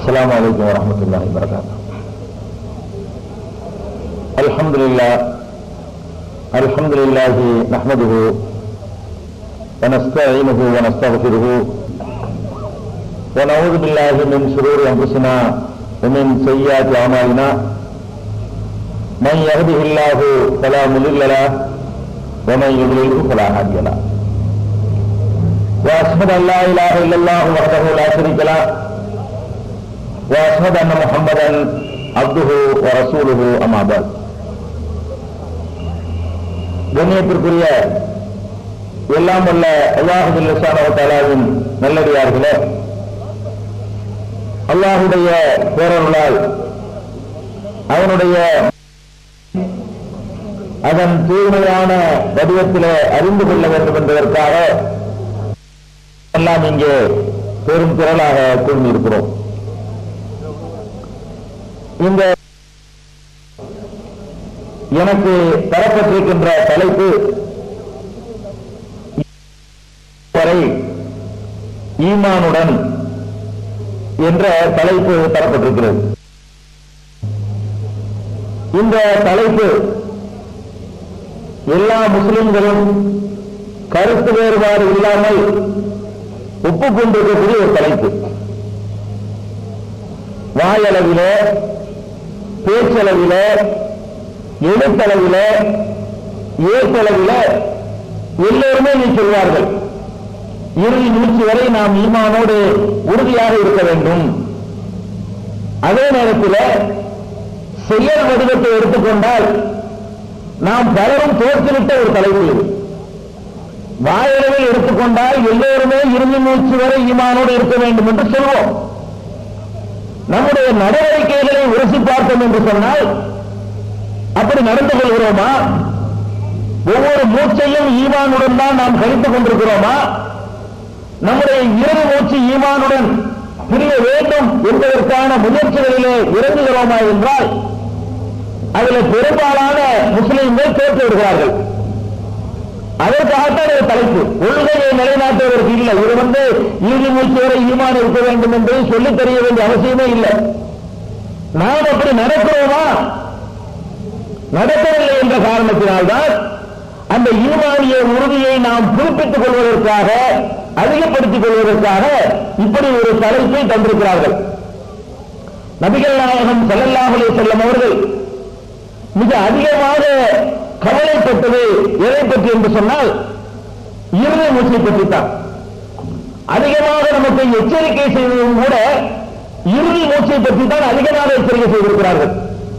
السلام عليكم ورحمة الله وبركاته الحمد لله الحمد لله نحمده ونستعينه ونستغفره ونعوذ بالله من شرور أنفسنا ومن سيئات أعمالنا من يهده الله فلا مضل له ومن يضلله فلا هادي له واشهد ان لا اله الا الله وحده لا شريك له واشهد ان محمدا عبده ورسوله اما بعد கண்ணியத்திற்குரிய எல்லாம் உள்ள அல்லாஹுல்லாவின் நல்லடியார்களே அல்லாஹுடைய பேரருளால் அவனுடைய அதன் தூய்மையான வடிவத்திலே அறிந்து கொள்ள வேண்டும் என்பதற்காக எல்லாம் இங்கே பெரும் திரளாக கூர்ந்திருக்கிறோம் இந்த எனக்கு தரப்பட்டிருக்கின்ற தலைப்பு வரை ஈமானுடன் என்ற தலைப்பு தரப்பட்டிருக்கிறது இந்த தலைப்பு எல்லா முஸ்லிம்களும் கருத்து வேறுபாடு இல்லாமல் ஒப்புக்கொண்டிருக்கக்கூடிய ஒரு தலைப்பு வாயளவிலே பேச்சளவிலே எழுத்தளவிலே ஏற்றளவிலே எல்லோருமே நீ சொல்வார்கள் இறுதி மூச்சு வரை நாம் ஈமானோடு உறுதியாக இருக்க வேண்டும் அதே நேரத்தில் செயல் வடிவத்தை எடுத்துக்கொண்டால் நாம் பலரும் தோற்றுவிட்ட ஒரு தலைப்பு இது வாயளவில் எடுத்துக்கொண்டால் எல்லோருமே இறுதி மூச்சு வரை ஈமானோடு இருக்க வேண்டும் என்று சொல்வோம் நம்முடைய நடவடிக்கைகளை உரசி பார்த்தோம் என்று சொன்னால் அப்படி நடந்து கொள்கிறோமா ஒவ்வொரு மூச்சையும் ஈமானுடன் தான் நாம் கழித்துக் கொண்டிருக்கிறோமா நம்முடைய இறுதி மூச்சு ஈமானுடன் பிரிய வேண்டும் என்பதற்கான முயற்சிகளிலே இறங்குகிறோமா என்றால் அதில் பெரும்பாலான முஸ்லிம்கள் தோற்று விடுகிறார்கள் அதற்காகத்தான் ஒரு தலைப்பு கொள்கையை நிலைநாட்டுவதற்கு இல்லை இது வந்து ஈதி மூச்சு வரை ஈமான் இருக்க வேண்டும் என்று சொல்லித் தெரிய வேண்டிய அவசியமே இல்லை நாம் அப்படி நடக்கிறோமா நடக்கவில்லை என்ற காரணத்தினால்தான் அந்த ஈமானிய உறுதியை நாம் புதுப்பித்துக் கொள்வதற்காக அதிகப்படுத்திக் கொள்வதற்காக இப்படி ஒரு தலைப்பை தந்திருக்கிறார்கள் நபிகள் நாயகம் செல்லல்லாமலே செல்லும் அவர்கள் மிக அதிகமாக கவலைப்பட்டது எதை பற்றி என்று சொன்னால் இறுதி மூச்சை பற்றித்தான் அதிகமாக நமக்கு எச்சரிக்கை செய்வதும் கூட இறுதி மூச்சை பற்றி தான் அதிகமாக எச்சரிக்கை செய்திருக்கிறார்கள்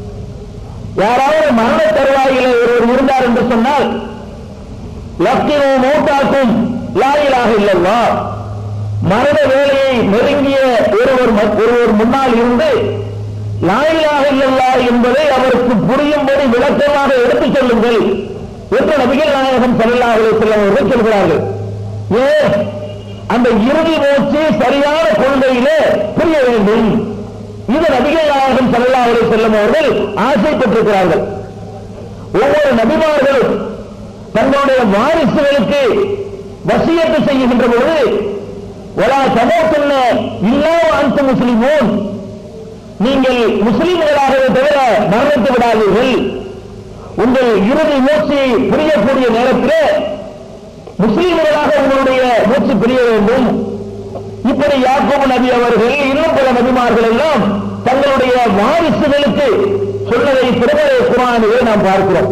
யாராவது மரண தருவாயிலே ஒருவர் இருந்தார் என்று சொன்னால் லக்கினும் மூட்டாக்கும் லாயிலாக இல்லல்லா மரண வேலையை நெருங்கிய ஒருவர் ஒருவர் முன்னால் இருந்து லாயிலாக இல்லல்லா என்பதை அவருக்கு புரியும்படி விளக்கமாக எடுத்துச் சொல்லுங்கள் என்று நபிகள் நாயகம் செல்லாஹலை செல்லும் அவர்கள் சொல்கிறார்கள் ஏன் அந்த இறுதி மூச்சு சரியான கொள்கையிலே புரிய வேண்டும் இது நபிகள் நாயகம் செல்லாஹலை செல்லும் அவர்கள் ஆசைப்பட்டிருக்கிறார்கள் ஒவ்வொரு நபிமார்களும் தங்களுடைய வாரிசுகளுக்கு வசியத்து செய்கின்ற பொழுது ஒலா சமூகத்தில் இல்லா அந்த முஸ்லிமோன் நீங்கள் முஸ்லிம்களாகவே தவிர மரணித்து விடாதீர்கள் உங்கள் இறுதி மூச்சு புரியக்கூடிய நேரத்தில் முஸ்லிம்களாக உங்களுடைய மூச்சு பிரிய வேண்டும் இப்படி யாக்கோபு நபி அவர்கள் இன்னும் பல நபிமார்கள் எல்லாம் தங்களுடைய வாரிசுகளுக்கு சொன்னதை திருமலை குரானிலே நாம் பார்க்கிறோம்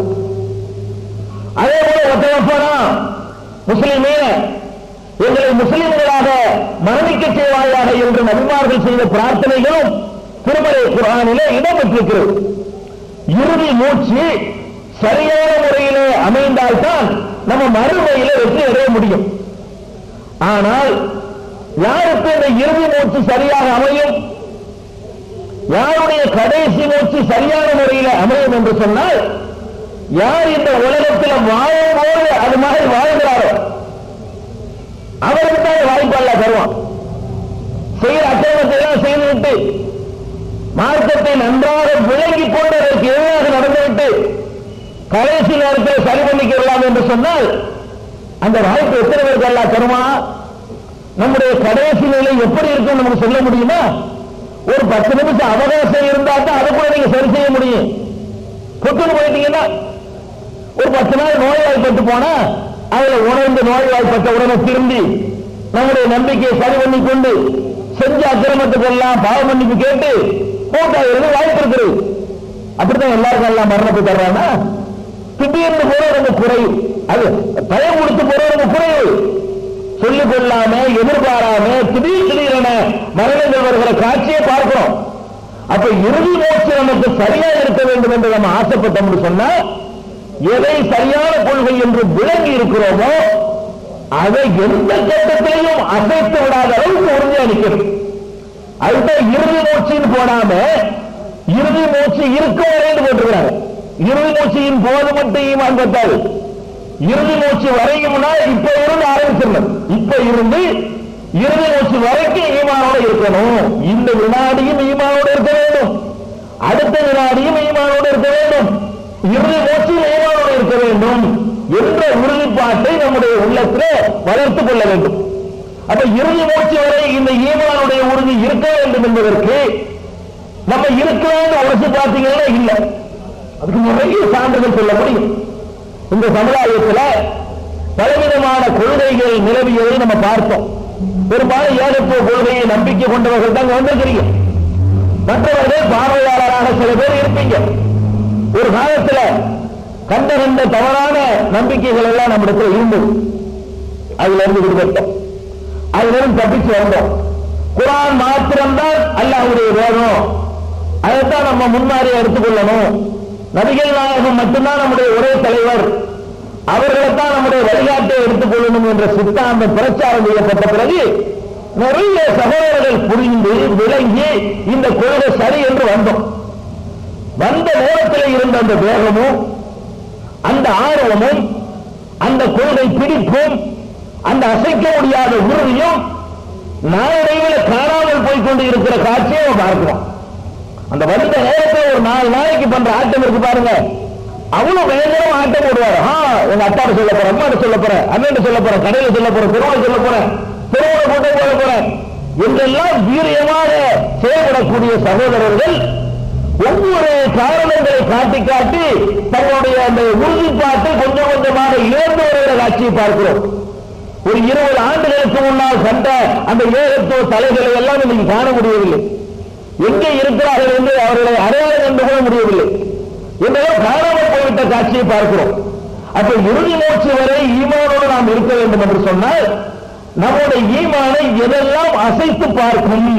அதே போல ஒத்தவப்பனா முஸ்லிமே எங்களை முஸ்லிம்களாக மரணிக்க செய்வாயாக என்று நபிமார்கள் செய்த பிரார்த்தனைகளும் திருமலை குரானிலே இடம்பெற்றிருக்கிறது இறுதி மூச்சு சரியான முறையிலே அமைந்தால்தான் நம்ம மறுமையில வெற்றி அடைய முடியும் ஆனால் யாருக்கு இந்த இறுதி மூச்சு சரியாக அமையும் யாருடைய கடைசி மூச்சு சரியான முறையில் அமையும் என்று சொன்னால் யார் இந்த உலகத்தில் வாழும்போது அது மாதிரி வாழ்கிறாரோ அவருக்கு தான் வாய்ப்பு அல்ல தருவான் செய்கிற அக்கிரமத்தை எல்லாம் செய்துவிட்டு மார்க்கத்தை நன்றாக விளங்கிக் கொண்டு அதற்கு எதிராக நடந்துவிட்டு கடைசி நேரத்தில் சரி பண்ணிக்கலாம் என்று சொன்னால் அந்த வாய்ப்பு எத்தனை பேருக்கு அல்ல தருமா நம்முடைய கடைசி நிலை எப்படி இருக்கும் நமக்கு சொல்ல முடியுமா ஒரு பத்து நிமிஷம் அவகாசம் இருந்தா தான் அதை கூட நீங்க சரி செய்ய முடியும் புத்துன்னு போயிட்டீங்கன்னா ஒரு பத்து நாள் நோய்வாய்ப்பட்டு போனா அதுல உணர்ந்து நோய்வாய்ப்பட்ட உடனே திரும்பி நம்முடைய நம்பிக்கையை சரி பண்ணி கொண்டு செஞ்ச அக்கிரமத்துக்கெல்லாம் பாவ மன்னிப்பு கேட்டு போட்டாகிறது வாய்ப்பு இருக்குது அப்படித்தான் எல்லாருக்கும் எல்லாம் மரணத்தை தர்றானா திடீர்னு போற ரொம்ப குறைவு அது பயம் கொடுத்து போற ரொம்ப குறைவு சொல்லிக் கொள்ளாம எதிர்பாராம திடீர் திடீரென மரணங்கள் வருகிற காட்சியை பார்க்கிறோம் அப்ப இறுதி மூச்சு நமக்கு சரியா இருக்க வேண்டும் என்று நம்ம ஆசைப்பட்டோம்னு சொன்னா எதை சரியான கொள்கை என்று விளங்கி இருக்கிறோமோ அதை எந்த கட்டத்திலையும் அசைத்து விடாத அளவுக்கு உறுதியா நிற்கணும் அதுதான் இறுதி மூச்சின்னு போடாம இறுதி மூச்சு இருக்க வரைன்னு போட்டுக்கிறாங்க இறுதி மூச்சியின் போது மட்டும் ஈமான் பத்தாது இறுதி மூச்சு வரையும்னா இப்ப இருந்து ஆரம்பிச்சிடணும் இப்ப இருந்து இறுதி மூச்சு வரைக்கும் ஈமானோட இருக்கணும் இந்த வினாடியும் ஈமானோட இருக்க வேண்டும் அடுத்த வினாடியும் ஈமானோட இருக்க வேண்டும் இறுதி மூச்சில் ஈமானோட இருக்க வேண்டும் என்ற உறுதிப்பாட்டை நம்முடைய உள்ளத்தில் வளர்த்துக் கொள்ள வேண்டும் அப்ப இறுதி மூச்சு வரை இந்த ஈமானுடைய உறுதி இருக்க வேண்டும் என்பதற்கு நம்ம இருக்கலாம்னு உரசி பார்த்தீங்கன்னா இல்ல அதுக்கு நிறைய சான்றுகள் சொல்ல முடியும் இந்த சமுதாயத்தில் பலவிதமான கொள்கைகள் நிலவியதை நம்ம பார்த்தோம் பெரும்பாலும் ஏகத்துவ கொள்கையை நம்பிக்கை கொண்டவர்கள் தான் இங்க வந்திருக்கிறீங்க மற்றவர்கள் பார்வையாளராக சில பேர் இருப்பீங்க ஒரு காலத்துல கண்ட கண்ட தவறான நம்பிக்கைகள் எல்லாம் நம்மிடத்தில் இருந்தது அதுல இருந்து விடுபட்டோம் அதுல இருந்து தப்பிச்சு வந்தோம் குரான் மாத்திரம்தான் அல்லாஹ்வுடைய வேதம் அதைத்தான் நம்ம முன்மாதிரியா எடுத்துக்கொள்ளணும் நபிகள் நாயகம் மட்டும்தான் நம்முடைய ஒரே தலைவர் அவர்களைத்தான் நம்முடைய வழிகாட்டை எடுத்துக்கொள்ளணும் என்ற சித்தாந்தம் பிரச்சாரம் செய்யப்பட்ட பிறகு நிறைய சகோதரர்கள் புரிந்து விளங்கி இந்த கொள்கை சரி என்று வந்தோம் வந்த நேரத்தில் இருந்த அந்த வேகமும் அந்த ஆர்வமும் அந்த கொள்கை பிடிப்பும் அந்த அசைக்க முடியாத உறுதியும் நாளடைவில் காணாமல் போய் கொண்டு இருக்கிற காட்சியை நம்ம பார்க்கிறோம் அந்த வந்த நேரத்தில் ஒரு நாலு நாளைக்கு பண்ற ஆட்டம் இருக்கு பாருங்க அவ்வளவு பயங்கரம் ஆட்டம் போடுவாரு ஆ எங்க அப்பாட்ட சொல்ல போறேன் அம்மாட்ட சொல்ல போறேன் அண்ணன் சொல்ல போறேன் கடையில சொல்ல போறேன் திருவிழா சொல்ல போறேன் திருவிழா கூட்டம் போட போறேன் என்றெல்லாம் வீரியமாக செயல்படக்கூடிய சகோதரர்கள் ஒவ்வொரு காரணங்களை காட்டி காட்டி தங்களுடைய அந்த உறுதிப்பாட்டை கொஞ்சம் கொஞ்சமாக இழந்து வருகிற காட்சியை பார்க்கிறோம் ஒரு இருபது ஆண்டுகளுக்கு முன்னால் கண்ட அந்த ஏகத்துவ தலைகளை எல்லாம் இன்னைக்கு காண முடியவில்லை எங்கே இருக்கிறார்கள் என்று அவர்களை அடையாளம் கண்டு கொள்ள முடியவில்லை என்றால் காணாமல் போய்விட்ட காட்சியை பார்க்கிறோம் அப்ப இறுதி மூச்சு வரை ஈமானோடு நாம் இருக்க வேண்டும் என்று சொன்னால் நம்முடைய ஈமானை எதெல்லாம் அசைத்து பார்க்கும்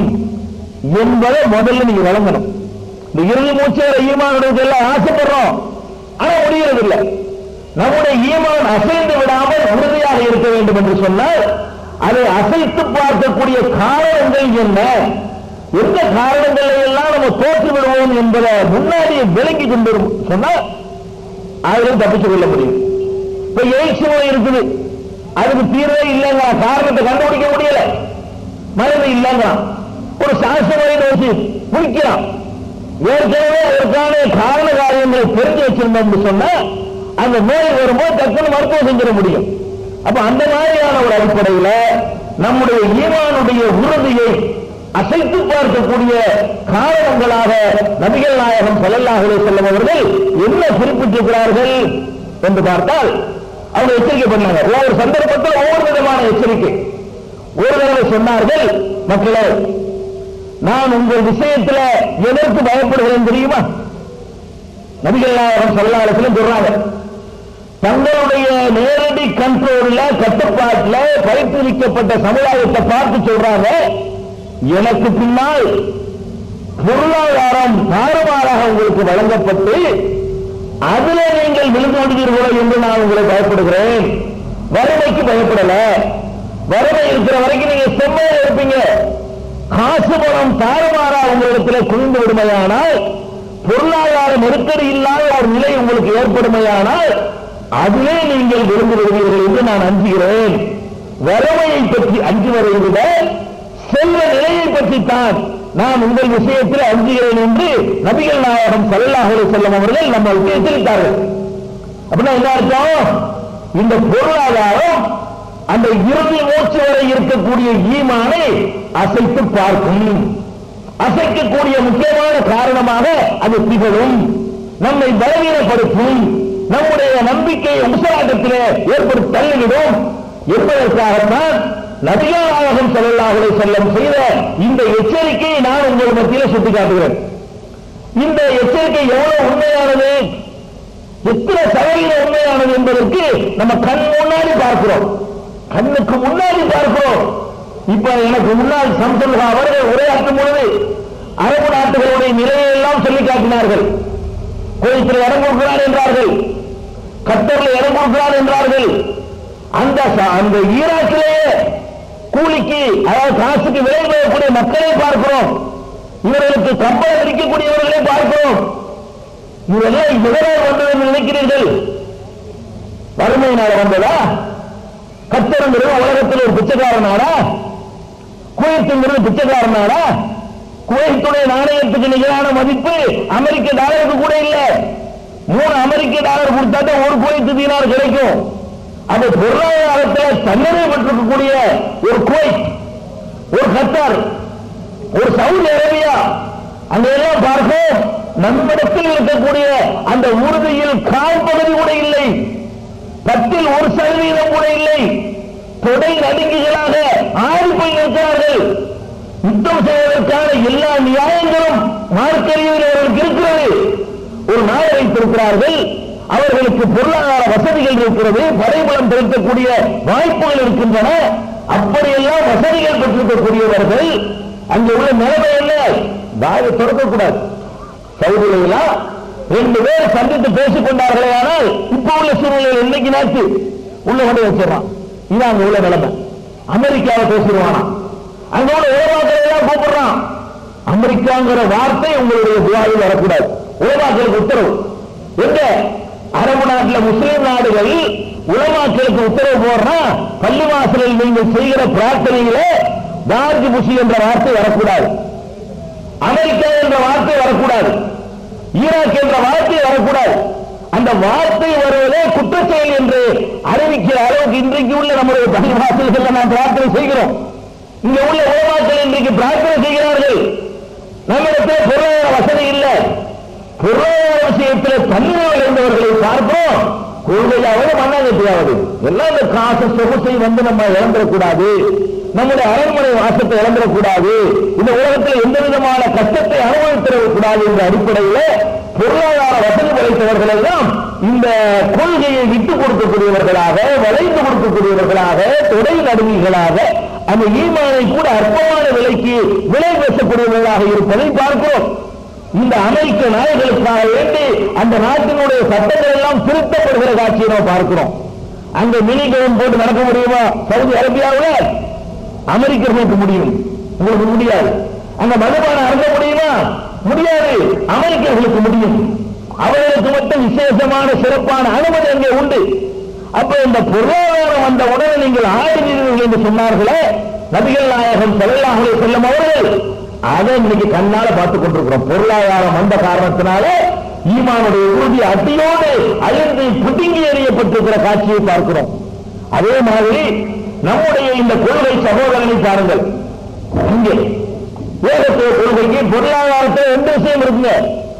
என்பதை முதல்ல நீங்க வழங்கணும் இந்த இறுதி மூச்சு வரை ஈமானுடைய எல்லாம் ஆசைப்படுறோம் ஆனா முடியறதில்லை நம்முடைய ஈமான் அசைந்து விடாமல் உறுதியாக இருக்க வேண்டும் என்று சொன்னால் அதை அசைத்து பார்க்கக்கூடிய காரணங்கள் என்ன எந்த காரணங்களை எல்லாம் நம்ம தோற்று விடுவோம் என்பதை முன்னாடி விளங்கி கொண்டு சொன்னா அதிலும் தப்பித்துக் கொள்ள முடியும் இப்ப எய்ட்ஸ் நோய் இருக்குது அதுக்கு தீர்வே இல்லைங்க காரணத்தை கண்டுபிடிக்க முடியல மருந்து இல்லைங்க ஒரு சாஸ்திரத்தை நோக்கி முடிக்கிறான் ஏற்கனவே அதற்கான காரண காரியங்களை தெரிஞ்சு வச்சிருந்தோம்னு சொன்னா அந்த நோய் வரும்போது டக்குன்னு மருத்துவம் செஞ்சிட முடியும் அப்ப அந்த மாதிரியான ஒரு அடிப்படையில நம்முடைய ஈமானுடைய உறுதியை அசைத்து பார்க்கக்கூடிய காரணங்களாக நபிகள் நாயகம் ஸல்லல்லாஹு அலைஹி வஸல்லம் அவர்கள் என்ன குறிப்பிட்டிருக்கிறார்கள் என்று பார்த்தால் அவங்க எச்சரிக்கை பண்ணாங்க ஒவ்வொரு சந்தர்ப்பத்தில் ஒவ்வொரு விதமான எச்சரிக்கை ஒரு தடவை சொன்னார்கள் மக்களே நான் உங்கள் விஷயத்துல எதற்கு பயப்படுகிறேன் தெரியுமா நபிகள் நாயகம் ஸல்லல்லாஹு அலைஹி வஸல்லம் சொல்றாங்க தங்களுடைய நேரடி கண்ட்ரோல்ல கட்டுப்பாட்டுல பயிற்றுவிக்கப்பட்ட சமுதாயத்தை பார்த்து சொல்றாங்க எனக்கு பின்னால் பொருளாதாரம் தாறுமாறாக உங்களுக்கு வழங்கப்பட்டு அதுல நீங்கள் விழுந்து விடுவீர்களோ என்று நான் உங்களை பயப்படுகிறேன் வறுமைக்கு பயப்படல வறுமை இருக்கிற வரைக்கும் நீங்க செம்மையா இருப்பீங்க காசு பணம் தாறுமாறா உங்களிடத்துல குவிந்து விடுமையானால் பொருளாதார நெருக்கடி இல்லாத ஒரு நிலை உங்களுக்கு ஏற்படுமையானால் அதிலே நீங்கள் விழுந்து விடுவீர்கள் என்று நான் அஞ்சுகிறேன் வறுமையை பற்றி அஞ்சுவதை விட செல்வ நிலையை பற்றித்தான் நான் உங்கள் விஷயத்தில் அஞ்சுகிறேன் என்று நபிகள் நாயகம் ஸல்லல்லாஹு அலைஹி வஸல்லம் அவர்கள் நம்மளுக்கு எச்சரித்தார்கள் அப்படின்னா என்ன அர்த்தம் இந்த பொருளாதாரம் அந்த இறுதி மூச்சு வரை இருக்கக்கூடிய ஈமானை அசைத்து பார்க்கும் அசைக்கக்கூடிய முக்கியமான காரணமாக அது திகழும் நம்மை பலவீனப்படுத்தும் நம்முடைய நம்பிக்கையை உசராட்டத்திலே ஏற்படுத்தி தள்ளிவிடும் என்பதற்காகத்தான் நபிகளாகம் செல்லல்லாஹுலை செல்லம் செய்த இந்த எச்சரிக்கையை நான் உங்கள் மத்தியில் சுட்டிக்காட்டுகிறேன் இந்த எச்சரிக்கை எவ்வளவு உண்மையானது எத்தனை சதவீத உண்மையானது என்பதற்கு நம்ம கண் முன்னாடி பார்க்கிறோம் கண்ணுக்கு முன்னாடி பார்க்கிறோம் இப்ப எனக்கு முன்னால் சம்சல்ஹா அவர்கள் உரையாற்றும் பொழுது அரபு நாட்டுகளுடைய நிலையை எல்லாம் சொல்லி காட்டினார்கள் குவைத்தில் இடம் கொடுக்கிறார் என்றார்கள் கத்தரில் இடம் கொடுக்கிறார் என்றார்கள் அந்த ச- அந்த ஈராக்கிலேயே கூலிக்கு அதாவது காசுக்கு விலை போகக்கூடிய மக்களை பார்க்கிறோம் இவர்களுக்கு கம்பளம் இருக்கக்கூடியவர்களை பார்க்கிறோம் இதெல்லாம் எதனால் வந்தது என்று நினைக்கிறீர்கள் வறுமையினால் வந்ததா கத்தருங்கிறது உலகத்தில் ஒரு பிச்சைக்கார நாடா குவைத்துங்கிறது பிச்சைக்கார நாடா குவைத்துடைய நாணயத்துக்கு நிகரான மதிப்பு அமெரிக்க டாலருக்கு கூட இல்ல மூணு அமெரிக்க டாலர் கொடுத்தா தான் ஒரு குவைத்து தீனார் கிடைக்கும் அந்த பொருளாதாரத்தில் தண்டனை பெற்றிருக்கக்கூடிய ஒரு குவைத் ஒரு கத்தார் ஒரு சவுதி அரேபியா அங்க எல்லாம் பார்ப்போம் நம்மிடத்தில் இருக்கக்கூடிய அந்த உறுதியில் கால் பகுதி கூட இல்லை பத்தில் ஒரு சதவீதம் கூட இல்லை தொடை நடுங்குகளாக ஆடி போய் நிற்கிறார்கள் யுத்தம் செய்வதற்கான எல்லா நியாயங்களும் மார்க்கறிவில் அவர்களுக்கு இருக்கிறது ஒரு நாள் வைத்திருக்கிறார்கள் அவர்களுக்கு பொருளாதார வசதிகள் இருக்கிறது படைபலம் செலுத்தக்கூடிய வாய்ப்புகள் இருக்கின்றன அப்படியெல்லாம் வசதிகள் பெற்றிருக்கக்கூடியவர்கள் அங்கே உள்ள நிலைமை என்ன வாயை திறக்கக்கூடாது சவுதியிலா ரெண்டு பேர் சந்தித்து பேசிக் கொண்டார்களே ஆனால் இப்ப உள்ள சூழ்நிலையில் இன்னைக்கு நேற்று உள்ள கொண்டு வச்சிடறான் இது அங்க உள்ள நிலைமை அமெரிக்காவை பேசிடுவானா அங்க உள்ள உலமாக்களை எல்லாம் கூப்பிடுறான் அமெரிக்காங்கிற வார்த்தை உங்களுடைய துவாவில் வரக்கூடாது உலமாக்களுக்கு உத்தரவு எங்க அரபு நாட்டில் முஸ்லிம் நாடுகள் உலமாக்களுக்கு உத்தரவு போடுறா பள்ளி வாசலில் நீங்கள் செய்கிற பிரார்த்தனையிலே ஜார்ஜ் புஷி என்ற வார்த்தை வரக்கூடாது அமெரிக்கா என்ற வார்த்தை வரக்கூடாது ஈராக் என்ற வார்த்தை வரக்கூடாது அந்த வார்த்தை வருவதே குற்றச்செயல் என்று அறிவிக்கிற அளவுக்கு இன்றைக்கு உள்ள நம்முடைய பள்ளிவாசல்கள் நாம் பிரார்த்தனை செய்கிறோம் இங்க உள்ள உலமாக்கள் இன்றைக்கு பிரார்த்தனை செய்கிறார்கள் நம்மிடத்தில் பொருளாதார வசதி இல்லை பொருளாதார விஷயத்தில் தன்மை இழந்தவர்களை பார்ப்போம் கொள்கையாவது மண்ணாங்கட்டியாவது எல்லாம் இந்த காசு சொகுசை வந்து நம்ம இழந்துடக்கூடாது நம்முடைய அரண்மனை வாசத்தை இழந்துடக்கூடாது இந்த உலகத்தில் எந்த விதமான கஷ்டத்தை அனுபவித்திடக்கூடாது என்ற அடிப்படையில் பொருளாதார வசதி படைத்தவர்கள் எல்லாம் இந்த கொள்கையை விட்டுக் கொடுக்கக்கூடியவர்களாக வளைந்து கொடுக்கக்கூடியவர்களாக தொடை நடுங்கிகளாக அந்த ஈமானை கூட அற்பமான விலைக்கு விலை பேசக்கூடியவர்களாக இருப்பதை பார்க்கிறோம் இந்த அமெரிக்க நாடுகளுக்காக வேண்டி அந்த நாட்டினுடைய சட்டங்கள் எல்லாம் திருத்தப்படுகிற காட்சியை நாம் பார்க்கிறோம் அங்க மினி கவர்ன் போட்டு நடக்க முடியுமா சவுதி அரேபியாவில் அமெரிக்கர்களுக்கு முடியும் உங்களுக்கு முடியாது அங்க மதுபானம் அருந்த முடியுமா முடியாது அமெரிக்கர்களுக்கு முடியும் அவர்களுக்கு மட்டும் விசேஷமான சிறப்பான அனுமதி அங்கே உண்டு அப்ப இந்த பொருளாதாரம் வந்த உடனே நீங்கள் ஆடுகிறீர்கள் என்று சொன்னார்களே நபிகள் நாயகம் செல்லாஹுலே செல்லும் அவர்கள் அதை இன்னைக்கு கண்ணால பார்த்துக் கொண்டிருக்கிறோம் பொருளாதாரம் வந்த காரணத்தினால ஈமானுடைய உறுதி அட்டியோடு அழிந்து புடுங்கி எறியப்பட்டிருக்கிற காட்சியை பார்க்கிறோம் அதே மாதிரி நம்முடைய இந்த கொள்கை சகோதரனை பாருங்கள் இங்கே ஏகத்துவ கொள்கைக்கு பொருளாதாரத்தில் எந்த விஷயம் இருக்குங்க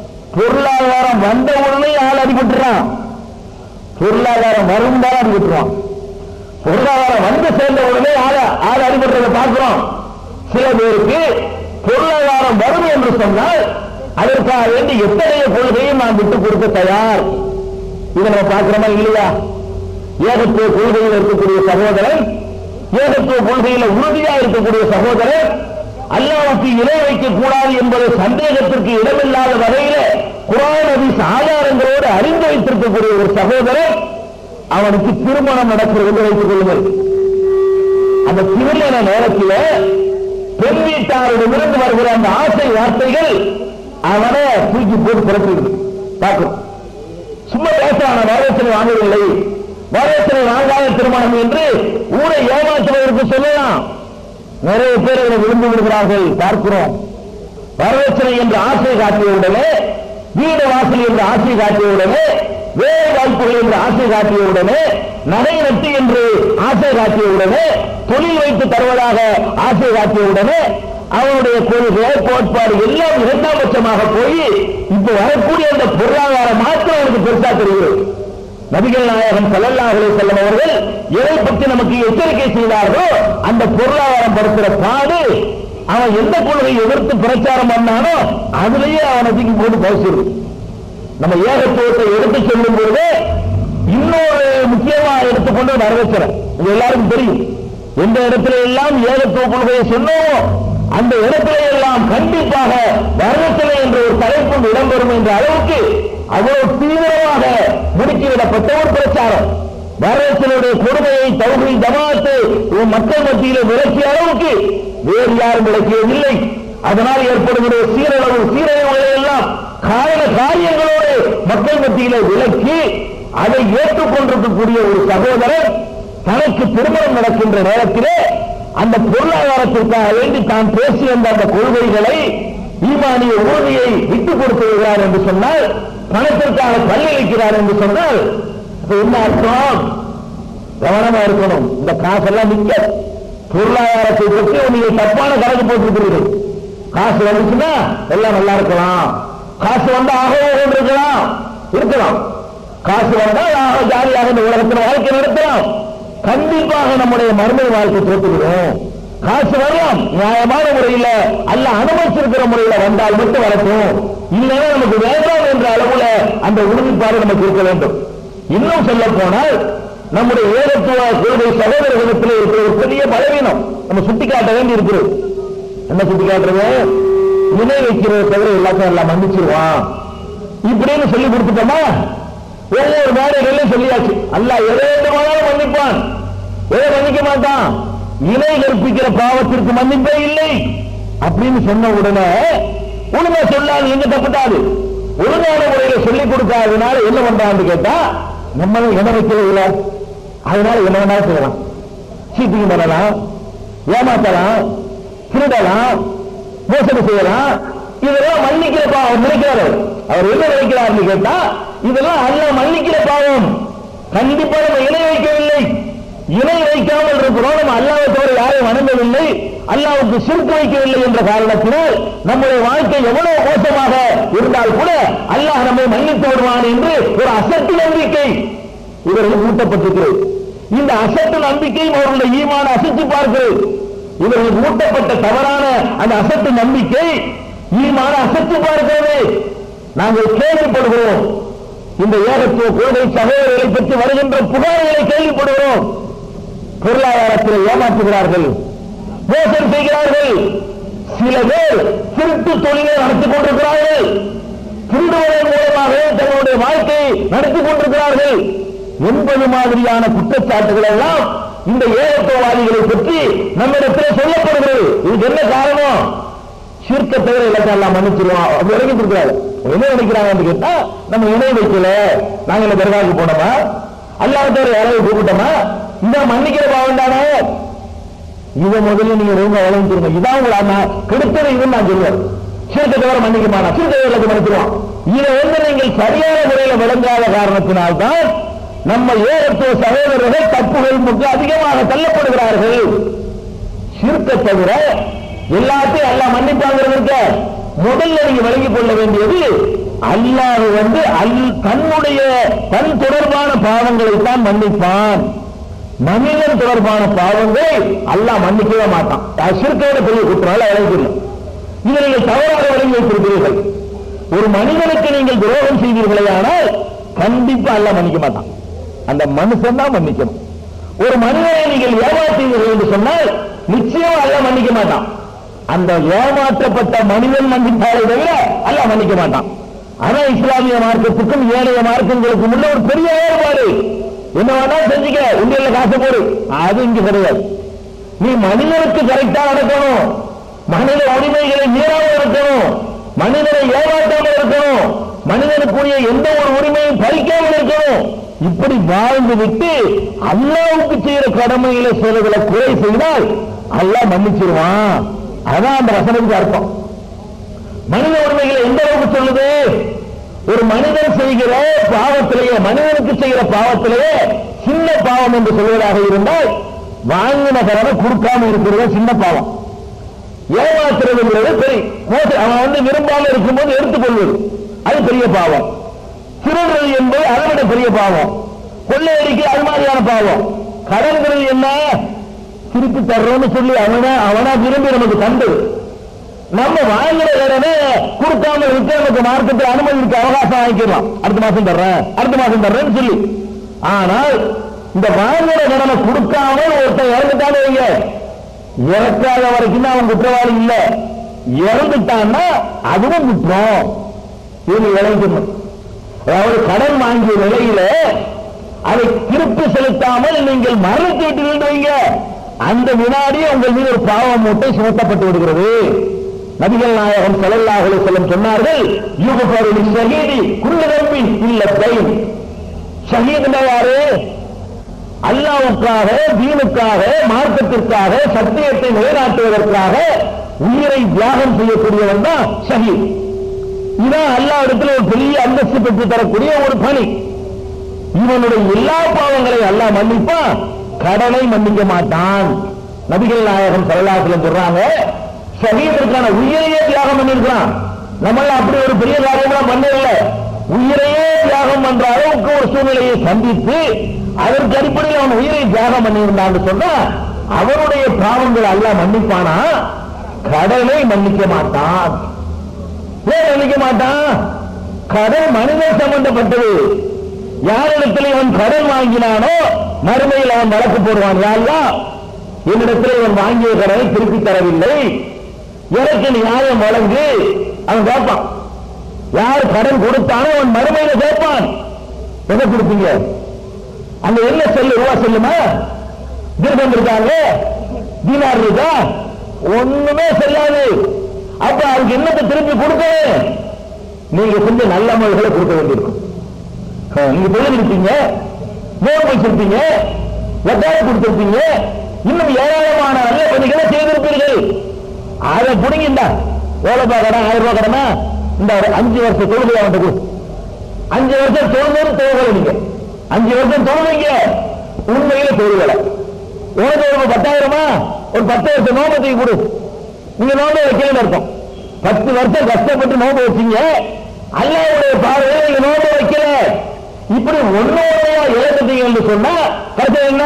பொருளாதாரம் வந்த உடனே ஆள் அடிபட்டுறான் பொருளாதாரம் வரும் தான் அடிபட்டுருவான் பொருளாதாரம் வந்து சேர்ந்த உடனே ஆள ஆள் அடிபட்டதை பார்க்கிறோம் சில பேருக்கு பொருளாதாரம் வரும் என்று சொன்னால் அதற்காக வேண்டி எத்தகைய கொள்கையும் நான் விட்டுக் கொடுக்க தயார் இதை நம்ம பார்க்கிறோமா இல்லையா ஏகத்துவ கொள்கையில் இருக்கக்கூடிய சகோதரன் ஏகத்துவ கொள்கையில உறுதியா இருக்கக்கூடிய சகோதரர் அல்லாவுக்கு இணை வைக்க கூடாது என்பது சந்தேகத்திற்கு இடமில்லாத வகையில குரான் ஹதீஸ் ஆதாரங்களோடு அறிந்து வைத்திருக்கக்கூடிய ஒரு சகோதரர் அவனுக்கு திருமணம் நடக்கிறது என்று வைத்துக் கொள்ளுங்கள் அந்த திருமண நேரத்தில் பெண் வீட்டாரிடமிருந்து வருகிற அந்த ஆசை வார்த்தைகள் அவனை தூக்கி போட்டு பிறப்பிடுது பார்க்கிறோம் சும்மா பேசுறான வரதட்சணை வாங்கவில்லை வரதட்சணை வாங்காத திருமணம் என்று ஊரை ஏமாற்றுவதற்கு சொல்லலாம் நிறைய பேர் இதை விரும்பி விடுகிறார்கள் பார்க்கிறோம் வரதட்சணை என்று ஆசை காட்டியவுடனே வீடு வாசல் என்று ஆசை காட்டியவுடனே வேலை வாய்ப்புகள் என்று ஆசை காட்டியவுடனே நடை நட்டு என்று ஆசை காட்டியவுடனே தொழில் வைத்து தருவதாக ஆசை காட்டியவுடனே அவனுடைய கொள்கை கோட்பாடு எல்லாம் இரண்டாம் பட்சமாக போய் இப்ப வரக்கூடிய அந்த பொருளாதார மாற்றம் அவனுக்கு பெருசா தெரிகிறது நபிகள் நாயகம் ஸல்லல்லாஹு அலைஹி வஸல்லம் அவர்கள் எதை பற்றி நமக்கு எச்சரிக்கை செய்தார்களோ அந்த பொருளாதாரம் படுத்துற பாடு அவன் எந்த கொள்கையை எதிர்த்து பிரச்சாரம் பண்ணானோ அதுலயே அவனை தூக்கி போட்டு பரிசுரு நம்ம ஏகத்துவத்தை எடுத்து சொல்லும் பொழுது இன்னொரு முக்கியமா எடுத்துக்கொண்டு வரவேற்கிறேன் இது எல்லாருக்கும் தெரியும் எந்த இடத்துல எல்லாம் ஏகத்துவ கொள்கையை சொன்னோமோ அந்த இடத்துல எல்லாம் கண்டிப்பாக வரவேற்கலை என்ற ஒரு தலைப்பு இடம்பெறும் என்ற அளவுக்கு அவ்வளவு தீவிரமாக முடுக்கிவிடப்பட்ட ஒரு பிரச்சாரம் வரவேற்கலுடைய கொடுமையை தௌஹி ஜமாத்து மக்கள் மத்தியில விளக்கிய அளவுக்கு வேறு யாரும் விளக்கியதில்லை அதனால் ஏற்படுகிற சீரழிவு சீரழிவுகளை எல்லாம் காரண காரியங்களோடு மக்கள் மத்தியில விளக்கி அதை ஏற்றுக்கொண்டிருக்கக்கூடிய ஒரு சகோதரர் தனக்கு திருமணம் நடக்கின்ற நேரத்திலே அந்த பொருளாதாரத்திற்காக வேண்டி தான் பேசி வந்த அந்த கொள்கைகளை ஈமானிய உறுதியை விட்டுக் கொடுத்து விடுகிறார் என்று சொன்னால் பணத்திற்காக பல்லளிக்கிறார் என்று சொன்னால் அப்ப என்ன அர்த்தம் கவனமா இருக்கணும் இந்த காசெல்லாம் நிக்க பொருளாதாரத்தை பற்றி நீங்க தப்பான கணக்கு போட்டுருக்கிறீர்கள் காசு வந்துச்சுன்னா எல்லாம் நல்லா இருக்கலாம் காசு வந்தா ஆகவே இருக்கலாம் இருக்கலாம் காசு வந்தால் ஆக ஜாலியாக இந்த உலகத்தில் வாழ்க்கை நடத்தலாம் கண்டிப்பாக நம்முடைய மறுமை வாழ்க்கை தோற்றுகிறோம் காசு வரலாம் நியாயமான முறையில் அல்ல அனுமதிச்சிருக்கிற முறையில வந்தால் மட்டும் வரட்டும் இல்லைன்னா நமக்கு வேண்டாம் என்ற அளவுல அந்த உறுதிப்பாடு நமக்கு இருக்க வேண்டும் இன்னும் சொல்ல போனால் நம்முடைய ஏகத்துவ கொள்கை சகோதரர்களுக்கு இருக்கிற ஒரு பெரிய பலவீனம் நம்ம சுட்டிக்காட்ட வேண்டி இருக்கிறது என்ன சுட்டிக்காட்டுறது இணை வைக்கிறத தவிர எல்லாத்தையும் எல்லாம் மன்னிச்சிருவான் இப்படின்னு சொல்லி கொடுத்துட்டோமா ஒவ்வொரு மேடைகளிலும் சொல்லியாச்சு அல்லாஹ் எதை வேண்டுமானாலும் மன்னிப்பான் எதை மன்னிக்க மாட்டான் இணை கற்பிக்கிற பாவத்திற்கு மன்னிப்பே இல்லை அப்படின்னு சொன்ன உடனே ஒழுங்கா சொல்லாது எங்க தப்புட்டாது ஒழுங்கான முறையில சொல்லிக் கொடுக்காததுனால என்ன பண்றான்னு கேட்டா நம்மளும் இணை வைக்கிறது இல்ல அதனால என்ன வேணாலும் செய்யலாம் சீட்டிங் பண்ணலாம் ஏமாத்தலாம் திருடலாம் மோசடி செய்யலாம் இதெல்லாம் மன்னிக்கிற பாவம் நினைக்கிறாரு அவர் என்ன நினைக்கிறார்னு கேட்டா இதெல்லாம் அல்ல மன்னிக்கிற பாவம் கண்டிப்பா நம்ம இணை வைக்கவில்லை இணை வைக்காமல் இருக்கிறோம் நம்ம அல்லாவை தவிர யாரையும் வணங்கவில்லை அல்லாவுக்கு சிறுக்கு வைக்கவில்லை என்ற காரணத்தினால் நம்முடைய வாழ்க்கை எவ்வளவு மோசமாக இருந்தால் கூட அல்லாஹ் நம்மை மன்னித்து விடுவான் என்று ஒரு அசட்டு நம்பிக்கை இவர்கள் ஊட்டப்பட்டிருக்கிறது இந்த அசட்டு நம்பிக்கையும் அவர்களுடைய ஈமான அசைச்சு பார்க்கிறது இவர்களுக்கு ஊட்டப்பட்ட தவறான அந்த அசட்டு நம்பிக்கை ஈமான அசைச்சு பார்க்கிறது நாங்கள் கேள்விப்படுகிறோம் இந்த ஏகத்துவ கொள்கை சகோதரர்களை பற்றி வருகின்ற புகார்களை கேள்விப்படுகிறோம் பொருளாதாரத்தில் ஏமாற்றுகிறார்கள் மோசடி செய்கிறார்கள் சில பேர் திருட்டு தொழிலை நடத்திக் கொண்டிருக்கிறார்கள் திருடுவதன் மூலமாக தங்களுடைய வாழ்க்கையை நடத்திக் கொண்டிருக்கிறார்கள் என்பது மாதிரியான குற்றச்சாட்டுகள் எல்லாம் இந்த ஏகத்துவவாதிகளை பற்றி நம்மிடத்தில் சொல்லப்படுகிறது இதுக்கு என்ன காரணம் சிறுக்க தவிர இலக்கம் எல்லாம் மன்னிச்சிருவோம் அப்படி வரைக்கும் இருக்கிறாரு என்ன நினைக்கிறாங்கன்னு கேட்டா நம்ம இணை வைக்கல நாங்க இந்த தர்காவுக்கு போனோமா அல்லாஹ் தவிர யாராவது கூப்பிட்டோமா இந்த மன்னிக்கிற பாவம் தானே இதை முதல்ல நீங்க ரொம்ப வளர்ந்துருங்க இதான் உங்களை நான் கெடுத்தது இதுன்னு நான் சொல்லுவேன் சிறுத்தை தவிர மன்னிக்க மாட்டான் சிறுத்தை தவிர மன்னிச்சிருவான் இதை வந்து நீங்கள் சரியான முறையில விளங்காத காரணத்தினால்தான் நம்ம ஏகத்துவ சகோதரர்கள் தப்புகள் முக்கு அதிகமாக தள்ளப்படுகிறார்கள் சிறுத்தை தவிர எல்லாத்தையும் எல்லாம் மன்னிப்பாங்கிறது இருக்க முதல்ல நீங்க விளங்கிக் கொள்ள வேண்டியது அல்லாஹ் வந்து அல் தன்னுடைய தன் தொடர்பான பாவங்களை தான் மன்னிப்பான் மனிதன் தொடர்பான பாவங்களை அல்லாஹ் மன்னிக்கவே மாட்டான் அது சிறுக்கையோட பெரிய குற்றம் விளைவிக்கணும் இதை நீங்கள் தவறாக விளங்கி வைத்திருக்கிறீர்கள் ஒரு மனிதனுக்கு நீங்கள் துரோகம் செய்வீர்களே ஆனால் கண்டிப்பா அல்லாஹ் மன்னிக்க மாட்டான் அந்த மனுஷன் தான் மன்னிக்கணும் ஒரு மனிதனை நீங்கள் ஏமாற்றீர்கள் என்று சொன்னால் நிச்சயம் அல்லாஹ் மன்னிக்க மாட்டான் அந்த ஏமாற்றப்பட்ட மனிதன் மன்னிப்பாரை தவிர அல்லாஹ் மன்னிக்க மாட்டான் ஆனா இஸ்லாமிய மார்க்கத்துக்கும் ஏனைய மார்க்கங்களுக்கும் உள்ள ஒரு பெரிய வேறுபாடு என்ன வேணா செஞ்சுக்க உண்டியல்ல காசு போடு அது இங்க கிடையாது நீ மனிதனுக்கு கரெக்டா நடக்கணும் மனித உரிமைகளை மீறாமல் இருக்கணும் மனிதனை ஏமாற்றாமல் இருக்கணும் மனிதனுக்குரிய எந்த ஒரு உரிமையும் பறிக்காமல் இருக்கணும் இப்படி வாழ்ந்து விட்டு அல்லாவுக்கு செய்யற கடமைகளை சிலதுல குறை செய்தால் அல்லாஹ் மன்னிச்சிருவான் அதான் அந்த வசனத்துக்கு அர்த்தம் மனித உரிமைகளை எந்த அளவுக்கு சொல்லுது ஒரு மனிதன் செய்கிற பாவத்திலேயே மனிதனுக்கு செய்கிற பாவத்திலேயே சின்ன பாவம் என்று சொல்வதாக இருந்தால் வாங்கின கடனை கொடுக்காம இருக்கிறது சின்ன பாவம் ஏமாத்துறதுங்கிறது பெரிய மோச அவன் வந்து விரும்பாம இருக்கும்போது எடுத்துக்கொள்வது அது பெரிய பாவம் திருடுறது என்பது அதை விட பெரிய பாவம் கொள்ளையடிக்க அது மாதிரியான பாவம் கடன்கிறது என்ன திருப்பி தர்றோம்னு சொல்லி அவனா அவனா விரும்பி நமக்கு தந்தது நம்ம வாங்குற கடனை கொடுக்காம இருக்க நமக்கு மார்க்கத்தில் அனுமதி இருக்கு அவகாசம் வாங்கிக்கலாம் அடுத்த மாசம் தர்றேன் அடுத்த மாசம் தர்றேன்னு சொல்லி ஆனால் இந்த வாங்குற கடனை கொடுக்காம ஒருத்தன் இறந்துட்டானே வைங்க இறக்காத வரைக்கும் தான் அவன் குற்றவாளி இல்ல இறந்துட்டான்னா அதுவும் குற்றம் இது இறங்கணும் அதாவது கடன் வாங்கிய நிலையில அதை திருப்பி செலுத்தாமல் நீங்கள் மரணித்து விட்டு வைங்க அந்த வினாடி உங்கள் மீது ஒரு பாவ மூட்டை சுமத்தப்பட்டு விடுகிறது நபிகள் நாயகம் ஸல்லல்லாஹு அலைஹி வஸல்லம் சொன்னார்கள் யூகஃபரு லிஷஹீதி குல்ல தம்பின் இல்ல தைன் ஷஹீதுனா யாரு அல்லாவுக்காக தீனுக்காக மார்க்கத்திற்காக சத்தியத்தை நிலைநாட்டுவதற்காக உயிரை தியாகம் செய்யக்கூடியவன் தான் ஷஹீத் இதான் அல்லாஹ் இடத்துல ஒரு பெரிய அந்தஸ்து பெற்று தரக்கூடிய ஒரு பணி இவனுடைய எல்லா பாவங்களையும் அல்லாஹ் மன்னிப்பான் கடனை மன்னிக்க மாட்டான் நபிகள் நாயகம் சரலாசிலம் சொல்றாங்க ஷஹீதிற்கான உயிரையே தியாகம் பண்ணிருக்கிறான் நம்மள அப்படி ஒரு பெரிய காரியம்லாம் பண்ணல உயிரையே தியாகம் பண்ற அளவுக்கு ஒரு சூழ்நிலையை சந்தித்து அதற்கு அடிப்படையில் அவன் உயிரை தியாகம் பண்ணியிருந்தான்னு சொன்னா அவனுடைய பாவங்கள் அல்லாஹ் மன்னிப்பானா கடனை மன்னிக்க மாட்டான் ஏன் மன்னிக்க மாட்டான் கடன் மனிதன் சம்பந்தப்பட்டது யாரிடத்தில் இவன் கடன் வாங்கினானோ மறுமையில் அவன் வழக்கு போடுவான் யாரெல்லாம் என்னிடத்தில் இவன் வாங்கிய கடனை திருப்பி தரவில்லை எனக்கு நியாயம் வழங்கு அவன் கேட்பான் யார் கடன் கொடுத்தானோ அவன் மறுமையில கேட்பான் எதை கொடுப்பீங்க அங்க என்ன செல்லு ரூபா செல்லுமா தீர்க்கம் இருக்காங்க தீனார் இருக்கா ஒண்ணுமே செல்லாது அப்ப அதுக்கு என்னத்தை திருப்பி கொடுக்கணும் நீங்க செஞ்ச நல்ல அமல்களை கொடுக்க வேண்டியிருக்கும் ஆ, நீங்க தொழிலிருப்பீங்க நோய் வச்சிருப்பீங்க வெட்டாயம் கொடுத்திருப்பீங்க இன்னும் ஏராளமான நல்ல பணிகளை செய்திருப்பீர்கள் அதை புடிங்கிண்டா எவ்வளவு ரூபாய் கடன் ஆயிரம் ரூபாய் கடனா இந்த ஒரு அஞ்சு வருஷம் தொழுகை அவன்கிட்ட கொடு அஞ்சு வருஷம் தொழுந்தோம் தொழுகலை நீங்க அஞ்சு வருஷம் தொழுவீங்க உண்மையில தொழுகலை உனக்கு ஒரு பத்தாயிரமா ஒரு பத்து வருஷம் நோபத்துக்கு கொடு நீங்க நோம்பு வைக்கலன்னு அர்த்தம் பத்து வருஷம் கஷ்டப்பட்டு நோம்பு வச்சீங்க அல்லாவுடைய பார்வையில நீங்க நோம்பு வைக்கல இப்படி ஒண்ணு ஒண்ணையா இழந்துட்டீங்கன்னு சொன்னா கருத்து என்ன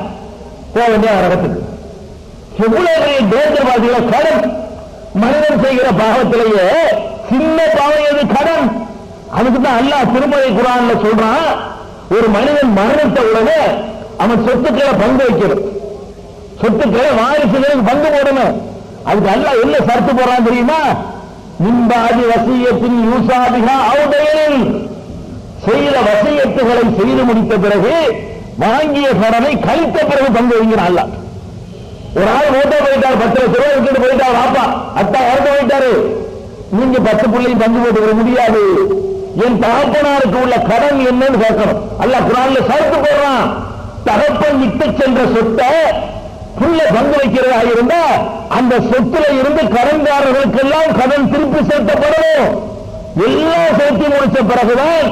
போக வேண்டிய அரகத்துக்கு எவ்வளவு பெரிய டேஞ்சர் பாத்தீங்களா கடன் மனிதன் செய்கிற பாவத்திலேயே சின்ன பாவம் எது கடன் அதுக்கு தான் அல்லாஹ் திருமலை குரான்ல சொல்றான் ஒரு மனிதன் மரணத்த உடனே அவன் சொத்துக்களை பங்கு வைக்கணும் சொத்துக்களை வாரிசுகளுக்கு பங்கு போடணும் அதுக்கு அல்லாஹ் என்ன சர்த்து போறான் தெரியுமா மின்பாதி வசியத்தின் யூசாபிகா அவுடையனில் செய்த வசியத்துகளை செய்து முடித்த பிறகு வாங்கிய கடனை கழித்த பிறகு பங்கு வைங்கிறான் அல்லாஹ் ஒரு ஆள் மூட்டை போயிட்டார் பத்து லட்சம் ரூபாய் விட்டுட்டு போயிட்டார் வாப்பா அத்தா இறந்து போயிட்டாரு நீங்க பத்து பிள்ளையும் பங்கு போட்டு வர முடியாது என் தகப்பனாருக்கு உள்ள கடன் என்னன்னு கேட்கணும் அல்ல குரான்ல சரத்து போடுறான் தகப்பன் விட்டு சென்ற சொத்தை புள்ள பங்கு வைக்கிறதா இருந்தா அந்த சொத்துல இருந்து கடன்காரர்களுக்கு எல்லாம் கடன் திருப்பி செலுத்தப்படணும் எல்லாம் செலுத்தி முடிச்ச பிறகுதான்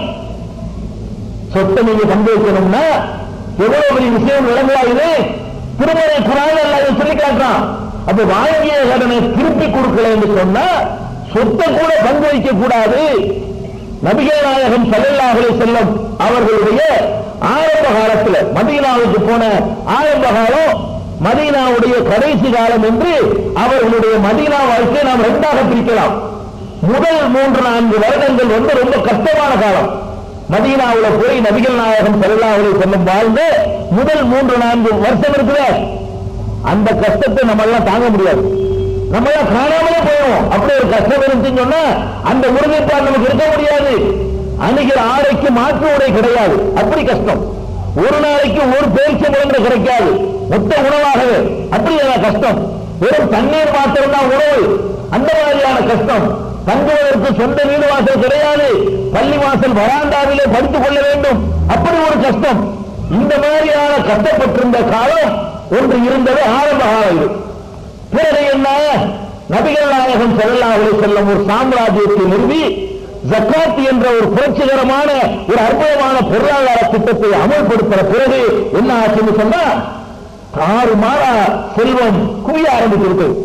சொத்தை நீங்க பங்கு வைக்கணும்னா எவ்வளவு பெரிய விஷயம் விளங்குவா இது திருமலை குரான் எல்லாம் சொல்லி காட்டுறான் அப்ப வாங்கிய கடனை திருப்பி கொடுக்கல என்று சொன்னா சொத்தை கூட பங்கு வைக்க கூடாது நபிகள் நாயகம் ஸல்லல்லாஹு அலைஹி செல்லம் அவர்களுடைய ஆரம்ப காலத்துல மதீனாவுக்கு போன ஆரம்ப காலம் மதீனாவுடைய கடைசி காலம் என்று அவர்களுடைய மதீனா வாழ்க்கையை நாம் இரண்டாக பிரிக்கலாம் முதல் மூன்று நான்கு வருடங்கள் வந்து ரொம்ப கஷ்டமான காலம் மதீனாவுல போய் நபிகள் நாயகம் ஸல்லல்லாஹு அலைஹி செல்லம் வாழ்ந்த முதல் மூன்று நான்கு வருஷம் இருக்குதே அந்த கஷ்டத்தை நம்ம எல்லாம் தாங்க முடியாது நம்ம எல்லாம் காணாமலே போயிடும் அப்படி ஒரு கஷ்டம் இருந்துச்சுன்னு சொன்னா அந்த உறுதிப்பாடு நமக்கு இருக்க முடியாது அணுகிற ஆடைக்கு மாற்று உடை கிடையாது அப்படி கஷ்டம் ஒரு நாளைக்கு ஒரு பேச்சு முழங்க கிடைக்காது மொத்த உணவாகவே அப்படி எல்லாம் கஷ்டம் வெறும் தண்ணீர் மாத்திரம் தான் உணவு அந்த மாதிரியான கஷ்டம் தங்குவதற்கு சொந்த வீடு வாசல் கிடையாது பள்ளி வாசல் வராண்டாவிலே படுத்துக் கொள்ள வேண்டும் அப்படி ஒரு கஷ்டம் இந்த மாதிரியான கஷ்டப்பட்டிருந்த காலம் ஒன்று இருந்தது ஆரம்ப காலம் இது பிறகு என்ன நபிகள் நாயகம் ஸல்லல்லாஹு அலைஹி வஸல்லம் ஒரு சாம்ராஜ்யத்தை நிறுவி ஜக்காத் என்ற ஒரு புரட்சிகரமான ஒரு அற்புதமான பொருளாதார திட்டத்தை அமல்படுத்துற பிறகு என்ன ஆச்சுன்னு சொன்னா ஆறு மாத செல்வம் குவிய ஆரம்பிச்சிருக்கு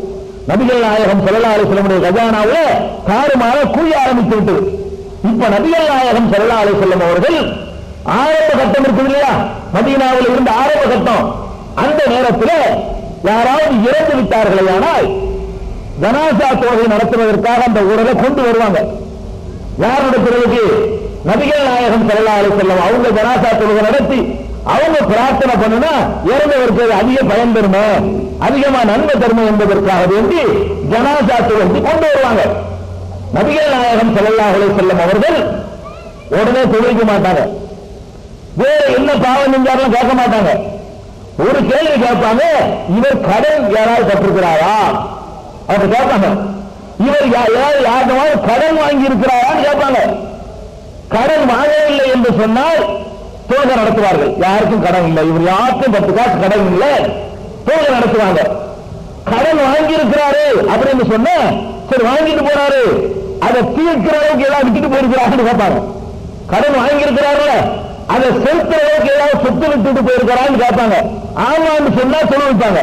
நபிகள் நாயகம் ஸல்லல்லாஹு அலைஹி வஸல்லமுடைய கஜானாவுல தாறுமாற கூலி ஆரம்பித்து விட்டது இப்ப நபிகள் நாயகம் ஸல்லல்லாஹு அலைஹி வஸல்லம் அவர்கள் ஆரம்ப கட்டம் இருக்குது இல்லையா மதீனாவில் இருந்த ஆரம்ப கட்டம் அந்த நேரத்தில் யாராவது இறந்து விட்டார்களே ஆனால் ஜனாசா தொகை நடத்துவதற்காக அந்த ஊரலை கொண்டு வருவாங்க யார் நடத்துறதுக்கு நபிகள் நாயகம் ஸல்லல்லாஹு அலைஹி வஸல்லம் அவங்க ஜனாசா தொழுகை நடத்தி அவங்க பிரார்த்தனை பண்ணுனா இறந்தவருக்கு அது அதிக பயன் தருமே அதிகமா நன்மை தருமை என்பதற்காக வேண்டி ஜனாசா தொழுகை கொண்டு வருவாங்க நபிகள் நாயகம் ஸல்லல்லாஹு அலைஹி வஸல்லம் அவர்கள் உடனே தொழுவிக்க மாட்டாங்க வேற என்ன பாவம் செஞ்சாலும் கேட்க மாட்டாங்க ஒரு கேள்வி கேட்பாங்க இவர் கடன் யாராவது கட்டிருக்கிறாரா அவங்க கேட்பாங்க இவர் யா- யாராவது யாருமாவது கடன் வாங்கி இருக்கிறாரான்னு கேட்பாங்க கடன் வாங்கவில்லை என்று சொன்னால் தொழுகை நடத்துவார்கள் யாருக்கும் கடன் இல்லை இவர் யாருக்கும் பத்து காசு கடன் இல்லை தொழுகை நடத்துவாங்க கடன் வாங்கி இருக்கிறாரு அப்படின்னு சொன்னா சரி வாங்கிட்டு போறாரு அதை தீர்க்கிற அளவுக்கு ஏதாவது விட்டுட்டு போயிருக்கிறாருன்னு கேட்பாங்க கடன் வாங்கி இருக்கிறாருல அதை செலுத்துற அளவுக்கு ஏதாவது சொத்து விட்டுட்டு போயிருக்கிறான்னு கேட்பாங்க ஆமான்னு சொன்னா சொல்ல வைப்பாங்க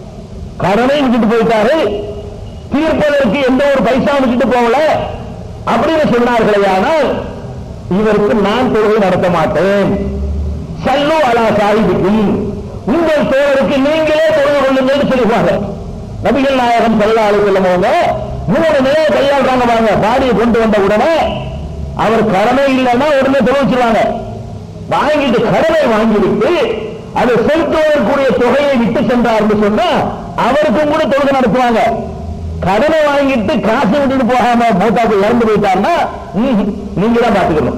கடனை விட்டுட்டு போயிட்டாரு தீர்ப்பதற்கு எந்த ஒரு பைசா விட்டுட்டு போகல அப்படின்னு சொன்னார்களே ஆனால் இவருக்கு நான் தொழுகை நடத்த மாட்டேன் சல்லு அலா சாஹிபிக்கும் உங்கள் தோழருக்கு நீங்களே தொழுது கொள்ளுங்கள் சொல்லுவாங்க நபிகள் நாயகம் சல்லா அலி செல்லவங்க மூணு நிலையை கையாளுறாங்க பாருங்க பாடியை கொண்டு வந்த உடனே அவர் கடமை இல்லைன்னா உடனே தொழிச்சிருவாங்க வாங்கிட்டு கடனை வாங்கிவிட்டு அதை செலுத்துவதற்குரிய தொகையை விட்டு சென்றார்னு சொன்னா அவருக்கும் கூட தொழுகை நடத்துவாங்க கடனை வாங்கிட்டு காசு விட்டுட்டு போகாம மூத்தாக்கு இறந்து போயிட்டாருன்னா ம்ஹும், நீங்க தான் பாத்துக்கணும்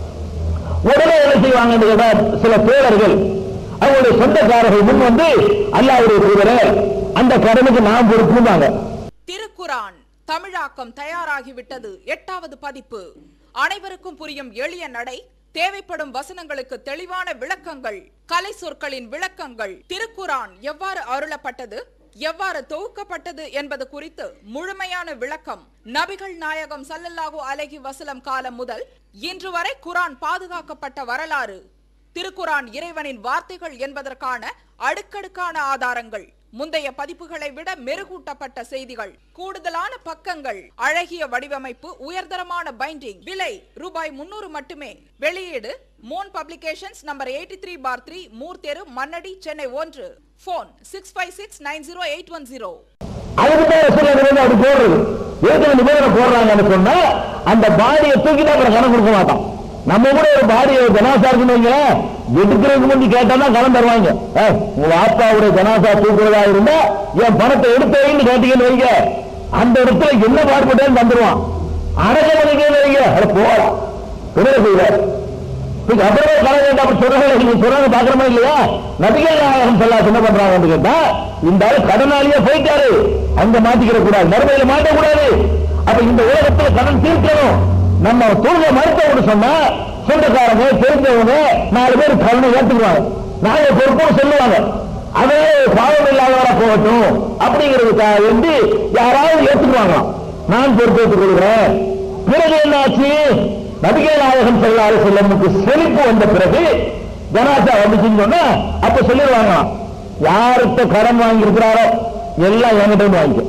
உடனே என்ன செய்வாங்கன்னு கேட்டா சில தோழர்கள் அவங்களுடைய சொந்தக்காரர்கள் முன் வந்து அல்லாவுடைய தூதரே அந்த கடனுக்கு நான் பொறுப்புவாங்க திருக்குரான் தமிழாக்கம் தயாராகிவிட்டது எட்டாவது பதிப்பு அனைவருக்கும் புரியும் எளிய நடை தேவைப்படும் வசனங்களுக்கு தெளிவான விளக்கங்கள் கலை சொற்களின் விளக்கங்கள் திருக்குரான் எவ்வாறு அருளப்பட்டது எவ்வாறு தொகுக்கப்பட்டது என்பது குறித்து முழுமையான விளக்கம் நபிகள் நாயகம் ஸல்லல்லாஹு அலைஹி வஸல்லம் காலம் முதல் இன்று வரை குரான் பாதுகாக்கப்பட்ட வரலாறு திருக்குரான் இறைவனின் வார்த்தைகள் என்பதற்கான அடுக்கடுக்கான ஆதாரங்கள் முந்தைய பதிப்புகளை விட மெருகூட்டப்பட்ட செய்திகள் கூடுதலான பக்கங்கள் அழகிய வடிவமைப்பு உயர்தரமான பைண்டிங் விலை ரூபாய் முன்னூறு மட்டுமே வெளியீடு Moon publications number eighty three bar three Moore தெரு மன்னடி சென்னை ஒன்று phone six five six nine zero eight one zero அதுக்கு தான் ரசூலுல்லாஹி வந்து அப்படி போடுறது எதுக்கு நிபந்தனை போடுறாங்கன்னு சொன்னா அந்த பாடியை தூக்கிட்டு அப்புறம் கணக்கு கொடுக்க மாட்டான் நம்ம கூட ஒரு பாடியை ஜனாசா இருக்குன்னு வைங்களேன் எடுக்கிறதுக்கு முந்தி கேட்டா கடன் தருவாங்க ஏய், உங்க அப்பாவுடைய ஜனாசா தூக்குறதா இருந்தா என் பணத்தை எடுத்தேன்னு கேட்டீங்கன்னு வைங்க அந்த இடத்துல என்ன பாடுபட்டேன்னு தந்துருவான் அடக்க பண்ணிக்கன்னு வைங்க அட போகலாம் என்ன செய்வார் நீங்க அப்புறமே கடன் கேட்டா அப்படி சொல்றாங்க நீங்க சொல்றாங்க பாக்குறமா இல்லையா நபிகள் நாயகம் சொல்ல என்ன பண்றாங்கன்னு கேட்டா இந்த ஆளு கடனாளியா போயிட்டாரு அங்க மாட்டிக்கிற கூடாது மறுமையில மாட்டக்கூடாது அப்ப இந்த உலகத்துல கடன் தீர்க்கணும் நம்ம தொழுகை மறுத்தவங்க சொன்னா சொந்தக்காரங்க தெரிஞ்சவங்க நாலு பேர் கடனை ஏத்துக்குவாங்க நாங்க பொறுப்பும் சொல்லுவாங்க அதே பாவம் இல்லாதவரா போகட்டும் அப்படிங்கிறதுக்காக வேண்டி யாராவது ஏத்துக்குவாங்களாம் நான் பொறுப்பேற்றுக் கொள்கிறேன் பிறகு என்ன ஆச்சு நபிகள் நாயகம் செல்லாறு செல்லமுக்கு செழிப்பு வந்த பிறகு ஜனாசா வந்துச்சுன்னு சொன்னா அப்ப சொல்லிடுவாங்களாம் யார்கிட்ட கடன் வாங்கி இருக்கிறாரோ எல்லாம் என்கிட்ட இருந்து வாங்கிக்க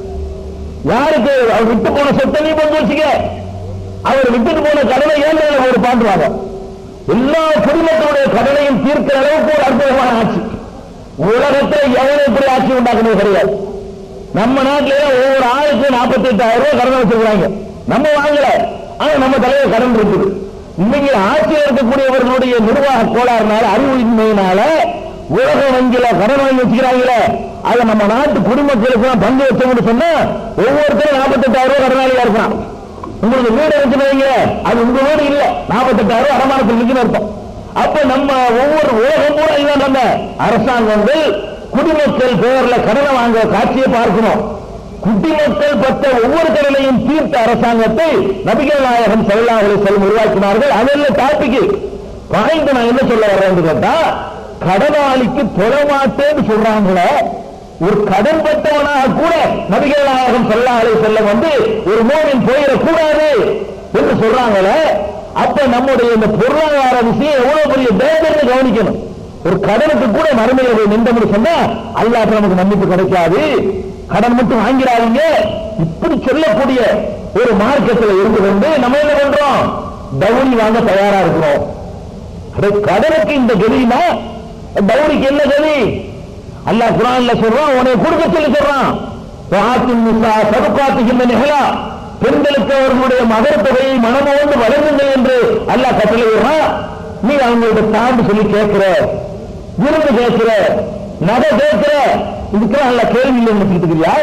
யாருக்கு அவர் விட்டு போன சொத்தை நீ பங்கு வச்சுக்க அவர் விட்டுட்டு போன கடனை ஏன் மேல ஒரு பாண்டுவாங்க எல்லா குடும்பத்தினுடைய கடனையும் தீர்க்கிற அளவுக்கு ஒரு அற்புதமான ஆட்சி உலகத்தில் எவனை இப்படி ஆட்சி உண்டாக்குறது கிடையாது நம்ம நாட்டில ஒவ்வொரு ஆளுக்கு நாற்பத்தி எட்டாயிரம் ரூபாய் கடன் வச்சிருக்காங்க நம்ம வாங்கல ஆனா நம்ம தலைவர் கடன் இருக்குது இன்னைக்கு ஆட்சியில் இருக்கக்கூடியவர்களுடைய நிர்வாக கோளாறுனால அறிவின்மையினால உலக வங்கியில கடன் வாங்கி வச்சுக்கிறாங்களே அதை நம்ம நாட்டு குடிமக்களுக்கு எல்லாம் பங்கு வச்சோம்னு சொன்னா ஒவ்வொருத்தரும் நாற்பத்தெட்டாயிரம் ரூபாய் கடனாளியா இருக்கான் உங்களுக்கு வீடு வச்சுருவீங்க அது உங்க வீடு இல்ல நாற்பத்தெட்டாயிரம் ரூபாய் அடமானத்தில் இருக்குன்னு அர்த்தம் அப்ப நம்ம ஒவ்வொரு உலகம் கூட இதுதான் நம்ம அரசாங்கங்கள் குடிமக்கள் பெயர்ல கடனை வாங்க காட்சியை பார்க்கணும் குடிமக்கள் பட்ட ஒவ்வொரு கடனையும் தீர்த்த அரசாங்கத்தை நபிகள் நாயகம் செல்லாஹலை செல்லும் உருவாக்கினார்கள் அதெல்லாம் டாபிக் பாயிண்ட் நான் என்ன சொல்ல வர்றேன்னு கேட்டா கடனாளிக்கு தொழமாட்டேன்னு சொல்றாங்களே ஒரு கடன் பட்டவனாக கூட நபிகள் நாயகம் செல்லாஹலை செல்ல வந்து ஒரு மோனின் போயிடக்கூடாது என்று சொல்றாங்களே அப்ப நம்முடைய இந்த பொருளாதார விஷயம் எவ்வளவு பெரிய டேஞ்சர்னு கவனிக்கணும் ஒரு கடனுக்கு கூட மறுமையில போய் நின்றோம்னு சொன்னா அல்லாஹ் நமக்கு மன்னிப்பு கிடைக்காது கடன் மட்டும் வாங்கிறாதீங்க இப்படி சொல்லக்கூடிய ஒரு மார்க்கத்தில் இருந்து கொண்டு நம்ம என்ன பண்றோம் டவுரி வாங்க தயாரா இருக்கிறோம் அட, கடனுக்கு இந்த கதினா டவுரிக்கு என்ன கதி அல்லாஹ் குரான்ல சொல்றான் உன்னை கொடுக்க சொல்லி சொல்றான் வாத்தின் நிசா சதுக்காத்துகின்ற நிகழா பெண்களுக்கு அவர்களுடைய மகர் தொகையை மனமோந்து வழங்குங்கள் என்று அல்லாஹ் கட்டளை விடுறான் நீ அவங்களோட தாண்டு சொல்லி கேட்கிற விருந்து கேட்கிற நகை கேட்கிற இதுக்கெல்லாம் அல்ல கேள்வி இல்லை நினைச்சுக்கிறியா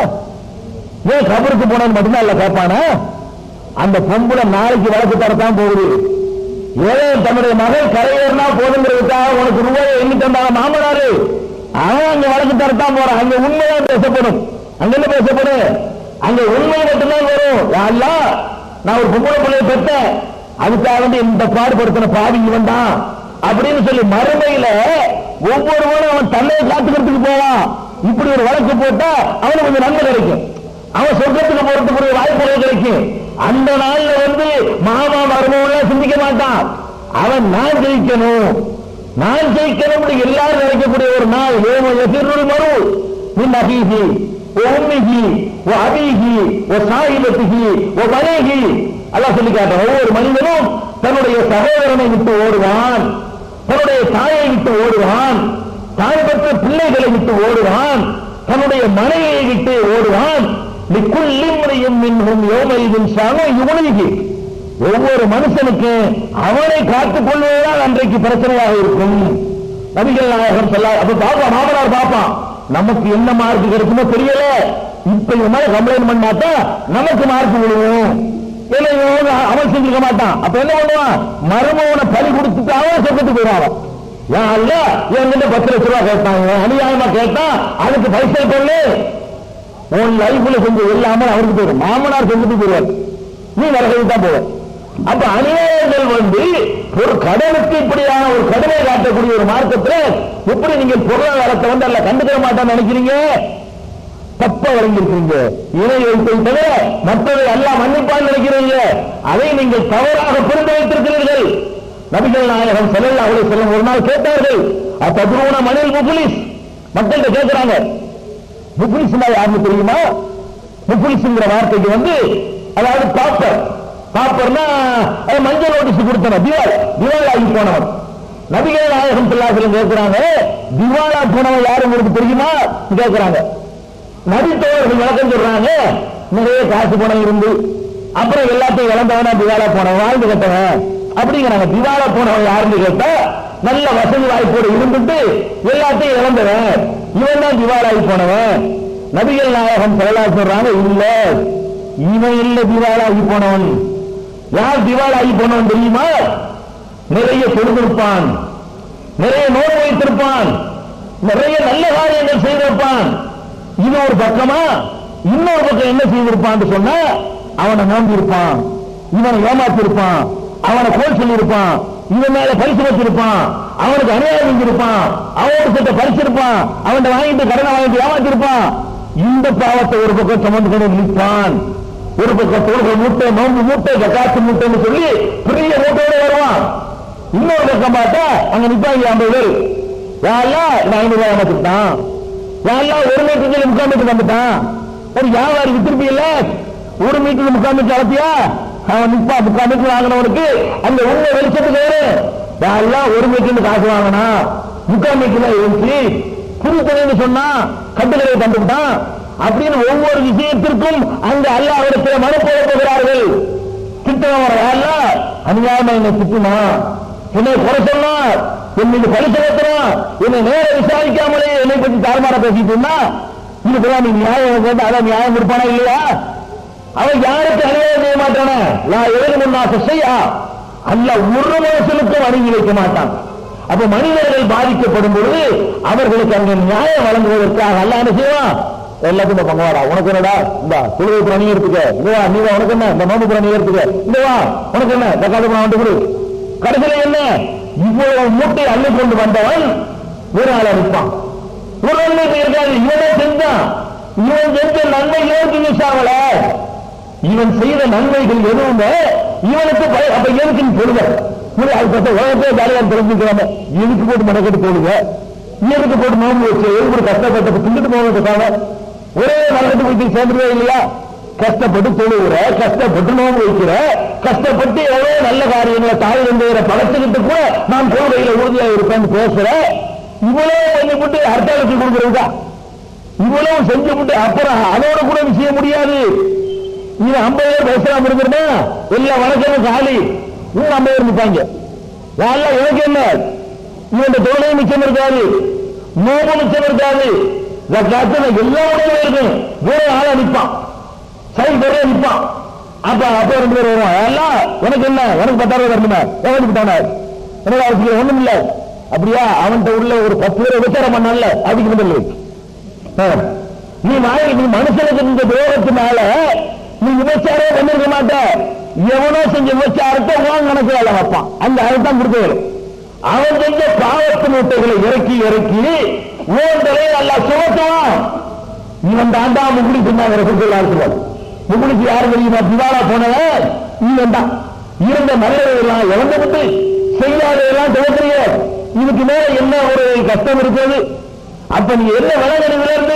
ஏன் கபருக்கு போனது மட்டும்தான் அல்ல கேட்பானா அந்த பொம்பளை நாளைக்கு வழக்கு தரத்தான் போகுது ஏதோ தன்னுடைய மகள் கரையேறினா போதுங்கிறதுக்காக உனக்கு ரூபாயை எண்ணி தந்தாங்க மாமனாரு அவன் அங்க வழக்கு தரத்தான் போறான் அங்க உண்மைதான் பேசப்படும் அங்க என்ன பேசப்படும் அங்க உண்மை மட்டும்தான் வரும் யா அல்லாஹ், நான் ஒரு பொம்பளை பிள்ளையை பெற்றேன் அதுக்காக வந்து இந்த பாடுபடுத்தின பாவி இவன் தான் அப்படின்னு சொல்லி மறுமையில ஒவ்வொருவனும் அவன் தன்னையை காத்துக்கிறதுக்கு போவான் இப்படி ஒரு வழக்கு போட்டா அவனுக்கு கொஞ்சம் நன்மை கிடைக்கும் அவன் சொர்க்கத்துக்கு போறதுக்குரிய வாய்ப்புகள் கிடைக்கும் அந்த நாள்ல வந்து மாமா மருமகன் சிந்திக்க மாட்டான் அவன் நான் ஜெயிக்கணும் நான் ஜெயிக்கணும் எல்லாரும் நினைக்கக்கூடிய ஒரு நாள் ஏம எதிர்நுள் மறு மின் அகீகி உம்மிகி ஓ அபிகி ஓ சாயிபத்திகி ஓ மனைகி அல்லாஹ் சொல்லி காட்டுறான் ஒவ்வொரு மனிதனும் தன்னுடைய சகோதரனை விட்டு ஓடுவான் தன்னுடைய தாயை விட்டு ஓடுவான் தாய் பெற்ற பிள்ளைகளை விட்டு ஓடுவான் தன்னுடைய மனைவியை விட்டு ஓடுவான் லிக்குள்ளிம்ரையும் மின்ஹும் யோமையின் சாம யுவனிகி ஒவ்வொரு மனுஷனுக்கு அவனை காத்துக் கொள்வதுதான் அன்றைக்கு பிரச்சனையாக இருக்கும் நபிகள் நாயகம் சொல்ல அப்ப பாப்பா மாமனார் பாப்பான் நமக்கு என்ன மார்க் கிடைக்குமோ தெரியல இப்ப இந்த மாதிரி கம்ப்ளைண்ட் பண்ணாட்டா நமக்கு மார்க் விழுவும் இல்ல இவன் அவன் செஞ்சிருக்க மாட்டான் அப்ப என்ன பண்ணுவான் மருமவனை பலி கொடுத்துட்டு அவன் சொர்க்கத்துக்கு போயிடுவான் ஏன் அல்ல என்கிட்ட பத்து லட்ச ரூபாய் கேட்டாங்க அநியாயமா கேட்டா அதுக்கு பைசா கொள்ளு உன் லைஃப்ல செஞ்சு இல்லாமல் அவருக்கு போயிடும் மாமனார் செஞ்சுட்டு போயிடுவார் நீ நரகத்துக்கு தான் போவ அப்ப அநியாயங்கள் வந்து ஒரு கடனுக்கு இப்படியான ஒரு கடனை காட்டக்கூடிய ஒரு மார்க்கத்துல எப்படி நீங்க பொருளாதாரத்தை வந்து அல்ல கண்டுக்கிற மாட்டான்னு நினைக்கிறீங்க தப்ப வழங்கியிருக்கீங்க இணை வைப்பை தவிர மற்றதை எல்லாம் மன்னிப்பான்னு நினைக்கிறீங்க அதை நீங்கள் தவறாக புரிந்து வைத்திருக்கிறீர்கள் நபிகள் நாயகம் செல்லல்லா அவளை செல்லும் ஒரு நாள் கேட்டார்கள் அத்ததுருவன மணில் முகுலிஸ் மக்கள்கிட்ட கேட்கிறாங்க முகுலிஸ்னா யாருன்னு தெரியுமா முகுலிஸ்ங்கிற வார்த்தைக்கு வந்து அதாவது காப்பர் காப்பர்னா அது மஞ்சள் நோட்டீஸ் கொடுத்தவன் திவால் திவால் ஆகி போனவன் நபிகள் நாயகம் செல்லாசலம் கேட்கிறாங்க திவாலா போனவன் யாரு உங்களுக்கு தெரியுமா கேட்கிறாங்க நபித்தோழர்கள் விளக்கம் சொல்றாங்க நிறைய காசு பணம் இருந்து அப்புறம் எல்லாத்தையும் இழந்தவனா திவாலா போனவன் வாழ்ந்து கட்டவன் அப்படிங்கிறாங்க திவாலா போனவன் யாருன்னு கேட்டா நல்ல வசதி வாய்ப்போடு இருந்துட்டு எல்லாத்தையும் இழந்தவன் இவன் தான் திவாலாகி போனவன் நபிகள் நாயகம் சொல்லலா சொல்றாங்க இல்ல இவன் இல்ல திவாலாகி போனவன் யார் திவாலாகி போனவன் தெரியுமா நிறைய கொடுத்திருப்பான் நிறைய நோய் வைத்திருப்பான் நிறைய நல்ல காரியங்கள் செய்திருப்பான் இது ஒரு பக்கமா இன்னொரு பக்கம் என்ன செய்திருப்பான்னு சொன்னா அவனை நோம்பி இருப்பான் இவனை ஏமாத்திருப்பான் அவனை கோல் சொல்லியிருப்பான் இவன் மேல பரிசு வச்சிருப்பான் அவனுக்கு அநியாயம் செஞ்சிருப்பான் அவனுக்கு கிட்ட பறிச்சிருப்பான் அவன் வாங்கிட்டு கடனை வாங்கிட்டு ஏமாத்திருப்பான் இந்த பாவத்தை ஒரு பக்கம் சுமந்து கொண்டு நிற்பான் ஒரு பக்கம் தொழுகை மூட்டை நோம்பு மூட்டை ஜக்காத்து மூட்டைன்னு சொல்லி பெரிய மூட்டையோட வருவான் இன்னொரு பக்கம் பார்த்தா அங்க நிப்பாங்க ஐம்பது பேர் யாரெல்லாம் இந்த ஐநூறு ரூபாய் ஏமாத்திட்டான் யாரெல்லாம் ஒரு மீட்டருக்கு முக்கால் மீட்டர் வந்துட்டான் ஒரு வியாபாரி வித்திருப்பீல்ல ஒரு மீட்டர் முக்கால் மீட்டர் அளத்தியா அவன் நிப்பா முக்கால் மீட்டர் வாங்கினவனுக்கு அந்த உண்மை வெளிச்சத்துக்கு வேறு யாரெல்லாம் ஒரு மீட்டர் காசு வாங்கினா முக்கால் மீட்டர் இருந்துச்சு புதுத்தனைன்னு சொன்னா கட்டுக்கடையை கண்டுவிட்டான் அப்படின்னு ஒவ்வொரு விஷயத்திற்கும் அங்க அல்லாவிடத்தில் மனு போட போகிறார்கள் திட்டவன் அல்ல அநியாயமா என்னை திட்டுமா என்னை குறை சொன்னா என் மீது பழி சுமத்துறான் என்னை நேர விசாரிக்காமலே என்னை பற்றி தாழ்மாற பேசிட்டு இருந்தா இதுக்கெல்லாம் நீ நியாயம் கேட்டு அதான் நியாயம் இருப்பானா இல்லையா அவன் யாருக்கு அநியாயம் செய்ய மாட்டானா நான் எழுத முன்னா செய்யா அல்ல ஒரு மனுஷனுக்கும் அணுகி வைக்க மாட்டான் அப்ப மனிதர்கள் பாதிக்கப்படும் பொழுது அவர்களுக்கு அங்கே நியாயம் வழங்குவதற்காக அல்ல என்ன செய்வான் எல்லாத்தையும் பங்கவாடா உனக்கு என்னடா இந்த தொழுகை நீ எடுத்துக்க இங்க வா நீ வா உனக்கு என்ன இந்த நோம்பு நீ எடுத்துக்க இந்த வா உனக்கு என்ன இந்த காலத்து வந்து கொடு கடைசியில என்ன இவ்வளவு மூட்டை அள்ளி கொண்டு வந்தவன் ஒரு ஆளா நிற்பான் ஒரு நன்மை இருக்காது இவனே செஞ்சான் இவன் செஞ்ச நன்மை இவனுக்கு மிஸ் ஆகல இவன் செய்த நன்மைகள் எதுவுமே இவனுக்கு பய- அப்ப எதுக்கு நீ சொல்லுங்க புரிய அது பத்த உலகத்தே ஜாலியாக தெரிஞ்சுக்கிறாங்க எதுக்கு போட்டு மடக்கட்டு போடுங்க எதுக்கு போட்டு நோம்பு வச்சு எதுக்கு ஒரு கஷ்டப்பட்டு திண்டுட்டு போவதுக்காக ஒரே நரகத்துக்கு போய் சேர்ந்துருவே இல்லையா கஷ்டப்பட்டு தொழுகிற கஷ்டப்பட்டு நோம்பு வைக்கிற கஷ்டப்பட்டு எவ்வளவு நல்ல காரியங்களை தாய் தந்தையர பழத்துக்கிட்டு கூட நான் கொள்கையில உறுதியா இருப்பேன்னு பேசுற இவ்வளவு பண்ணிவிட்டு அர்த்தாலத்தில் கொடுக்கறதுதா இவ்வளவு செஞ்சு விட்டு அப்புறம் அதோட கூட நீ செய்ய முடியாது இது ஐம்பது பேர் பேசலாம் இருக்கிறனா எல்லா வழக்கமும் காலி இன்னும் ஐம்பது பேர் நிற்பாங்க யாரெல்லாம் எனக்கு என்ன இவன் தொழிலையும் மிச்சம் இருக்காது நோபு மிச்சம் இருக்காது ஜக்காத்து எல்லா உடனே இருக்கும் வேற ஆளா நிற்பான் சரி பேரே நிற்பான் அப்ப அப்ப ரெண்டு பேர் வருவான் எல்லாம் உனக்கு என்ன உனக்கு பத்தாயிரம் வரணுமா எவனுக்கு விட்டான எனக்கு அவசியம் ஒண்ணும் இல்ல அப்படியா அவன்கிட்ட உள்ள ஒரு பத்து பேரை விசாரம் பண்ணல அதுக்கு முதல்ல ஆ. நீ வாய் நீ மனுஷனுக்கு இந்த துரோகத்தினால நீ விபச்சாரம் பண்ணிருக்க மாட்ட எவனோ செஞ்ச விபச்சாரத்தை உன் கணக்கு வேலை வைப்பான் அந்த அதுதான் கொடுத்தவர் அவன் செஞ்ச பாவத்து மூட்டைகளை இறக்கி இறக்கி உன் தலையை நல்லா சுமத்துவான் இவன் தாண்டா முகுளி சொன்னாங்க ரசூலுல்லாஹி முகுளிக்கு யாரு தெரியுமா திவாலா போனவன் இவன் தான் இருந்த நல்லதெல்லாம் இழந்து விட்டு செய்யாததெல்லாம் துவக்கிறீங்க இதுக்கு மேல என்ன ஒரு கஷ்டம் இருக்கிறது அப்ப நீ என்ன விலகணுதுல இருந்து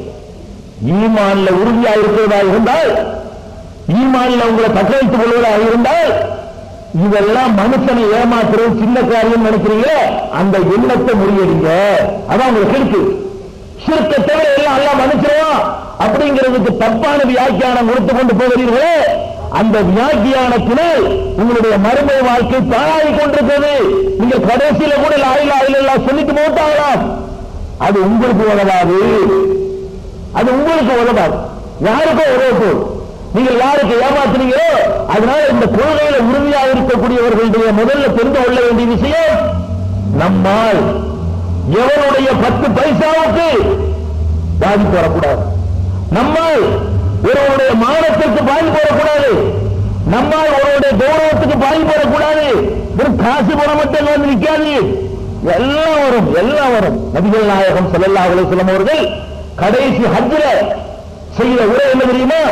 ஈமான்ல உறுதியா இருக்கிறதா இருந்தால் ஈமான்ல உங்களை தக்க வைத்துக் கொள்வதாக இருந்தால் இதெல்லாம் மனுஷனை ஏமாத்துறது சின்ன காரியம் நினைக்கிறீங்க அந்த எண்ணத்தை முறியடிங்க அதான் உங்களுக்கு இருக்கு சிறுத்தை தவிர எல்லாம் எல்லாம் மனுஷனும் அப்படிங்கிறதுக்கு தப்பான வியாக்கியானம் கொடுத்து கொண்டு போகிறீர்களே அந்த வியாக்கியானத்தினால் உங்களுடைய மறுமை வாழ்க்கை பாழாகி கொண்டிருக்கிறது நீங்க கடைசியில கூட லாயில எல்லாம் சொல்லிட்டு போட்டாங்களாம் அது உங்களுக்கு உதவாது அது உங்களுக்கு உதவாது யாருக்கோ உதவப்போம் நீங்கள் யாருக்கு ஏமாத்துறீங்களோ அதனால இந்த கொள்கையில உறுதியாக இருக்கக்கூடியவர்களுடைய முதல்ல தெரிந்து கொள்ள வேண்டிய விஷயம் நம்மால் எவனுடைய பத்து பைசாவுக்கு பாதிப்பு வரக்கூடாது நம்மால் ஒருவருடைய மானத்திற்கு பாதிப்பு வரக்கூடாது நம்மால் ஒருவருடைய கௌரவத்துக்கு பாதிப்பு வரக்கூடாது வெறும் காசு பணம் மட்டும் இங்க வந்து நிற்காது எல்லாம் வரும் எல்லாம் வரும் நபிகள் நாயகம் ஸல்லல்லாஹு அலைஹி வஸல்லம் அவர்கள் கடைசி ஹஜ்ஜில செய்த உரை என்ன தெரியுமா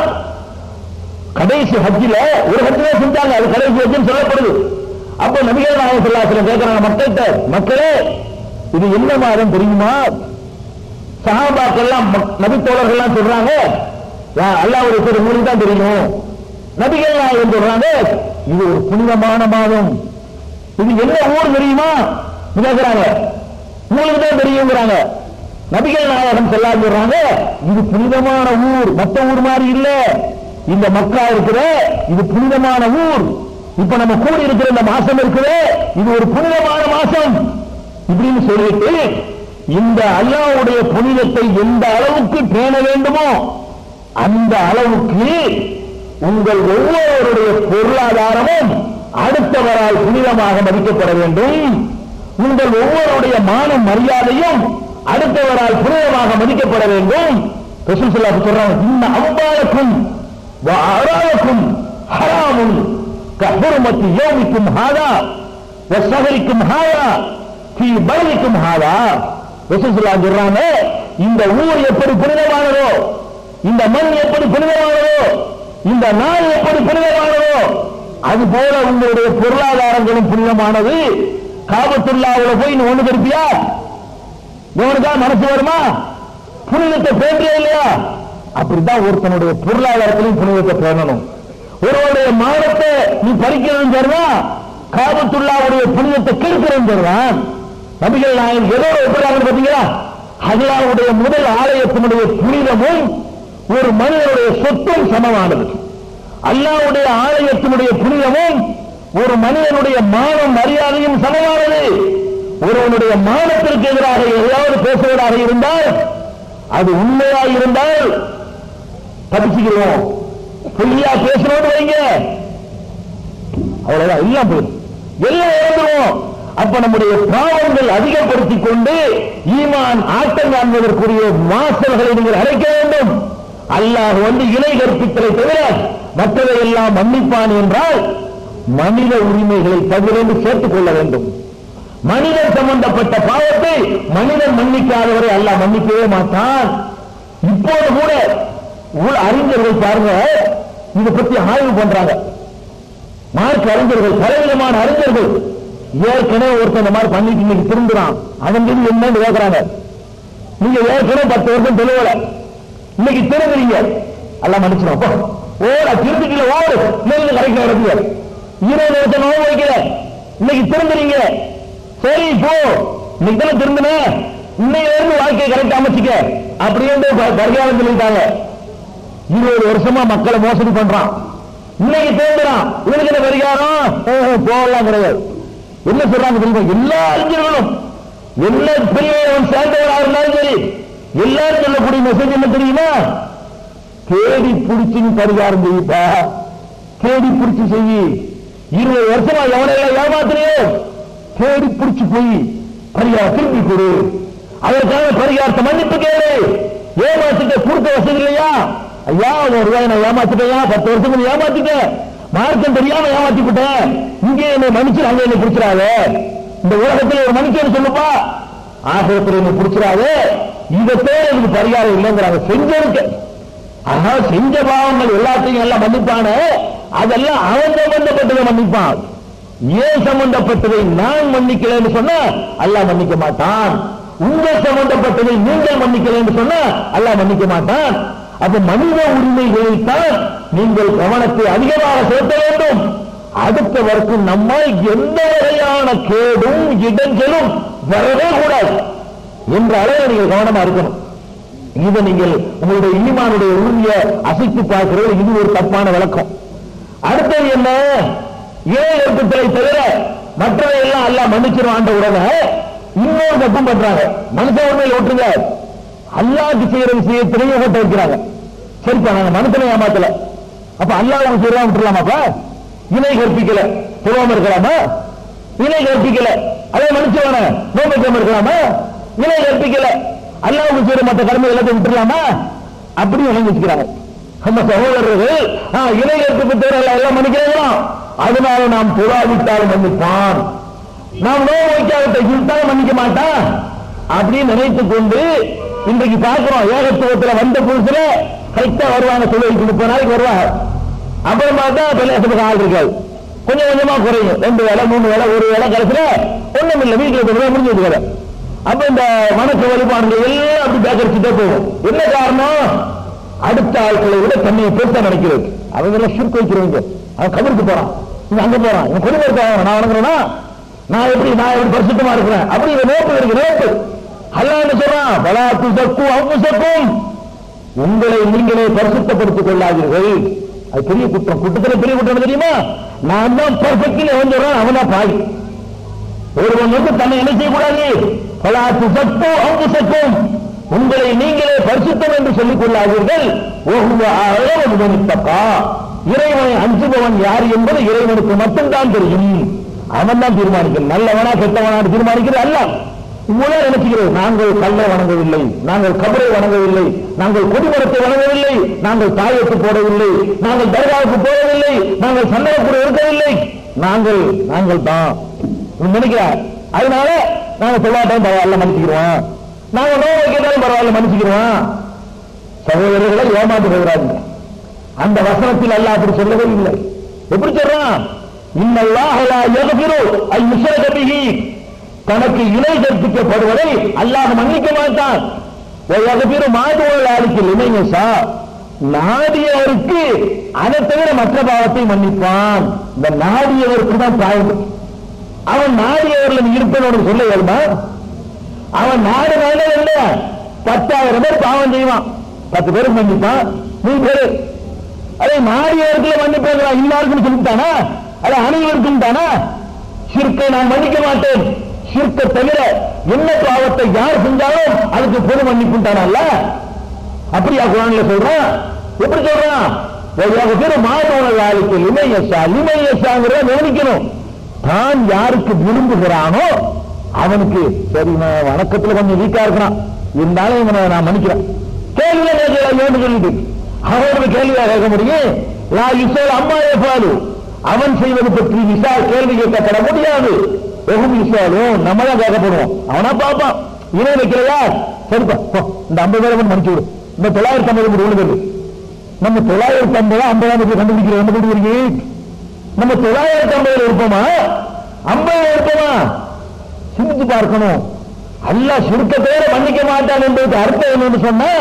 கடைசி ஹஜ்ஜில ஒரு ஹஜ்ஜிலே செஞ்சாங்க அது கடைசி ஹஜ்ஜின்னு சொல்லப்படுது அப்ப நபிகள் நாயகம் ஸல்லல்லாஹு அலைஹி வஸல்லம் கேட்கறாங்க மக்கள்கிட்ட மக்களே இது என்ன மாதம் தெரியுமா சஹாபாக்கெல்லாம் மக்- நபித்தோழர்கள்லாம் சொல்றாங்க யா, அல்லாஹ்வுடைய பேர் உங்களுக்கு தான் தெரியும் நபிகள் நாயகம் சொல்றாங்க இது ஒரு புனிதமான மாதம் இது என்ன ஊர் தெரியுமா கேட்கிறாங்க உங்களுக்கு தான் தெரியுங்கிறாங்க நபிகள் நாயகம் செல்லாம் சொல்றாங்க இது புனிதமான ஊர் மத்த ஊர் மாதிரி இல்ல இந்த மக்கா இருக்கிற இது புனிதமான ஊர் இப்ப நம்ம கூடி இருக்கிற இந்த மாசம் இருக்குது இது ஒரு புனிதமான மாசம் இப்படின்னு சொல்லிட்டு இந்த அல்லாஹ்வுடைய புனிதத்தை எந்த அளவுக்கு பேண வேண்டுமோ அந்த அளவுக்கு உங்கள் ஒவ்வொருவருடைய பொருளாதாரமும் அடுத்தவரால் புனிதமாக மதிக்கப்பட வேண்டும் உங்கள் ஒவ்வொருடைய மான மரியாதையும் அடுத்தவரால் புனிதமாக மதிக்கப்பட வேண்டும் ரசூல் ஸல்லல்லாஹு அலைஹி வஸல்லம் சொல்றாங்க இன்ன அம்பாலக்கும் வ அராலக்கும் ஹராமுன் கஹுர்மத்தி யௌமிக்கும் ஹாதா வ ஷஹரிக்கும் ஹாதா ஃபீ பலதிக்கும் ஹாதா ரசூல் ஸல்லல்லாஹு அலைஹி வஸல்லம் சொல்றாங்க இந்த ஊர் எப்படி புனிதமானதோ இந்த மண் எப்படி புனிதமானதோ இந்த நாள் எப்படி புனிதமானதோ அது போல உங்களுடைய பொருளாதாரங்களும் புனிதமானது காபத்துல்லாவுல போய் நீ ஒண்ணு கருப்பியா இவனுக்கா மனசு வருமா புனிதத்தை பேண்டியா இல்லையா அப்படித்தான் ஒருத்தனுடைய பொருளாதாரத்திலையும் புனிதத்தை பேணணும் ஒருவருடைய மானத்தை நீ பறிக்கிறது சரிதான் காபத்துல்லாவுடைய புனிதத்தை கெடுக்கிறது சரிதான் நபிகள் நாயன் எதோ ஒப்புறாங்க பாத்தீங்களா அல்லாவுடைய முதல் ஆலயத்தினுடைய புனிதமும் ஒரு மனிதனுடைய சொத்தும் சமமானது அல்லாவுடைய ஆலயத்தினுடைய புனிதமும் ஒரு மனிதனுடைய மானம் மரியாதையும் சமமானது ஒருவனுடைய மானத்திற்கு எதிராக எதையாவது பேசுவதாக இருந்தால் அது உண்மையாக இருந்தால் தப்பிச்சுக்கிறோம் பொய்யா பேசணும்னு வைங்க அவ்வளவுதான் எல்லாம் போயிடும் எல்லாம் இழந்துருவோம் அப்ப நம்முடைய பாவங்கள் அதிகப்படுத்திக் கொண்டு ஈமான் ஆட்டம் காண்பதற்குரிய வாசல்களை நீங்கள் அடைக்க வேண்டும் அல்லாஹ் வந்து இணை கற்பித்தலை தவிர மற்றதை எல்லாம் மன்னிப்பான் என்றால் மனித உரிமைகளை தவிர என்று சேர்த்துக் கொள்ள வேண்டும் மனிதன் சம்பந்தப்பட்ட பாவத்தை மனிதன் மன்னிக்காதவரை அல்லாஹ் மன்னிக்கவே மாட்டான் இப்போது கூட உள்ள அறிஞர்கள் பாருங்க இதை பத்தி ஆய்வு பண்றாங்க மார்க் அறிஞர்கள் பலவிதமான அறிஞர்கள் ஏற்கனவே ஒருத்தன் இந்த மாதிரி பண்ணிட்டு இன்னைக்கு திரும்புறான் அவன் மீது என்னன்னு கேட்கறாங்க நீங்க ஏற்கனவே பத்து வருஷம் தெளிவல இன்னைக்கு திருந்துறீங்க எல்லாம் மன்னிச்சிடும் போ ஓட திருந்துக்கல ஓடு இன்னும் கரெக்டா நடக்குது இருபது வருஷம் நோவு வைக்கல இன்னைக்கு திருந்துறீங்க சரி போ இன்னைக்கு தானே திருந்தின இன்னையில இருந்து வாழ்க்கையை கரெக்டா அமைச்சிக்க அப்படியே பரிகாரம் சொல்லிட்டாங்க இருபது வருஷமா மக்களை மோசடி பண்றான் இன்னைக்கு தேர்ந்துறான் இவனுக்கு என்ன பரிகாரம் ஓஹோ, போகலாம் கிடையாது என்ன சொல்றாங்க தெரியுமா எல்லா அறிஞர்களும் எல்லா பெரிய அவன் சேர்ந்தவரா இருந்தாலும் சரி எல்லாரும் சொல்லக்கூடிய மெசேஜ் என்ன தெரியுமா தேடி பிடிச்சு நீ பரிகாரம் செய்யுப்பா தேடி பிடிச்சு செய்யி இருபது வருஷமா எவனையெல்லாம் ஏமாத்துறியோ தேடி பிடிச்சு போய் பரிகாரம் திருப்பி கொடு அதற்கான பரிகாரத்தை மன்னிப்பு கேளு ஏமாத்திட்ட கொடுக்க வசதி இல்லையா ஐயா ஒரு ரூபாய் நான் ஏமாத்திட்டேன் பத்து வருஷம் ஏமாத்திட்டேன் மார்க்கம் தெரியாம ஏமாத்தி விட்டேன் இங்கே என்னை மன்னிச்சு அங்க என்னை பிடிச்சிடாத இந்த உலகத்துல ஒரு மனுஷன் சொல்லுப்பா ஆசிரத்தில் என்னை பிடிச்சிடாத இதை பேர் எனக்கு பரிகாரம் இல்லைங்கிறாங்க செஞ்சிருக்க ஆனா செஞ்ச பாவங்கள் எல்லாத்தையும் எல்லாம் மன்னிப்பானே அதெல்லாம் அவன் சம்பந்தப்பட்டதை மன்னிப்பான் ஏன் சம்பந்தப்பட்டதை நான் மன்னிக்கலைன்னு சொன்னா அல்லாஹ் மன்னிக்க மாட்டான் உங்கள் சம்பந்தப்பட்டதை நீங்கள் மன்னிக்கலைன்னு சொன்னா அல்லாஹ் மன்னிக்க மாட்டான் அப்ப மனித உரிமைகளில் தான் நீங்கள் கவனத்தை அதிகமாக செலுத்த வேண்டும் அடுத்த வரைக்கும் நம்மால் எந்த வகையான கேடும் இடைஞ்சலும் வரவே கூடாது என்ற அளவில் நீங்கள் கவனமா இருக்கணும் இதை நீங்கள் உங்களுடைய ஈமானுடைய உறுதியை அசைத்து பார்க்கிறது இது ஒரு தப்பான விளக்கம் அடுத்தது என்ன ஏன் ஏற்பட்டதை தவிர மற்றவை எல்லாம் எல்லாம் மன்னிச்சிரும் ஆண்ட உடனே இன்னொரு தப்பும் பண்றாங்க மனுஷ உண்மையில் ஓட்டுங்க அல்லாஹ்க்கு செய்யற விஷயத்திலேயே ஓட்ட வைக்கிறாங்க சரிப்பா நாங்க மனுஷனை ஏமாத்தல அப்ப அல்லாஹ் செய்யலாம் விட்டுலாமாப்பா இணை கற்பிக்கல துரோகம் இருக்கலாமா இணை கற்பிக்கல அதே மனுஷவன நோம்பக்கம் இருக்கலாமா இணை கற்பிக்கல அல்லாஹ்வுக்கு செய்யற மற்ற கடமை எல்லாத்தையும் விட்டுலாமா அப்படி வழங்கி வச்சுக்கிறாங்க நம்ம சகோதரர்கள் ஆ, இணை கற்பித்தவர்கள் எல்லாம் மன்னிக்கிறாங்களாம் அதனால நாம் புறாவிட்டால் மன்னிப்பான் நாம் நோய் வைக்காவிட்ட இழுத்தால் மன்னிக்க மாட்டான் அப்படின்னு நினைத்துக் கொண்டு இன்றைக்கு பார்க்கிறோம் ஏகத்துவத்துல வந்த புதுசுல கரெக்டா வருவாங்க தொழிலுக்கு முப்பது நாளைக்கு வருவாங்க அப்புறம் பார்த்தா பெரிய ஆள் இருக்காது கொஞ்சம் கொஞ்சமா குறையும் ரெண்டு வேலை மூணு வேலை ஒரு வேலை கடைசியில ஒண்ணும் இல்ல வீட்டுல கொண்டு முடிஞ்சு வேலை அப்ப இந்த மனசு வழிபாடுகள் எல்லாம் அப்படி பேக்கரிச்சுட்டே போகும் என்ன காரணம் அடுத்த ஆட்களை விட தன்னை பெருசா நினைக்கிறது அவங்க எல்லாம் சுருக்கு வைக்கிறவங்க அவன் கபருக்கு போறான் இவன் அங்க போறான் இவன் கொடுமை இருக்கான் நான் வணங்குறேன்னா நான் எப்படி நான் எப்படி பரிசுத்தமா இருக்கிறேன் அப்படி இந்த நோப்பு இருக்கு நோப்பு அல்லாஹ் என்ன சொல்றான் பலா துசக்கும் அவுசக்கும் உங்களை நீங்களே பரிசுத்தப்படுத்திக் கொள்ளாதீர்கள் அது பெரிய குற்றம் குற்றத்துல பெரிய குற்றம் என்ன தெரியுமா நான் தான் பர்ஃபெக்ட்ல வந்துடுறேன் அவனா பாய் ஒருவன் வந்து தன்னை என்ன செய்யக்கூடாது பலா துசக்கும் அவுசக்கும் உங்களை நீங்களே பரிசுத்தம் என்று சொல்லிக் கொள்ளாதீர்கள் ஒவ்வொரு அளவு தக்கா இறைவனை அஞ்சுபவன் யார் என்பது இறைவனுக்கு மட்டும்தான் தெரியும் அவன் தான் தீர்மானிக்கிறான் நல்லவனா கெட்டவனா தீர்மானிக்கிறது அல்ல இவ்வளவு நினைச்சுக்கிறோம் நாங்கள் கல்லை வணங்கவில்லை நாங்கள் கபரை வணங்கவில்லை நாங்கள் கொடிமரத்தை வணங்கவில்லை நாங்கள் தாயத்து போடவில்லை நாங்கள் தர்காவுக்கு போடவில்லை நாங்கள் சந்தனக்கூட இருக்கவில்லை நாங்கள் நாங்கள் தான் இவன் நினைக்கிறார் அதனால நாங்க சொல்லாட்டம் பரவாயில்ல மன்னிச்சுக்கிறோம் நாங்க நோய் வைக்கிறதாலும் பரவாயில்ல மன்னிச்சுக்கிறோம் சகோதரர்களை ஏமாந்து போகிறாங்க அந்த வசனத்தில் அல்லாஹ் அப்படி சொல்லவே இல்லை எப்படி சொல்றான் இன்னல்லாஹ் லா யக்ஃபிரு அல் யுஷ்ரக பிஹி தனக்கு இணை கற்பிக்கப்படுவதை அல்லாஹ் மன்னிக்க மாட்டான் யக்ஃபிரு மாதுவல் ஆலிக்கில் இணையசா நாடியவருக்கு அதை தவிர மற்ற பாவத்தை மன்னிப்பான் இந்த நாடியவருக்கு தான் பாவம் அவன் நாடியவர்ல நீ இருப்பேன் சொல்ல இயல்பா அவன் நாடு நாளே இல்ல பத்தாயிரம் பேர் பாவம் செய்வான் பத்து பேருக்கு மன்னிப்பான் நூறு பேரு அதே நாடியவர்களை மன்னிப்பாங்களா எல்லாருக்கும் சொல்லிட்டானா அது அனைவருக்கும் தானா சிற்கை நான் மன்னிக்க மாட்டேன் சிற்க தவிர என்ன பாவத்தை யார் செஞ்சாலும் அதுக்கு பொது மன்னிப்புட்டானல்ல அப்படியா குரான்ல சொல்றான் எப்படி சொல்றான் ஒரு பேர் மாதவன வேலைக்கு லிமையசா லிமையசாங்கிறத கவனிக்கணும் தான் யாருக்கு விரும்புகிறானோ அவனுக்கு சரி நான் வணக்கத்துல கொஞ்சம் வீக்கா இருக்கிறான் இருந்தாலும் இவனை நான் மன்னிக்கிறேன் கேள்வியில கேட்கல ஏன்னு சொல்லிட்டு அவனுக்கு கேள்வியா கேட்க முடியும் லா யுசல் அம்மா ஏபாலு அவன் செய்வது பற்றி விசா கேள்வி கேட்கப்பட முடியாது வெகும் விசாலும் நம்ம தான் கேட்கப்படுவோம் அவனா பாப்பான் இணை வைக்கலையா சரிப்பா போ, இந்த ஐம்பது பேரை மட்டும் மன்னிச்சு விடு இந்த தொள்ளாயிரத்தி ஐம்பது மட்டும் ஒண்ணு நம்ம தொள்ளாயிரத்தி ஐம்பது ஐம்பதாம் தேதி கண்டுபிடிக்கிறோம் என்ன கண்டுபிடிக்கிறீங்க நம்ம தொள்ளாயிரத்தி ஐம்பதுல இருப்போமா ஐம்பதுல இருப்போமா சிந்திச்சு பார்க்கணும் அல்லாஹ் சுருக்க பேரை மன்னிக்க மாட்டான் என்பதுக்கு அர்த்தம் என்னன்னு சொன்னா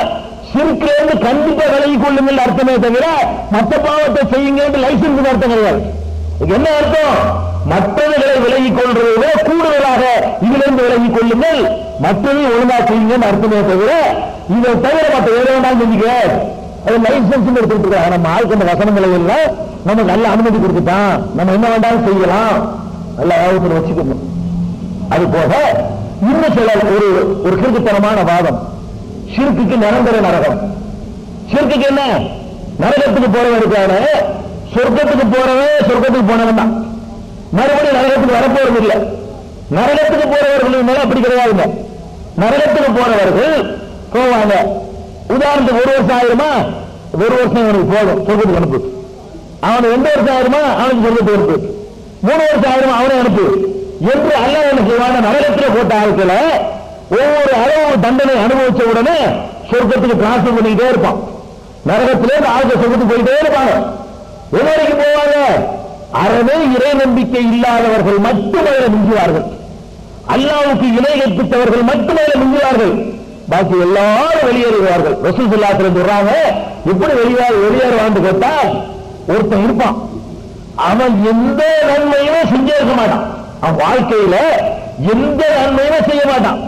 சிறுக்கிலிருந்து கண்டிப்பா விலகி கொள்ளுங்கள் அர்த்தமே தவிர மற்ற பாவத்தை செய்யுங்க லைசன்ஸ் அர்த்தம் கிடையாது இதுக்கு என்ன அர்த்தம் மற்றவர்களை விலகிக் கொள்றதை விட கூடுதலாக இதிலிருந்து விலகிக் கொள்ளுங்கள் மற்றதை ஒழுங்கா செய்யுங்கன்னு அர்த்தமே தவிர இதை தவிர மற்ற எதை வேணாலும் செஞ்சுக்க அது லைசன்ஸ் எடுத்துட்டு இருக்காங்க நம்ம ஆளுக்கு அந்த வசனங்களை எல்லாம் நமக்கு நல்ல அனுமதி கொடுத்துட்டான் நம்ம என்ன வேண்டாலும் செய்யலாம் நல்ல ஆபத்தில் வச்சுக்கணும் அது போக இன்னும் சில ஒரு ஒரு கிறுக்குத்தனமான வாதம் சிறுக்குக்கு நிரந்தர நரகம் சிறுக்குக்கு என்ன நரகத்துக்கு போறவன் இருக்காரு சொர்க்கத்துக்கு போறவன் சொர்க்கத்துக்கு போனவன் தான் மறுபடியும் நரகத்துக்கு வரப்போறது இல்லை நரகத்துக்கு போறவர்கள் மேல அப்படி கிடையாதுங்க நரகத்துக்கு போறவர்கள் போவாங்க உதாரணத்துக்கு ஒரு வருஷம் ஆயிருமா ஒரு வருஷம் அவனுக்கு போதும் சொர்க்கத்துக்கு அனுப்பு அவனுக்கு ரெண்டு வருஷம் ஆயிருமா அவனுக்கு சொர்க்கத்துக்கு அனுப்பு மூணு வருஷம் ஆயிருமா அவனை அனுப்பு என்று அல்ல என்ன செய்வான நரகத்தில் போட்ட ஆட்கள ஒவ்வொரு அளவு தண்டனை அனுபவிச்ச உடனே சொர்க்கத்துக்கு டிரான்ஸ்பர் பண்ணிக்கிட்டே இருப்பான் நரகத்திலே இந்த ஆட்கள் சொர்க்கத்துக்கு போயிட்டே இருப்பாங்க எது வரைக்கும் போவாங்க அறவே இறை நம்பிக்கை இல்லாதவர்கள் மட்டுமே மிஞ்சுவார்கள் அல்லாவுக்கு இணை கற்பித்தவர்கள் மட்டுமே மிஞ்சுவார்கள் பாக்கி எல்லாரும் வெளியேறுவார்கள் ரசூல் சொல்லாத்துல சொல்றாங்க எப்படி வெளியேறு வெளியேறுவான்னு கேட்டா ஒருத்தன் இருப்பான் அவன் எந்த நன்மையுமே செஞ்சே இருக்க மாட்டான் அவன் வாழ்க்கையில எந்த நன்மையுமே செய்ய மாட்டான்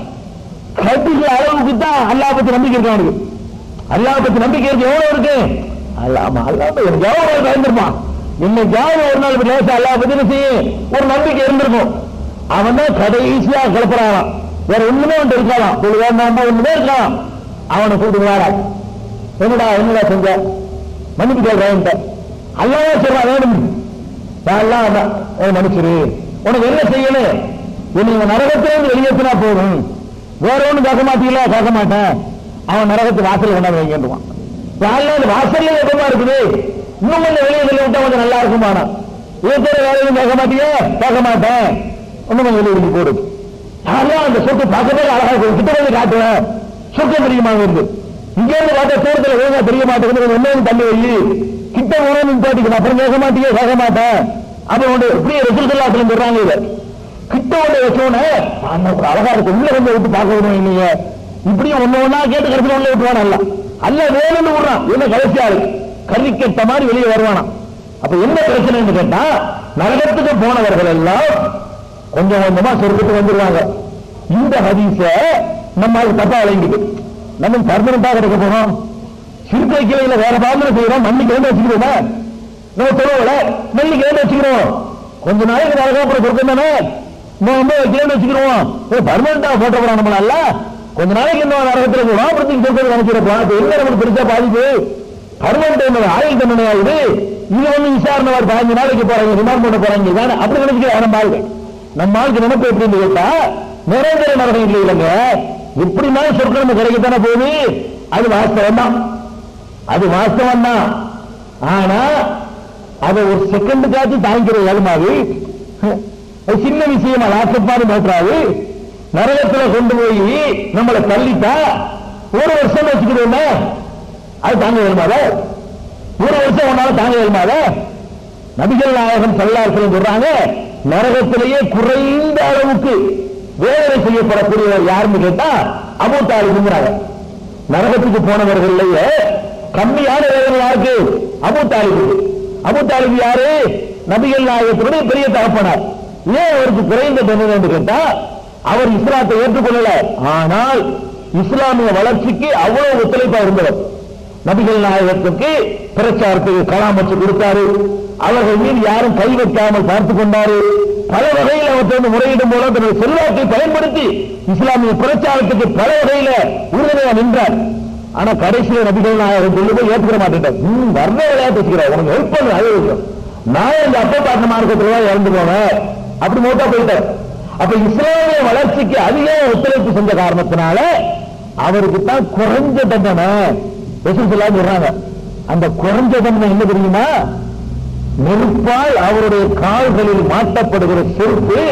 கட்டில அளவுக்கு தான் அல்லாஹ் பத்தி நம்பிக்கை இருக்கு அவனுக்கு அல்லாஹ் பத்தி நம்பிக்கை இருக்கு எவ்வளவு இருக்கு அல்லாம அல்லாம எனக்கு எவ்வளவு பயந்துருப்பான் இன்னைக்காவது ஒரு நாள் லேசா அல்லாஹ் பத்தி என்ன செய்யும் ஒரு நம்பிக்கை இருந்திருக்கும் அவன் தான் கடைசியா கிளப்புறான் வேற ஒண்ணுமே ஒன்று இருக்கலாம் வேண்டாம் ஒண்ணுமே இருக்கலாம் அவனை கூப்பிட்டு வேற என்னடா என்னடா செஞ்ச மன்னிப்பு கேட்கிறேன் அல்லாவே சொல்றான் வேணும் நான் எல்லாம் அதான். ஏய், மன்னிச்சிரு உனக்கு என்ன செய்யணும் என்னை நரகத்திலிருந்து வெளியேற்றினா போதும் வேற ஒண்ணும் கேட்க மாட்டீங்களா கேட்க மாட்டேன் அவன் நரகத்து வாசல் கொண்டாந்து வைக்கின்றான் யாரெல்லாம் வாசல்ல எப்பமா இருக்குது இன்னும் கொஞ்சம் வெளியே வெளியே விட்டா கொஞ்சம் நல்லா இருக்குமானா இவத்தர வேற எதுவும் கேட்க மாட்டீங்க கேட்க மாட்டேன் இன்னும் கொஞ்சம் வெளியே வெளியே போடு யாரெல்லாம் அந்த சொத்து பார்க்கவே அழகா இருக்கு கிட்ட வந்து காட்டுவேன் சொர்க்கம் தெரியுமா இருந்து இங்க இருந்து பார்த்தா தூரத்துல ஒழுங்கா தெரிய மாட்டேங்குது கொஞ்சம் இன்னும் தள்ளி வை கிட்ட உணவு பாட்டிக்கணும் அப்புறம் கேட்க மாட்டீங்க கேட்க மாட்டேன் அப்புறம் ஒன்று இப்படியே ரசூல் சொல்றாங்க இதை கிட்ட ஒண்ணு வச்சோன்னே அண்ணா ஒரு அழகா இருக்கு உள்ள வந்து விட்டு பார்க்க விடுவோம் நீங்க இப்படியும் ஒண்ணு ஒண்ணா கேட்டு கடைசியில் உள்ள விட்டுவானா அல்ல அல்ல வேணும்னு விடுறான் என்ன கடைசியா இருக்கு கறி கெட்ட மாதிரி வெளியே வருவானா அப்ப என்ன பிரச்சனைன்னு கேட்டா நரகத்துக்கு போனவர்கள் எல்லாம் கொஞ்சம் கொஞ்சமா சொர்க்கத்துக்கு வந்துருவாங்க இந்த ஹதீஸ நம்மால் தப்பா விளங்கிது நம்ம பர்மனண்டா கிடைக்க போறோம் சிறுத்தை கிளையில வேற பாம்பு செய்யறோம் மண்ணிக்கு வந்து வச்சுக்கிறோமா நம்ம சொல்லுவோம்ல மண்ணிக்கு வந்து வச்சுக்கிறோம் கொஞ்ச நாளைக்கு நரகம் அப்புறம் சொர்க்கம் தானே நம்ம வந்து வைக்கிறோம்னு வச்சுக்கிறோம் பர்மனண்டா போட்ட போறோம் நம்மளால கொஞ்ச நாளைக்கு இன்னும் நரகத்துல போறோம் அப்புறம் நீங்க சொர்க்கத்தை நினைச்சிருப்போம் அது எங்க நமக்கு பெருசா பாதிப்பு பர்மனண்ட் என்பது ஆயுள் தண்டனை ஆகுது இது வந்து விசாரணை ஒரு பதினஞ்சு நாளைக்கு போறாங்க ரிமாண்ட் பண்ண போறாங்க தானே அப்படி நினைச்சுக்கிறேன் நம்ம ஆளுங்க நம்ம ஆளுக்கு நினைப்பு எப்படின்னு கேட்டா நிரந்தர நரகம் இல்லை இல்லைங்க எப்படினாலும் சொர்க்கம் நம்ம கிடைக்கத்தானே போகுது அது வாஸ்தவம் தான் அது வாஸ்தவம் தான் ஆனா அதை ஒரு செகண்டுக்காச்சு தாங்கிக்கிற ஏழுமாவி அது சின்ன விஷயமா லாசப்பாடு மாற்றாது நரகத்துல கொண்டு போய் நம்மளை தள்ளிட்டா ஒரு வருஷம் வச்சுக்கிறோமே அது தாங்க வேணுமாத ஒரு வருஷம் ஒன்னால தாங்க வேணுமாத நபிகள் நாயகம் சல்லாசலம் சொல்றாங்க நரகத்திலேயே குறைந்த அளவுக்கு வேதனை செய்யப்படக்கூடியவர் யாருன்னு கேட்டா அபூ தாலிபுங்கிறாங்க நரகத்துக்கு போனவர்கள்லயே கம்மியான வேதனை யாருக்கு அபூ தாலிபு அபூ தாலிபு யாரு நபிகள் நாயகத்தினுடைய பெரிய தகப்பனார் ஏன் அவருக்கு குறைந்த தண்டனை என்று கேட்டா அவர் இஸ்லாத்தை ஏற்றுக்கொள்ளல ஆனால் இஸ்லாமிய வளர்ச்சிக்கு அவ்வளவு ஒத்துழைப்பா இருந்தவர் நபிகள் நாயகத்துக்கு பிரச்சாரத்துக்கு கலாம் வச்சு கொடுத்தாரு அவர்கள் மீது யாரும் கை வைக்காமல் பார்த்துக் கொண்டாரு பல வகையில் அவற்றை வந்து முறையிடும் மூலம் தன்னுடைய செல்வாக்கை பயன்படுத்தி இஸ்லாமிய பிரச்சாரத்துக்கு பல வகையில உறுதுணையா நின்றார் ஆனா கடைசியில நபிகள் நாயகம் சொல்லி போய் ஏற்றுக்கிற மாட்டேன் ம் வர்ண விளையாட்டு வச்சுக்கிறேன் உனக்கு ஹெல்ப் பண்ணு அது விஷயம் நான் இந்த அப்பா பாட்ட மார்க்கத்துல தான் இறந்து போனேன் அப்படி மூட்டா போயிட்டார் அப்ப இஸ்லாமிய வளர்ச்சிக்கு அதிக ஒத்துழைப்பு செஞ்ச காரணத்தினால அவருக்கு தான் குறைஞ்ச தண்டனை ரசூல் ஸல்லல்லாஹு சொல்றாங்க அந்த குறைஞ்ச தண்டனை என்ன தெரியுமா நெருப்பால் அவருடைய கால்களில் மாட்டப்படுகிற செருப்பு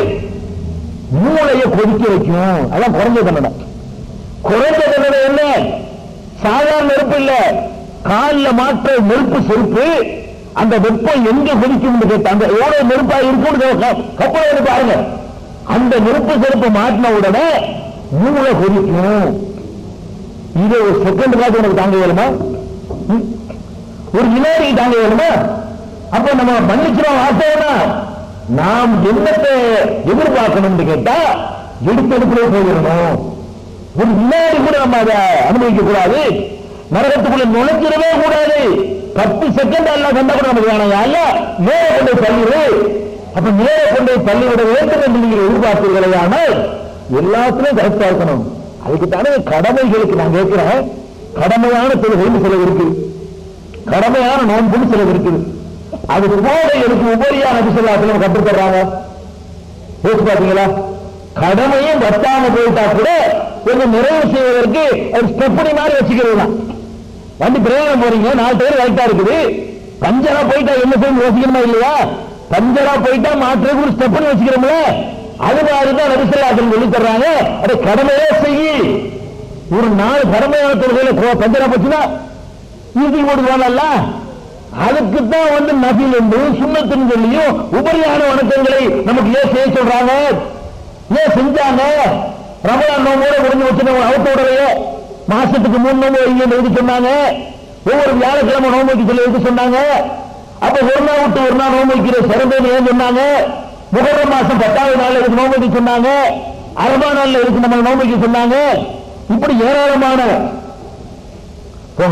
மூளையை கொதிக்க வைக்கும் அதான் குறைஞ்ச தண்டனை குறைஞ்ச தண்டனை என்ன சாதாரண நெருப்பு இல்ல காலில் மாற்ற நெருப்பு செருப்பு அந்த வெப்பம் எங்க கொதிக்கும் கேட்ட அந்த எவ்வளவு நெருப்பா இருக்கும்னு கப்பல் வந்து பாருங்க அந்த நெருப்பு செருப்பு மாட்டின உடனே மூளை கொதிக்கும் இது ஒரு செகண்ட் காசு உனக்கு தாங்க இயலுமா ம்? ஒரு வினாடி தாங்க இயலுமா அப்ப நம்ம மன்னிக்கிறோம் வார்த்தைனா நாம் என்னத்தை எதிர்பார்க்கணும்னு கேட்டா எடுத்தெடுப்புல போயிடணும் ஒரு வினாடி கூட நம்ம அதை அனுபவிக்க கூடாது நரகத்துக்குள்ள நுழைஞ்சிடவே கூடாது பத்து செகண்ட் எல்லாம் கண்டா கூட நமக்கு வேணாம் அல்ல நேர கொண்டு போய் தள்ளிடு அப்ப நேர கொண்டு போய் தள்ளிவிட வேண்டும் என்று நீங்கள் எதிர்பார்த்தீர்களே ஆனால் எல்லாத்துலயும் கரெக்டா இருக்கணும் அதுக்கு தானே கடமைகளுக்கு நான் கேட்கிறேன் கடமையான தொழுகைன்னு சிலது இருக்கு கடமையான நோன்புன்னு சிலது இருக்குது அது போல எனக்கு உபரியா நபி சொல்லாத்துல கற்றுத் தர்றாங்க யோசிச்சு பாத்தீங்களா கடமையும் வட்டாம போயிட்டா கூட கொஞ்சம் நிறைவு செய்வதற்கு ஒரு ஸ்டெப்படி மாதிரி வச்சுக்கிறது தான் வண்டி பிரயாணம் போறீங்க நாலு பேர் ரைட்டா இருக்குது பஞ்சரா போயிட்டா என்ன செய்யணும் யோசிக்கணுமா இல்லையா பஞ்சரா போயிட்டா மாற்றுக்கு ஒரு ஸ்டெப்படி வச்சுக்கிறோம்ல அது மாதிரி தான் நபிசல்லாசன் சொல்லி தர்றாங்க அதை கடமையே செய்யி ஒரு நாலு கடமையான தொழில பஞ்சரா போச்சுன்னா ஈஸி போடுவாங்கல்ல அதுக்கு தான் வந்து நபில் என்று சுண்ணத்துன்னு சொல்லியும் உபரியான வணக்கங்களை நமக்கு ஏன் செய்ய சொல்றாங்க ஏன் செஞ்சாங்க ரமலான் நோம்போட முடிஞ்சு வச்சு அவுத்த விடலையே மாசத்துக்கு மூணு நோம்பு வைங்க எழுதி சொன்னாங்க ஒவ்வொரு வியாழக்கிழமை நோம்பு வைக்க சொல்லி எழுதி சொன்னாங்க அப்ப ஒரு நாள் விட்டு ஒரு நாள் நோம்பு வைக்கிற சிறந்தது ஏன் சொன்னாங்க முகரம் மாசம் பத்தாவது நாள் இருக்கு நோம்பு வைக்க சொன்னாங்க அரபா நாள்ல இருக்கு நம்ம நோம்பு வைக்க சொன்னாங்க இப்படி ஏராளமான போங்க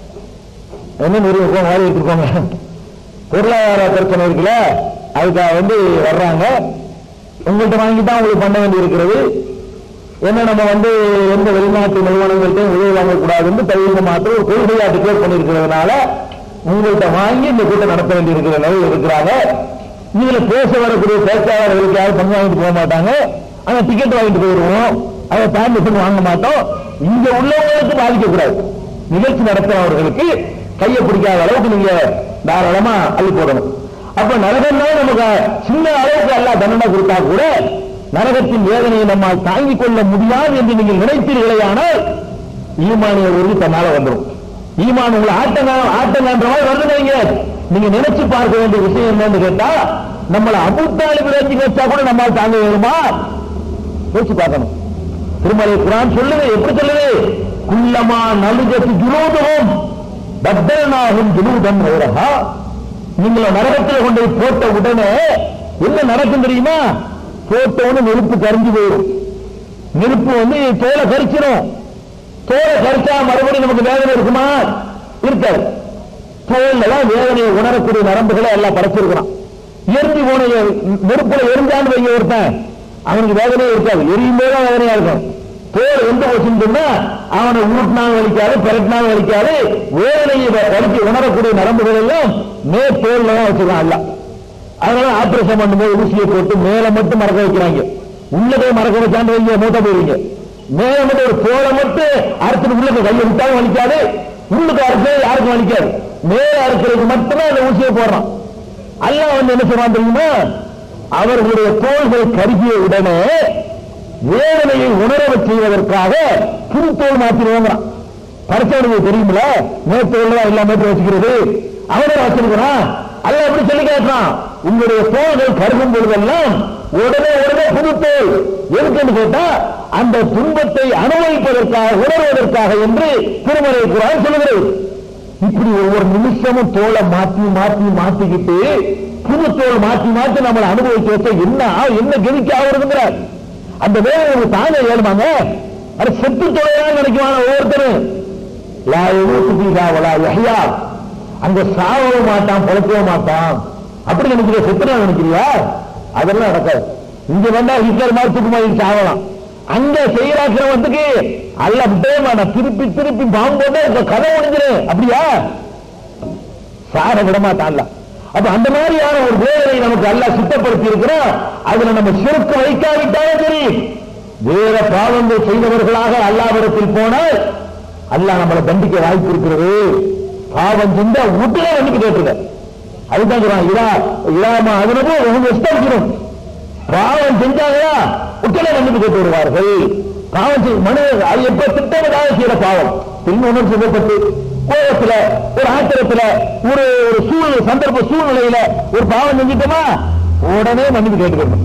என்ன நிறுவனம் வாரி எடுத்துக்கோங்க பொருளாதார பிரச்சனை இருக்குல்ல அதுக்காக வந்து வர்றாங்க உங்கள்கிட்ட வாங்கி தான் உங்களுக்கு பண்ண வேண்டி இருக்கிறது என்ன நம்ம வந்து எந்த வெளிநாட்டு நிறுவனங்கள்ட்டையும் உதவி வாங்கக்கூடாதுன்னு தைரிய மாத்திரம் ஒரு கொள்கையா டிக்ளேர் பண்ணியிருக்கிறதுனால உங்கள்கிட்ட வாங்கி இந்த கூட்டம் நடத்த வேண்டி இருக்கிற நிலையில் இருக்கிறாங்க இதுல பேச வரக்கூடிய பேச்சாளர்களுக்கு யாரும் பங்கு வாங்கிட்டு போக மாட்டாங்க ஆனா டிக்கெட் வாங்கிட்டு போயிடுவோம் அதை பர்மிஷன் வாங்க மாட்டோம் இங்க உள்ளவங்களுக்கு பாதிக்கக்கூடாது நிகழ்ச்சி நடத்துறவர்களுக்கு கையை பிடிக்காத அளவுக்கு நீங்க தாராளமா அள்ளி போடணும் அப்ப நரகம்னா நமக்கு சின்ன அளவுக்கு எல்லாம் தண்டனை கொடுத்தா கூட நரகத்தின் வேதனையை நம்மால் தாங்கிக் கொள்ள முடியாது என்று நீங்கள் நினைத்தீர்களேயானால் ஈமானிய உறுதி தன்னால வந்துடும் ஈமான் உங்களை ஆட்டங்க ஆட்டங்கன்ற மாதிரி வருது நீங்க நீங்க நினைச்சு பார்க்க வேண்டிய விஷயம் என்னன்னு கேட்டா நம்மளை அபுத்தாலிபு வச்சு வச்சா கூட நம்மால் தாங்க வேணுமா யோசிச்சு பார்க்கணும் திருமலை குரான் சொல்லுது எப்படி சொல்லுது குள்ளமா நலுஜத்து ஜுலூதுகும் பத்தனாகும் ஜுலூதன் வேறஹா நீங்கள நரகத்தில் கொண்டு போய் போட்ட உடனே என்ன நடக்கும் தெரியுமா போட்ட உடனே நெருப்பு கரிஞ்சு போயிடும் நெருப்பு வந்து தோலை கரிச்சிடும் தோலை கரிச்சா மறுபடியும் நமக்கு வேதனை இருக்குமா இருக்காது தோல்ல தான் வேதனையை உணரக்கூடிய நரம்புகளை எல்லாம் படைச்சிருக்கிறான் எரிஞ்சு போன நெருப்புல எரிஞ்சான்னு வைங்க ஒருத்தன் அவனுக்கு வேதனையே இருக்காது எரியும் போது தான் வேதனையா இருக்கும் தோல் எந்த வச்சுன்னு சொன்னா அவனை உருட்டினாலும் வலிக்காது பெரட்டினாலும் வலிக்காது வேதனையை வலிக்கு உணரக்கூடிய நரம்புகள் எல்லாம் மே தோல்ல தான் வச்சிருக்கான் எல்லாம் அதனால ஆபரேஷன் பண்ணும்போது ஊசியை போட்டு மேல மட்டும் மறக்க வைக்கிறாங்க உள்ளதை மறக்க வச்சாண்டு வைங்க மூத்த போயிருங்க மேல மட்டும் ஒரு தோலை மட்டும் அறுத்துட்டு உள்ளுக்கு கையை விட்டாலும் வலிக்காது உள்ளுக்கு அறுக்கிறது யாருக்கும் வலிக்காது மேல அறுக்கிறதுக்கு மட்டும்தான் அந்த ஊசியை போடுறான் அல்லாஹ் வந்து என்ன சொல்றான் தெரியுமா அவர்களுடைய தோள்கள் கருகிய உடனே வேதனையை உணரவச் செய்வதற்காக புது தோல் மாற்றிடுவாங்கிறான் படைச்சவனுக்கு தெரியுமில மேத்தோல் தான் எல்லா மேட்டு வச்சுக்கிறது அவனை வச்சிருக்கிறான் அல்ல எப்படி சொல்லி கேட்கிறான் உங்களுடைய தோள்கள் கருகும் பொழுதெல்லாம் உடனே உடனே புது தோல் எதுக்குன்னு கேட்டா அந்த துன்பத்தை அனுபவிப்பதற்காக உணர்வதற்காக என்று திருமலை குரான் சொல்லுகிறது இப்படி ஒவ்வொரு நிமிஷமும் தோலை மாத்தி மாத்தி மாத்திக்கிட்டு புது தோல் மாத்தி மாத்தி நம்மளை அனுபவிக்க வச்ச என்ன ஆ- என்ன கெதிக்க ஆகுறதுங்கிறார் அந்த வேலை உங்களுக்கு தாங்க ஏழுமாங்க அது செத்து தொலைதான் நினைக்குவாங்க ஒவ்வொருத்தரும் லா யமூத்து ஃபீஹா வலா யஹ்யா. அங்க சாவவும் மாட்டான் பிழைக்கவும் மாட்டான் அப்படி நினைக்கிற செத்துனா நினைக்கிறியா அதெல்லாம் நடக்காது இங்க வந்தா ஹிட்லர் மாதிரி தூக்குமாரி சாவலாம் அங்க செய்யறாக்கிறவத்துக்கு அல்ல விட்டே மாட்டான் திருப்பி திருப்பி பாம்பு போட்டா இந்த கதை முடிஞ்சிரு அப்படியா சார விட மாட்டான்ல அப்ப அந்த மாதிரியான ஒரு வேதனை நமக்கு அல்ல சுத்தப்படுத்தி இருக்கிறோம் அதுல நம்ம சிறுக்கு வைக்காவிட்டாலும் சரி வேற பாவங்கள் செய்தவர்களாக அல்லாவிடத்தில் போனால் அல்லாஹ் நம்மளை தண்டிக்க வாய்ப்பு இருக்கிறது பாவம் செஞ்சா உடனே வந்து கேட்டுங்க அதுதான் சொல்றான் இதா இதாம அதனது உங்க இஷ்டம் பாவம் செஞ்சாங்களா உடனே வந்து கேட்டு வருவார்கள் பாவம் செய் மனிதர் அது எப்ப திட்டமிடாத செய்யற பாவம் இன்னொன்னு சொல்லப்பட்டு கோபத்துல ஒரு ஆத்திரத்துல ஒரு ஒரு சூழ்நிலை சந்தர்ப்ப சூழ்நிலையில ஒரு பாவம் செஞ்சிட்டோமா உடனே மன்னிப்பு கேட்டுக்கணும்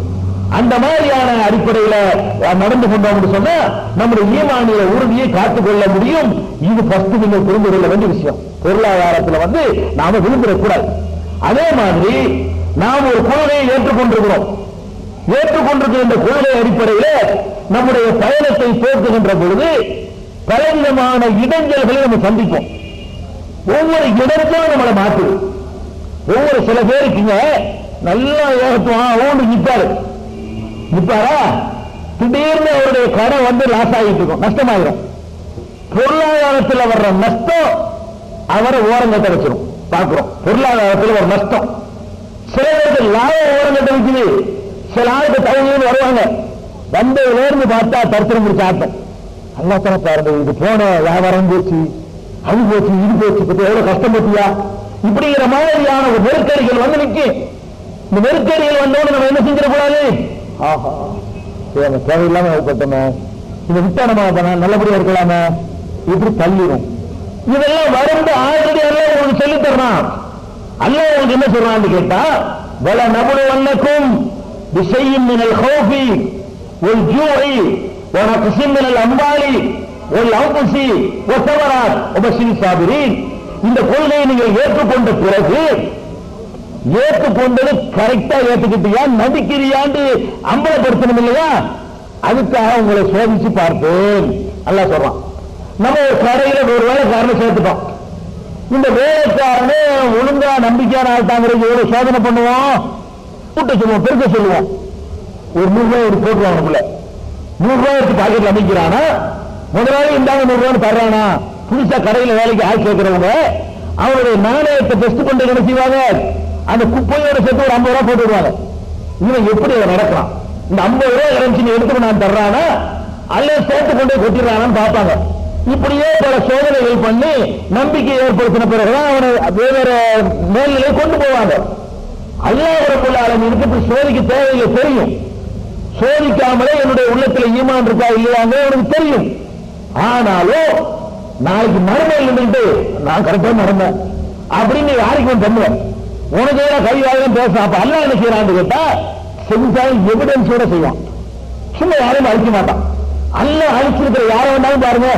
அந்த மாதிரியான அடிப்படையில அஹ், நடந்து கொண்டோம்னு சொன்னா நம்முடைய ஈமானிய உறுதியை காத்துக் கொள்ள முடியும் இது ஃபர்ஸ்ட் நீங்க புரிந்து கொள்ள வேண்டிய விஷயம் பொருளாதாரத்துல வந்து நாம விழுந்துடக்கூடாது அதே மாதிரி நாம் ஒரு கொள்கையை ஏற்றுக்கொண்டிருக்கிறோம் ஏற்றுக்கொண்டிருக்கிற இந்த கொள்கை அடிப்படையில நம்முடைய பயணத்தை போக்குகின்ற பொழுது பலவிதமான இடைஞ்சல்களை நம்ம சந்திப்போம் ஒவ்வொரு இடத்திலும் நம்மளை மாற்றுது ஒவ்வொரு சில பேருக்குங்க நல்லா ஏகத்துவான் ஓண்டு நிற்பாரு நிற்பாரா திடீர்னு அவருடைய கடை வந்து லாஸ் ஆகிட்டு இருக்கும் நஷ்டமாயிரும் பொருளாதாரத்தில் வர்ற நஷ்டம் அவரை ஓரங்கட்ட வச்சிரும் பார்க்கிறோம் பொருளாதாரத்தில் ஒரு நஷ்டம் சில பேருக்கு லாபம் ஓரங்கட்ட வைக்குது சில ஆளுக்கு தகுதியில் வருவாங்க வந்ததுல இருந்து பார்த்தா தரித்திரம் முடிச்ச ஆட்டம் அல்லா தானே பாருங்க இது போன வியாபாரம் போச்சு அது போச்சு இது போச்சு பத்தி எவ்வளவு கஷ்டம் பத்தியா இப்படிங்கிற மாதிரியான ஒரு நெருக்கடிகள் வந்து நிற்கும் இந்த நெருக்கடிகள் வந்தோடு நம்ம என்ன செஞ்சிடக்கூடாது ஆஹா சரி, நம்ம தேவையில்லாம ஏற்பட்டோமே இதை விட்டா நம்ம அப்ப நல்லபடியா இருக்கலாமே இப்படி தள்ளிடும் இதெல்லாம் வருந்து ஆல்ரெடி எல்லாம் உங்களுக்கு சொல்லித் தரணும் அல்லாஹ் உங்களுக்கு என்ன சொல்றான்னு கேட்டா வல நபுல வண்ணக்கும் விஷயம் மினல் ஹோஃபி ஒரு ஜூஐ ஒரு கிசிம் மினல் அம்பாலி ஒரு அவுசி ஒரு சவராத் உபசிரி சாபிரின் இந்த கொள்கையை நீங்கள் ஏற்றுக்கொண்ட பிறகு ஏற்றுக்கொண்டது கரெக்டா ஏத்துக்கிட்டியா நடிக்கிறியான்னு அம்பலப்படுத்தணும் இல்லையா அதுக்காக உங்களை சோதிச்சு பார்ப்பேன் அல்லாஹ் சொல்றான் நம்ம ஒரு கடையில ஒரு வேலைக்காரனை சேர்த்துட்டோம் இந்த வேலைக்காரனே ஒழுங்கா நம்பிக்கையான ஆள்தாங்கிறது எவ்வளவு சோதனை பண்ணுவோம் கூட்ட சொல்லுவோம் பெருக்க சொல்லுவோம் ஒரு நூறு ரூபாய் ஒரு போட்டுருவான் அவனுக்குள்ள நூறு ரூபாய் எடுத்து பாக்கெட்ல அமைக்கிறானா முதலாளி இந்தாங்க நூறு ரூபாய் தர்றானா புதுசா கடையில வேலைக்கு ஆள் சேர்க்கிறவங்க அவருடைய நாணயத்தை டெஸ்ட் கொண்டு என்ன செய்வாங்க அந்த குப்பையோட சேர்த்து ஒரு ஐம்பது ரூபாய் போட்டு விடுவாங்க இவன் எப்படி அதை நடக்கிறான் இந்த ஐம்பது ரூபாய் கிடைச்சு நீ எடுத்து நான் தர்றானா அல்ல சேர்த்து கொண்டு போய் கொட்டிடுறானான்னு பார்ப்பாங்க இப்படியே பல சோதனைகள் பண்ணி நம்பிக்கை ஏற்படுத்தின பிறகுதான் அவனை வேற மேல்நிலை கொண்டு போவாங்க அல்லாஹ் ரப்பல் ஆலமீனுக்கு இப்படி சோதிக்க தேவையில்லை தெரியும் சோதிக்காமலே என்னுடைய உள்ளத்துல ஈமான் இருக்கா இல்லையாங்க எனக்கு தெரியும் ஆனாலும் நாளைக்கு மறுமையில் இருந்துட்டு நான் கரெக்டா நடந்தேன் அப்படின்னு யாருக்கு நான் பண்ணுவேன் உனக்கு ஏதோ கை வாயிலும் பேச அப்ப அல்லாஹ் என்ன செய்யறான்னு கேட்டா செஞ்சாலும் எவிடன்ஸோட செய்வான் சும்மா யாரும் அழிக்க மாட்டான் அல்லாஹ் அழிச்சிருக்கிற யாரை வேண்டாலும் பாருங்க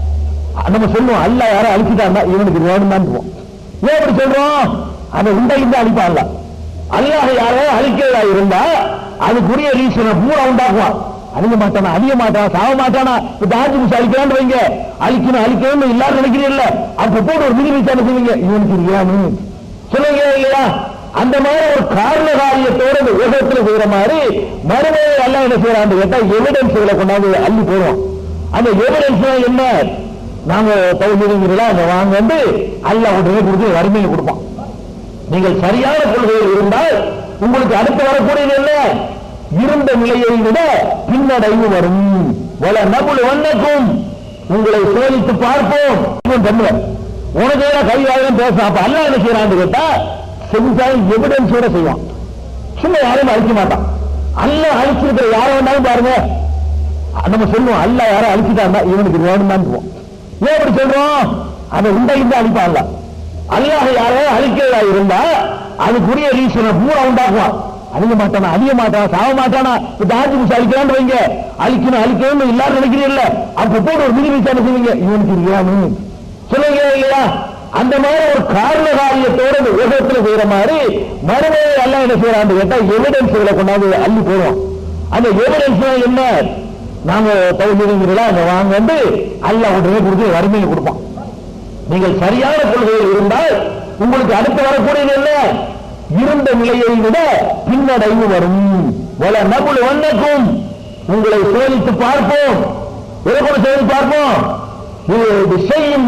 நம்ம சொல்லுவோம் அல்ல யாரும் அழிச்சிட்டாங்க இவனுக்கு வேணும் தான் ஏன் அப்படி சொல்றோம் அதை உண்டாக்கி அழிப்பான்ல அல்லாஹ் யாரோ அழிக்கிறதா இருந்தா அதுக்குரிய ரீசனை பூரா உண்டாக்குவான் அழிக்க மாட்டானா அழிய மாட்டானா சாக மாட்டானா இப்ப ஆட்சி மிஸ் அழிக்கிறான்னு வைங்க அழிக்கணும் அழிக்கணும்னு எல்லாரும் நினைக்கிறீங்கல்ல அப்ப போட்டு ஒரு மிதி மிச்சான செய்வீங்க இவனுக்கு இல்லையானு சொல்லுங்க இல்லையா அந்த மாதிரி ஒரு காரண காரியத்தோட இந்த உலகத்துல செய்யற மாதிரி மறுமையை எல்லாம் என்ன செய்யறான்னு கேட்டா எவிடன்ஸ்களை கொண்டாந்து அள்ளி போடுவோம் அந்த எவிடன்ஸ் என்ன நாங்க தகுதிங்கிறீங்களா அந்த வாங்க வந்து அல்ல உடனே கொடுத்து வறுமையை கொடுப்பான் நீங்கள் சரியான கொள்கையில் இருந்தால் உங்களுக்கு அடுத்து வரக்கூடியது என்ன இருந்த நிலையை விட பின்னடைவு வரும் வல நபுல் வண்ணக்கும் உங்களை சோதித்து பார்ப்போம் இவன் பண்ணுவேன் உனக்கு ஏதோ கை வாயிலும் பேச அப்ப அல்ல என்ன செய்யறான்னு கேட்டா செஞ்சாலும் எவிடன்ஸோட செய்வான் சும்மா யாரும் அழிக்க மாட்டான் அல்ல அழிச்சிருக்கிற யாரை வேண்டாலும் பாருங்க நம்ம சொல்லுவோம் அல்ல யாரும் அழிச்சிட்டாங்க இவனுக்கு வேணும் தான் ஏன் அப்படி சொல்றோம் அதை உண்டாக்கி தான் அழிப்பான்ல அல்லாஹ் யாரோ அழிக்கிறதா இருந்தா அதுக்குரிய ரீசனை பூரா உண்டாக்குவான் அழிக்க மாட்டானா அழிய மாட்டானா சாக மாட்டானா இப்ப ஆட்சி மிஸ் அழிக்கிறான்னு வைங்க அழிக்கணும் அழிக்கணும்னு எல்லாரும் நினைக்கிறீங்கல்ல அப்ப போட்டு ஒரு மிதி மிச்சான செய்வீங்க இவனுக்கு இல்லையானு சொல்லுங்க இல்லையா அந்த மாதிரி ஒரு காரண காரியத்தோட இந்த உலகத்துல செய்யற மாதிரி மறுமையை எல்லாம் என்ன செய்யறான்னு கேட்டா எவிடன்ஸ்களை கொண்டாந்து அள்ளி போடுவோம் அந்த எவிடன்ஸ் என்ன நாங்க தகுதிங்கிறீங்களா அந்த வாங்க வந்து அல்ல உடனே கொடுத்து வறுமையை கொடுப்பான் நீங்கள் சரியான கொள்கையில் இருந்தால் உங்களுக்கு அடுத்து வரக்கூடியது என்ன இருந்த நிலையை விட பின்னடைவு வரும் வல நபுல் வண்ணக்கும் உங்களை சோதித்து பார்ப்போம் எதை கூட சோதித்து பார்ப்போம் இது விஷயம்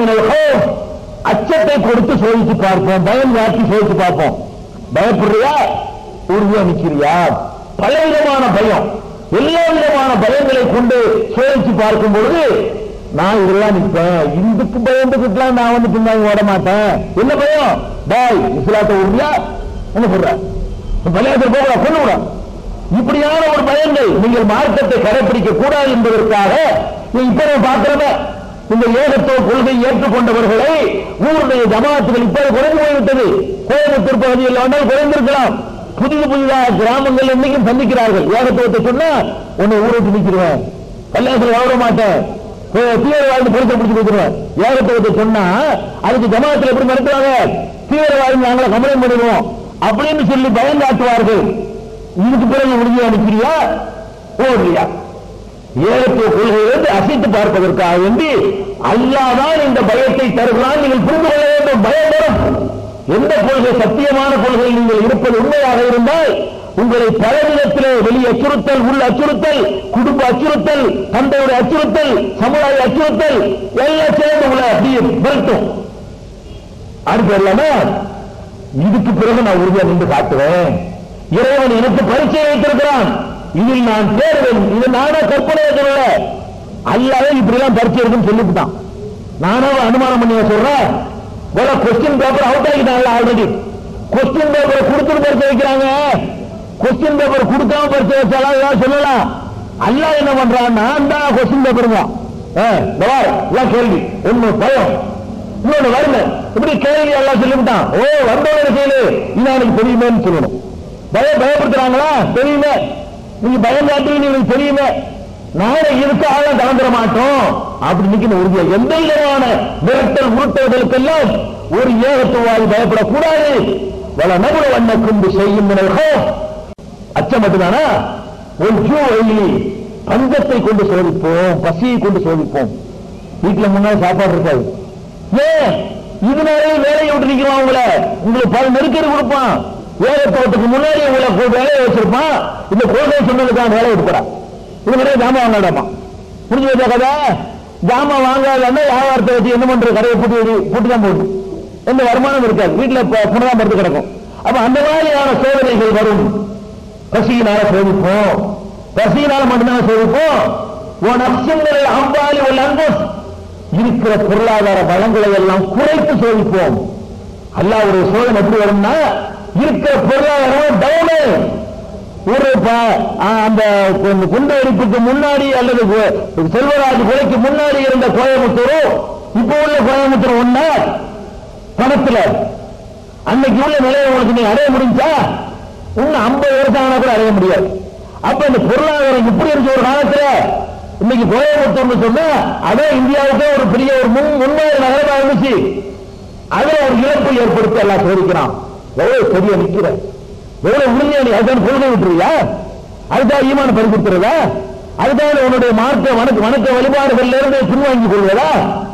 அச்சத்தை கொடுத்து சோதித்து பார்ப்போம் பயம் காட்டி சோதித்து பார்ப்போம் பயப்படுறியா உறுதியா நிக்கிறியா பலவிதமான பயம் எல்லா விதமான பயங்களை கொண்டு சோதிச்சு பார்க்கும் பொழுது நான் இதெல்லாம் நிற்பேன் இதுக்கு பயந்துக்கிட்டுலாம் நான் வந்து பின்னாடி ஓட மாட்டேன் என்ன பயம் பாய் இஸ்லாத்தை உறுதியா என்ன சொல்ற பலியாசல் போகலாம் கொண்டு விட இப்படியான ஒரு பயங்கள் நீங்கள் மார்க்கத்தை கடைபிடிக்க கூடாது என்பதற்காக நீ இப்ப நான் பார்க்கிறவ இந்த ஏகத்துவ கொள்கை ஏற்றுக்கொண்டவர்களை ஊருடைய ஜமாத்துகள் இப்போது குறைந்து போய்விட்டது கோயம்புத்தூர் பகுதியில் வந்தால் குறைந்திருக்கலாம் புதிய புதிதாக கிராமங்கள் இன்னைக்கும் சந்திக்கிறார்கள் ஏகத்துவத்தை சொன்னா உன்னை ஊரை விட்டு நிற்கிறேன் கல்யாணத்தில் வாழ மாட்டேன் தீவிர வாழ்ந்து பொருத்தம் பிடிச்சு கொடுத்துருவேன் ஏகத்துவத்தை சொன்னா அதுக்கு ஜமாத்தில் எப்படி நடத்துறாங்க தீவிரவாதி நாங்கள கம்ப்ளைண்ட் பண்ணிடுவோம் அப்படின்னு சொல்லி பயங்காட்டுவார்கள் இதுக்கு பிறகு உறுதியா நிற்கிறியா ஓடுறியா ஏகத்துவ கொள்கையிலிருந்து அசைத்து பார்ப்பதற்காக வேண்டி அல்லாதான் இந்த பயத்தை தருகிறான் நீங்கள் புரிந்து கொள்ள வேண்டும் பயம் வரும் எந்த கொள்கை சத்தியமான கொள்கையில் நீங்கள் இருப்பது உண்மையாக இருந்தால் உங்களை பல விதத்திலே வெளியே அச்சுறுத்தல் உள்ள அச்சுறுத்தல் குடும்ப அச்சுறுத்தல் தந்தையுடைய அச்சுறுத்தல் சமுதாய அச்சுறுத்தல் எல்லாம் சேர்ந்து உங்களை அப்படியே விரட்டும் அடுத்து இல்லாம இதுக்கு பிறகு நான் உறுதியா நின்று காட்டுவேன் இறைவன் எனக்கு பரிச்சை வைத்திருக்கிறான் இதில் நான் தேர்வேன் இது நானே கற்பனை சொல்லல அல்லாவே இப்படி எல்லாம் பரிச்சை இருக்குன்னு சொல்லிவிட்டான் நானே அனுமானம் பண்ணி சொல்றேன் போல கொஸ்டின் பேப்பர் அவுட் ஆகிட்டாங்க ஆல்ரெடி கொஸ்டின் பேப்பர் கொடுத்துட்டு பரிச்சை வைக்கிறாங்க கொஸ்டின் பேப்பர் கொடுக்காம பரிச்சை வச்சாலும் ஏதாவது சொல்லலாம் அல்லாஹ் என்ன பண்றான் நான் தான் கொஸ்டின் பேப்பருங்க இந்த வார் எல்லாம் கேள்வி ஒண்ணு பயம் இன்னொன்னு வரல இப்படி கேள்வி எல்லாம் சொல்லிவிட்டான் ஓ வந்தவங்க கேளு இது எனக்கு தெரியுமேன்னு சொல்லணும் பய பயப்படுத்துறாங்களா தெரியுமே நீங்க பயம் காட்டுவீங்க எனக்கு தெரியுமே நாளை இதுக்காக கலந்துட மாட்டோம் அப்படி நிக்கிற உறுதியா எந்த விதமான மிரட்டல் உருட்டுவதற்கெல்லாம் ஒரு ஏகத்துவாதி பயப்படக்கூடாது வள நபுல வண்ண குண்டு செய்யும் மினல்ஹோம். அச்சம் மட்டும்தானா ஒரு ஜூ வழி பஞ்சத்தை கொண்டு சோதிப்போம் பசியை கொண்டு சோதிப்போம் வீட்டுல முன்னாடி சாப்பாடு இருக்காது ஏன் இதனாலே வேலையை விட்டு நிக்கிறான் உங்களை உங்களுக்கு பல நெருக்கடி கொடுப்பான் வேலைத்தோட்டத்துக்கு முன்னாடி உங்களை கொ- வேலையை வச்சிருப்பான் இந்த கொள்கை சொன்னதுக்கான வேலையை எடுக்கிறான் இது நிறைய ஜாமான் வாங்காடாமா புரிஞ்சு வச்சா கதை ஜாமான் வாங்காதன்னா வியாபாரத்தை வச்சு என்ன பண்றது கடையை பூட்டி பூட்டி தான் போகுது எந்த வருமானம் இருக்காது வீட்டுல ப- புனராம் படுத்து கிடக்கும் அப்ப அந்த மாதிரியான சோதனைகள் வரும் பசியினால சோதிப்போம் பசியினால மட்டும்தான் சோதிப்போம் உன் அச்சங்களை அம்பாலி உள்ள அன்பஸ் இருக்கிற பொருளாதார வளங்களை எல்லாம் குறைத்து சோதிப்போம் அல்லாவுடைய சோதனை எப்படி வரும்னா இருக்கிற பொருளாதாரம் டவுனு ஒரு ப- ஆ, அந்த கு- குண்டு வெடிப்புக்கு முன்னாடி அல்லது கு- செல்வராஜ் கொலைக்கு முன்னாடி இருந்த கோயம்புத்தூரும் இப்போ உள்ள கோயம்புத்தூர் ஒண்ணா பணத்துல அன்னைக்கு உள்ள நிலையை உனக்கு நீ அடைய முடிஞ்சா இன்னும் ஐம்பது வருஷம் ஆனா கூட அடைய முடியாது அப்ப இந்த பொருளாதாரம் இப்படி இருக்க ஒரு காலத்துல இன்னைக்கு கோயம்புத்தூர்னு சொன்னா அதே இந்தியாவுக்கே ஒரு பெரிய ஒரு முன் முன்மாதிரி நகரமா இருந்துச்சு அதுல ஒரு இழப்பு ஏற்படுத்தி எல்லாம் சோதிக்கிறான் எவ்வளவு சரியா நிக்கிற எவ்வளவு உறுதியா நீ அதுதான் கொள்கை விட்டுருவியா அதுதான் ஈமான பறிக்கொடுத்துறதா அதுதான் உன்னுடைய மார்க்க வணக்க வணக்க வழிபாடுகள்ல இருந்து பின்வாங்கிக் கொள்வதா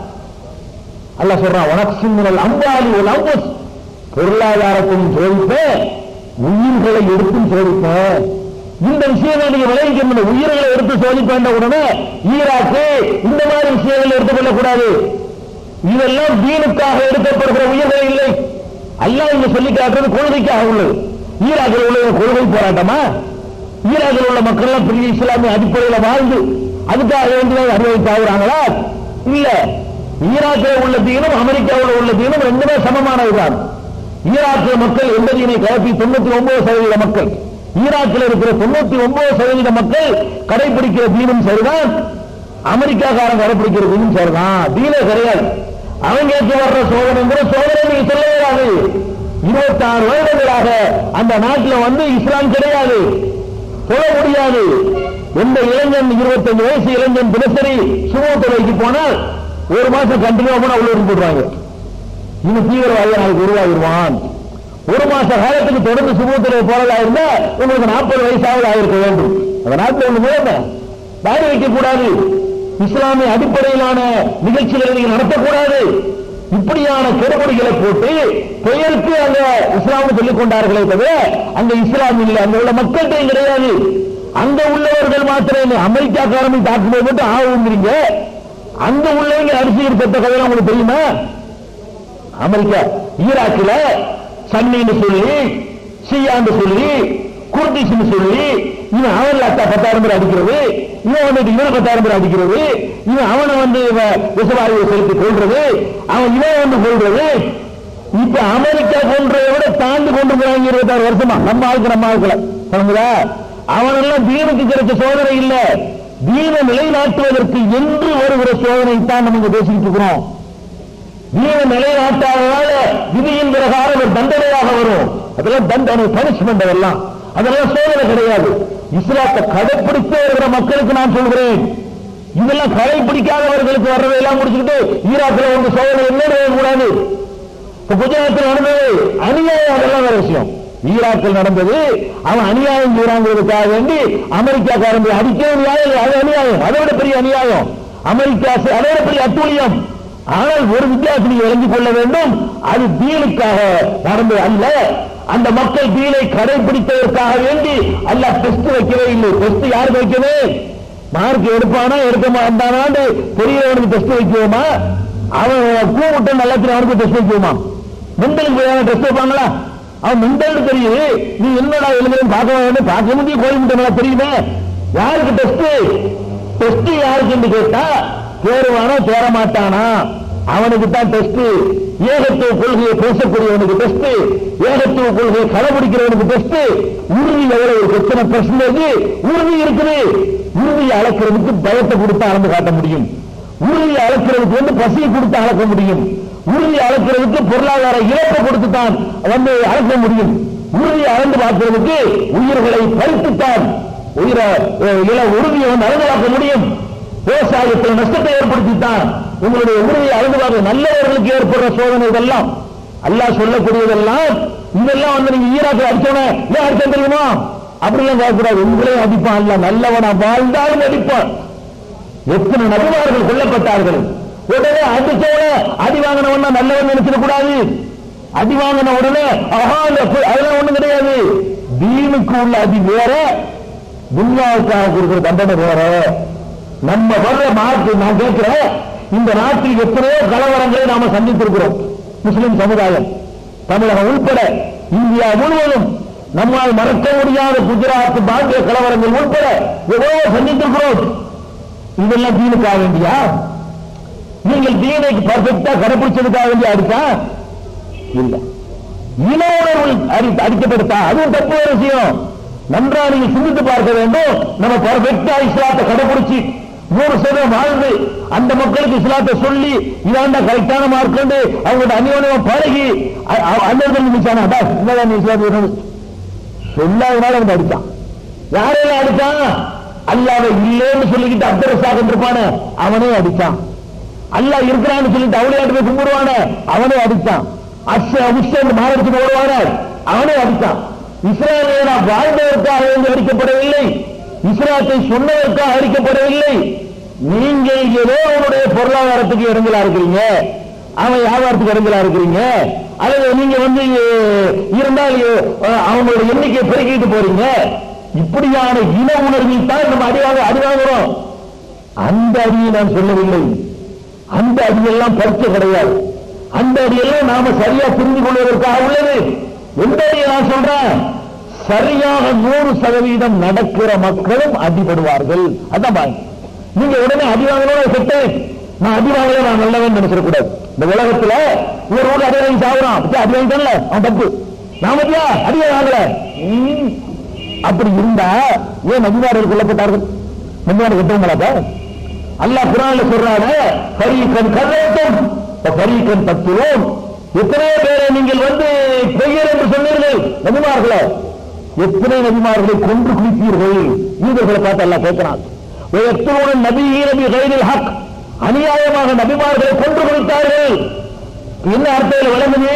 அல்லாஹ் சொல்றான் உனக்கு மினல் அம்பாலி ஒரு அம்பஸ் பொருளாதாரத்தையும் சோதிப்பேன் உயிர்களை எடுத்தும் சோதிப்பேன் இந்த விஷயங்களை நீங்க விளைவிக்கணும் உயிர்களை எடுத்து சோதிப்பேன் உடனே ஈராக்கு இந்த மாதிரி விஷயங்களை எடுத்துக்கொள்ளக் கூடாது இதெல்லாம் தீனுக்காக எடுக்கப்படுகிற உயிர்கள் இல்லை அல்லாஹ் இங்க சொல்லி காட்டுறது கொள்கைக்காக உள்ளது ஈராக்கில் உள்ள ஒரு கொள்கை போராட்டமா ஈராக்கில் உள்ள மக்கள் எல்லாம் பெரிய இஸ்லாமிய அடிப்படையில் வாழ்ந்து அதுக்காக வேண்டிய அனுபவித்து ஆகுறாங்களா இல்ல ஈராக்கில் உள்ள தீனும் அமெரிக்காவில் உள்ள தீனும் ரெண்டுமே சமமானதுதான் ஈராக்கிய மக்கள் எந்த தீனை கலப்பி தொண்ணூத்தி ஒன்பது சதவீத மக்கள் ஈராக்கில் இருக்கிற தொண்ணூத்தி ஒன்பது சதவீத மக்கள் கடைபிடிக்கிற தீனும் சரிதான் அமெரிக்காக்காரன் கடைபிடிக்கிற தீனும் சரிதான் தீனே கிடையாது அவங்க வர்ற சோதனைங்கிற சோதனை நீங்க சொல்ல முடியாது இருபத்தி ஆறு வருடங்களாக அந்த நாட்டில் வந்து இஸ்லாம் கிடையாது சொல்ல முடியாது எந்த இளைஞன் இருபத்தஞ்சு வயசு இளைஞன் தினசரி சுமோ தொலைக்கு போனால் ஒரு மாசம் கண்டினியூ போனா உள்ள இருந்து போடுறாங்க இன்னும் தீவிரவாதி நாளைக்கு உருவாகிடுவான் ஒரு மாச காலத்துக்கு தொடர்ந்து சுமூகத்தில் போறதா இருந்தா உங்களுக்கு நாற்பது வயசாவது ஆயிருக்க வேண்டும் அந்த நாட்டில் ஒண்ணு வேണ്ട தாடி வைக்க கூடாது இஸ்லாமிய அடிப்படையிலான நிகழ்ச்சிகளை நீங்க நடத்தக்கூடாது இப்படியான கெடுபடிகளை போட்டு பெயருக்கு அங்க இஸ்லாம் சொல்லிக் கொண்டார்களே தவிர அங்க இஸ்லாம் இல்லை அங்க உள்ள மக்கள்கிட்டையும் கிடையாது அங்க உள்ளவர்கள் மாத்திரம் இல்லை அமெரிக்காக்காரனை தாக்கும்போது மட்டும் ஆகுங்கிறீங்க அங்க உள்ளவங்க அரிசி இருக்க கதையெல்லாம் உங்களுக்கு தெரியுமா அமெரிக்கா ஈராக்கில் சன்னின்னு சொல்லி ஷியான்னு சொல்லி குர்திஷ்னு சொல்லி இவன் அவன் அத்தா பத்தாயிரம் பேர் அடிக்கிறது இவன் வந்துட்டு இவனை பத்தாயிரம் பேர் அடிக்கிறது இவன் அவனை வந்து இவன் விஷவாயுவை செலுத்தி கொள்றது அவன் இவன் வந்து கொள்றது இப்ப அமெரிக்கா கொன்றதை விட தாண்டி கொண்டு போறாங்க இருபத்தாறு வருஷமா நம்ம ஆளுக்கு நம்ம ஆளுக்குல சொல்லுங்களா அவனெல்லாம் தீனுக்கு கிடைச்ச சோதனை இல்ல தீன நிலைநாட்டுவதற்கு என்று வருகிற சோதனை தான் நம்ம இங்க பேசிக்கிட்டு இருக்கிறோம் தீன நிலைநாட்டாதனால விதியின் பிரகாரம் ஒரு தண்டனையாக வரும் அதெல்லாம் தண்டனை பனிஷ்மெண்ட் அதெல்லாம் அதெல்லாம் சோதனை கிடையாது இஸ்லாத்தை கடைப்பிடித்து வருகிற மக்களுக்கு நான் சொல்கிறேன் இதெல்லாம் கடைபிடிக்காதவர்களுக்கு வர்றதையெல்லாம் முடிச்சுக்கிட்டு ஈராக்கில் வந்து சோதனை என்ன கூடாது இப்ப குஜராத்தில் நடந்தது அநியாயம் அதெல்லாம் வேற விஷயம் ஈராக்கில் நடந்தது அவன் அநியாயம் செய்யறாங்கிறதுக்காக வேண்டி அமெரிக்காக்காரன் போய் அடிக்கவே நியாயம் அது அநியாயம் அதை விட பெரிய அநியாயம் அமெரிக்கா செ- அதை விட பெரிய அட்டூழியம் ஆனால் ஒரு வித்தியாசம் நீங்க விளங்கிக் கொள்ள வேண்டும் அது தீனுக்காக நடந்தது அல்ல அந்த மக்கள் தீனை கடைபிடித்ததற்காக வேண்டி அல்லாஹ் டெஸ்ட் வைக்கவே இல்லை டெஸ்ட் யாருக்கு வைக்கவே மார்க் எடுப்பானா எடுக்க மாட்டானான்னு பெரியவனுக்கு டெஸ்ட் வைக்குவோமா அவன் கூப்பிட்டு நல்லத்துல அவனுக்கு டெஸ்ட் வைக்குவோமா மெண்டலுக்கு போய் டெஸ்ட் வைப்பாங்களா அவன் மெண்டல் தெரியுது நீ என்னடா எழுதுறேன்னு பார்க்க வேண்டும் பார்க்க முடியும் கோயில் முட்டை தெரியுமே யாருக்கு டெஸ்ட் டெஸ்ட் யாருக்குன்னு கேட்டா தேர்வானா தேர மாட்டானா அவனுக்கு தான் டெஸ்ட் ஏகத்துவ கொள்கையை பேசக்கூடியவனுக்கு டெஸ்ட் ஏகத்துவ கொள்கையை கடைபிடிக்கிறவனுக்கு டெஸ்ட் உறுதி எவ்வளவு இருக்கு எத்தனை பெர்சன்டேஜ் உறுதி இருக்குது உறுதியை அளக்கிறதுக்கு பயத்தை கொடுத்து அளந்து காட்ட முடியும் உறுதியை அளக்கிறதுக்கு வந்து பசியை கொடுத்து அளக்க முடியும் உறுதியை அளக்கிறதுக்கு பொருளாதார இழப்பை கொடுத்து தான் வந்து அளக்க முடியும் உறுதியை அளந்து பார்க்கிறதுக்கு உயிர்களை பறித்துத்தான் உயிரை அஹ், இள உறுதியை வந்து அளந்து முடியும் விவசாயத்தில் நஷ்டத்தை ஏற்படுத்தித்தான் உங்களுடைய உறுதியை அளந்து பார்க்க நல்லவர்களுக்கு ஏற்படுற சோதனை இதெல்லாம் அல்லாஹ் சொல்லக்கூடியதெல்லாம் இதெல்லாம் வந்து நீங்க ஈராக்கில் அடிச்சோன்னே ஏன் அடிச்சேன் தெரியுமா அப்படிலாம் கேட்கக்கூடாது உங்களையும் அடிப்பான் அல்ல நல்லவனா வாழ்ந்தாலும் அடிப்பான் எத்தனை நபிமார்கள் கொல்லப்பட்டார்கள் உடனே அடிச்சவன அடி வாங்கினவன நல்லவன் நினைச்சிட கூடாது அடி வாங்கின உடனே ஆஹா இந்த பு- அதெல்லாம் ஒண்ணும் கிடையாது தீனுக்கு உள்ள அடி வேற துன்யாவுக்காக கொடுக்கிற தண்டனை வேற நம்ம வர்ற மார்க்கு நான் கேட்கிறேன் இந்த நாட்டில் எத்தனையோ கலவரங்களை நாம சந்தித்திருக்கிறோம் முஸ்லிம் சமுதாயம் தமிழகம் உள்பட இந்தியா முழுவதும் நம்மால் மறக்க முடியாத குஜராத் பாண்டிய கலவரங்கள் உள்பட எவ்வளவோ சந்தித்திருக்கிறோம் இதெல்லாம் தீனுக்காக வேண்டியா நீங்கள் தீனை பர்ஃபெக்டா கடைபிடிச்சதுக்காக வேண்டிய அடிச்சா இல்ல இன உணர்வு அடி- அடிக்கப்படுத்தா அதுவும் தப்பு ஒரு விஷயம் நன்றா நீங்க சிந்தித்து பார்க்க வேண்டும் நம்ம பர்ஃபெக்டா இஸ்லாத்தை கடைபிடிச்சு நூறு சதவீதம் வாழ்ந்து அந்த மக்களுக்கு இஸ்லாத்தை சொல்லி இதாண்டா கரெக்டான மார்க் கொண்டு அவங்களோட அந்யோன்யம் பழகி அ- அ- அந்த இடத்துல நினைச்சானா அடா என்னதான் நீ இஸ்லாத்தை சொல்லாதனால அவன் அடிச்சான் யாரையும் அடிச்சான் அல்லாவை இல்லைன்னு சொல்லிக்கிட்டு அப்துல் சாகம் இருப்பானே அவனே அடிச்சான் அல்லாஹ் இருக்கிறான்னு சொல்லிட்டு அவளையாட்டு போய் கும்பிடுவானே அவனே அடிச்சான் அஸ்ஸ உஸ்ஸன்னு மாரடிச்சு ஓடுவானே அவனே அடிச்சான் இஸ்ரேலியனா வாழ்ந்ததற்காக வேண்டி அடிக்கப்படவில்லை இஸ்லாத்தை சொன்னதற்காக அடிக்கப்படவில்லை நீங்கள் ஏதோ அவனுடைய பொருளாதாரத்துக்கு இறங்கலா இருக்கிறீங்க அவன் வியாபாரத்துக்கு இறங்கலா இருக்கிறீங்க அல்லது நீங்க வந்து அஹ், இருந்தால் அஹ், அவங்களோட எண்ணிக்கையை பெருக்கிட்டு போறீங்க இப்படியான இன உணர்வில் தான் நம்ம அடிவாங்க அடிவாங்குறோம் அந்த அடியை நான் சொல்லவில்லை அந்த அடியெல்லாம் பறிக்க கிடையாது அந்த அடியெல்லாம் நாம சரியா புரிந்து கொள்வதற்காக உள்ளது எந்த அடியை நான் சொல்றேன் சரியாக நூறு சதவீதம் நடக்கிற மக்களும் அடிபடுவார்கள் அதான் பாருங்க நீங்க உடனே அடி வாங்கணும் செட்டேன் நான் அடி வாங்கல நான் நல்லவன் நினைச்சிடக்கூடாது இந்த உலகத்துல ஒரு ஊர் அடி வாங்கி சாகுறான் பத்தியா, அடி வாங்கிட்டான்ல அவன் தப்பு நான் பத்தியா அடி வாங்கல ம். அப்படி இருந்தா ஏன் நபிமார்கள் கொல்லப்பட்டார்கள் நபிமார்கள் கெட்டவங்களாப்பா அல்லாஹ் குரான்ல சொல்றாரு ஃபரீகன் கல்லத்தும் ஃபரீகன் தத்துவோம் எத்தனை பேரை நீங்கள் வந்து பெயர் என்று சொன்னீர்கள் நபிமார்களே எத்தனை நபிமார்களை கொன்று குளிப்பீர்கள் யூதர்களை பார்த்து அல்லாஹ் கேட்கிறான் எத்தனை நபி நபி கைதில் ஹக் அநியாயமாக நபிமார்களை கொன்று குளித்தார்கள் என்ன அர்த்தத்தில் விளங்குது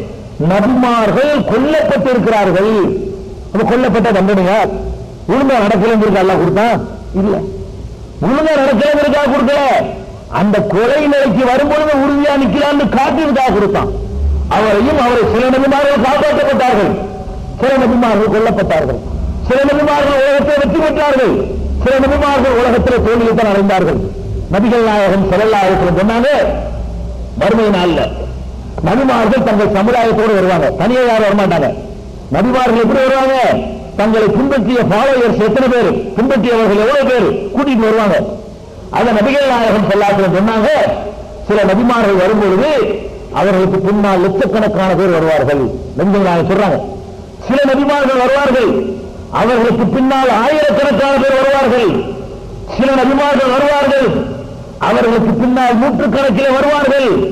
நபிமார்கள் கொல்லப்பட்டிருக்கிறார்கள் அப்ப கொல்லப்பட்ட தண்டனையா ஒழுங்கா நடக்கலன்னு இருக்கா அல்லாஹ் கொடுத்தா இல்ல ஒழுங்கா நடக்கிறதுக்காக கொடுக்கல அந்த கொலை நிலைக்கு வரும்பொழுது உறுதியா நிக்கலாம்னு காட்டிற்காக கொடுத்தான் அவரையும் அவரை சில நபிமார்கள் காப்பாற்றப்பட்டார்கள் சில நபிமார்கள் கொல்லப்பட்டார்கள் சில நபிமார்கள் உலகத்தை வெற்றி பெற்றார்கள் சில நபிமார்கள் உலகத்தில் தோல்வியைத்தான் அடைந்தார்கள் நபிகள் நாயகம் செல்லல்லாயிரத்தில் சொன்னாங்க வறுமை நாள்ல நபிமார்கள் தங்கள் சமுதாயத்தோடு வருவாங்க தனியாக யாரும் வரமாட்டாங்க நபிமார்கள் எப்படி வருவாங்க தங்களை பின்பற்றிய ஃபாலோயர்ஸ் எத்தனை பேர் பின்பற்றியவர்கள் எவ்வளவு பேர் கூட்டிட்டு வருவாங்க அத நபிகள் நாயகம் செல்லாத்திரம் சொன்னாங்க சில நபிமார்கள் வரும்பொழுது அவர்களுக்கு பின்னால் லட்சக்கணக்கான பேர் வருவார்கள் நபிகள் நாயகம் சொல்றாங்க சில நபிமார்கள் வருவார்கள் அவர்களுக்கு பின்னால் ஆயிரக்கணக்கான பேர் வருவார்கள் சில நபிமார்கள் வருவார்கள் அவர்களுக்கு பின்னால் நூற்றுக்கணக்கில் வருவார்கள்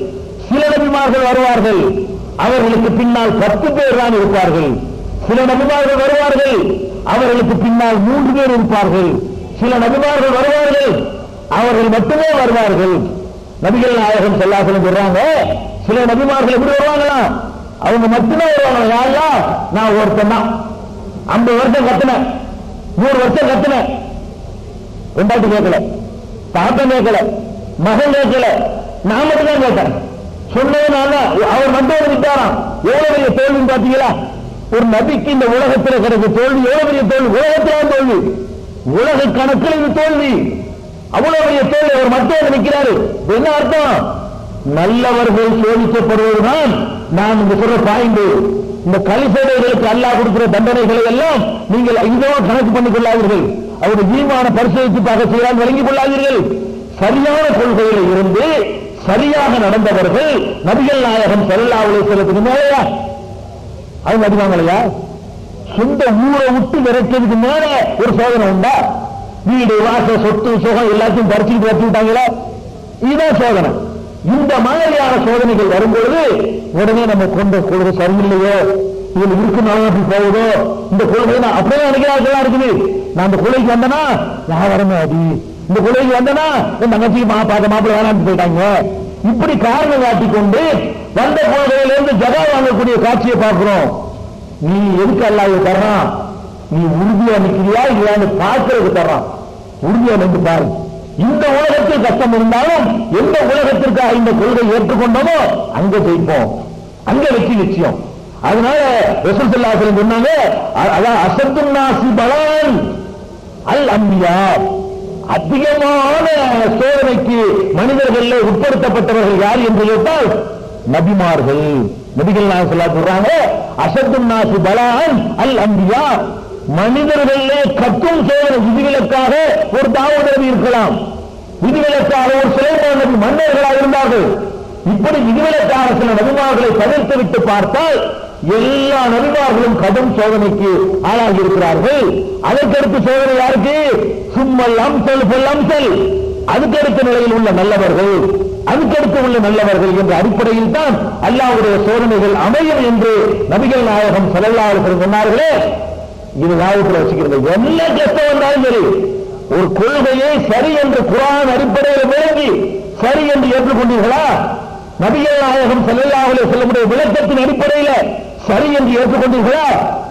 சில நபிமார்கள் வருவார்கள் அவர்களுக்கு பின்னால் பத்து பேர் தான் இருப்பார்கள் சில நபிமார்கள் வருவார்கள் அவர்களுக்கு பின்னால் மூன்று பேர் இருப்பார்கள் சில நபிமார்கள் வருவார்கள் அவர்கள் மட்டுமே வருவார்கள் நபிகள் நாயகம் செல்லாசலம் சொல்றாங்க சில நபிமார்கள் எப்படி வருவாங்களா அவங்க மட்டுமே வருவாங்க யாரெல்லாம் நான் ஒருத்தன் தான் ஐம்பது வருஷம் கத்துனேன் நூறு வருஷம் கத்துனேன் ரெண்டாயிரத்தி கேட்கல தாத்தன் கேட்கல மகன் கேட்கல நான் மட்டும் தான் கேட்டேன் சொன்னதுனால அவர் மட்டும் விட்டாராம் எவ்வளவு பெரிய தோல்வின்னு பாத்தீங்களா ஒரு நபிக்கு இந்த உலகத்தில் கிடைக்க தோல்வி எவ்வளவு பெரிய தோல்வி உலகத்திலே தோல்வி உலக கணக்கில் இது தோல்வி அவ்வளவு பெரிய தோல்வி அவர் மட்டும் நிற்கிறாரு இது என்ன அர்த்தம் நல்லவர்கள் சோதிக்கப்படுவதுதான் நான் இந்த சொல்ற பாயிண்ட் இந்த கலிசடைகளுக்கு அல்லாஹ் கொடுக்கிற தண்டனைகளை எல்லாம் நீங்கள் இதோ கணக்கு பண்ணிக் கொள்ளாதீர்கள் அவருடைய ஈமான பரிசோதித்து பார்க்க செய்யால் விளங்கிக் கொள்ளாதீர்கள் சரியான கொள்கையில இருந்து சரியாக நடந்தவர்கள் நபிகள் நாயகம் செல்லா செல்லத்துக்கு மேலையா அவங்க அடிவாங்களையா சொந்த ஊரை விட்டு விரட்டதுக்கு மேல ஒரு சோதனை உண்டா வீடு வாச சொத்து சுகம் எல்லாத்தையும் பறிச்சுட்டு வச்சு விட்டாங்களா இதுதான் சோதனை இந்த மாதிரியான சோதனைகள் வரும்பொழுது உடனே நம்ம கொண்ட கொள்கை சரியில்லையோ இதுல இருக்குனாலும் அப்படி போகுதோ இந்த கொள்கை நான் அப்படியே நினைக்கிறார்கள் இருக்குது நான் அந்த கொள்கைக்கு வந்தனா நான் வரமே அடி இந்த கொள்கைக்கு வந்தனா என் தங்கச்சிக்கு மா பார்த்த மாப்பிள்ள வேணாம்னு போயிட்டாங்க இப்படி காரணம் காட்டிக்கொண்டு வந்த கொள்கையிலிருந்து ஜகா வாங்கக்கூடிய காட்சியை பார்க்கிறோம் நீ எதுக்கு அல்லாஹ் தர்றான் நீ உறுதியா நிக்கிறியா இல்லையான்னு பார்க்கறதுக்கு தர்றான் உறுதியா நின்று பாரு இந்த உலகத்தில் கஷ்டம் இருந்தாலும் எந்த உலகத்திற்காக இந்த கொள்கை ஏற்றுக்கொண்டோமோ அங்க ஜெயிப்போம் அங்க வெற்றி நிச்சயம் அதனால ரசூல் ஸல்லல்லாஹு அலைஹி வஸல்லம் சொன்னாங்க அ- அதான் அசத்துன் நாசி பலான் அல் அம்பியா அதிகமான சோதனைக்கு மனிதர்கள உட்படுத்தப்பட்டவர்கள் யார் என்று கேட்டால் நபிமார்கள் நபிகள் நான் சொல்ல சொல்றாங்க அசத்தும் நாசி பலான் அல் அம்பியா மனிதர்களே கற்றும் சோதனை விதிவிலக்காக ஒரு தாவூத் நபி இருக்கலாம் விதிவிலக்காக ஒரு சுலைமான் நபி மன்னர்களாக இருந்தார்கள் இப்படி விதிவிலக்கான சில நபிமார்களை தவிர்த்து விட்டு பார்த்தால் எல்லா நபிமார்களும் கடும் சோதனைக்கு ஆளாகி இருக்கிறார்கள் அதற்கடுத்து சோதனை யாருக்கு சும்மல் அம்சல் பொல் அம்சல் அதுக்கடுத்த நிலையில் உள்ள நல்லவர்கள் அதுக்கடுத்து உள்ள நல்லவர்கள் என்ற அடிப்படையில் தான் அல்லாஹ்வுடைய சோதனைகள் அமையும் என்று நபிகள் நாயகம் ஸல்லல்லாஹு அலைஹி வஸல்லம் சொன்னார்களே இது ஞாபகத்தில் வச்சுக்கிறது என்ன கஷ்டம் வந்தாலும் சரி ஒரு கொள்கையை சரி என்று குரான் அடிப்படையில் விளங்கி சரி என்று ஏற்றுக்கொண்டீர்களா நபிகள் நாயகம் ஸல்லல்லாஹு அலைஹி வஸல்லமுடைய விளக்கத்தின் அடிப்படையில் சரி என்று ஏற்றுக்கொண்டீர்களா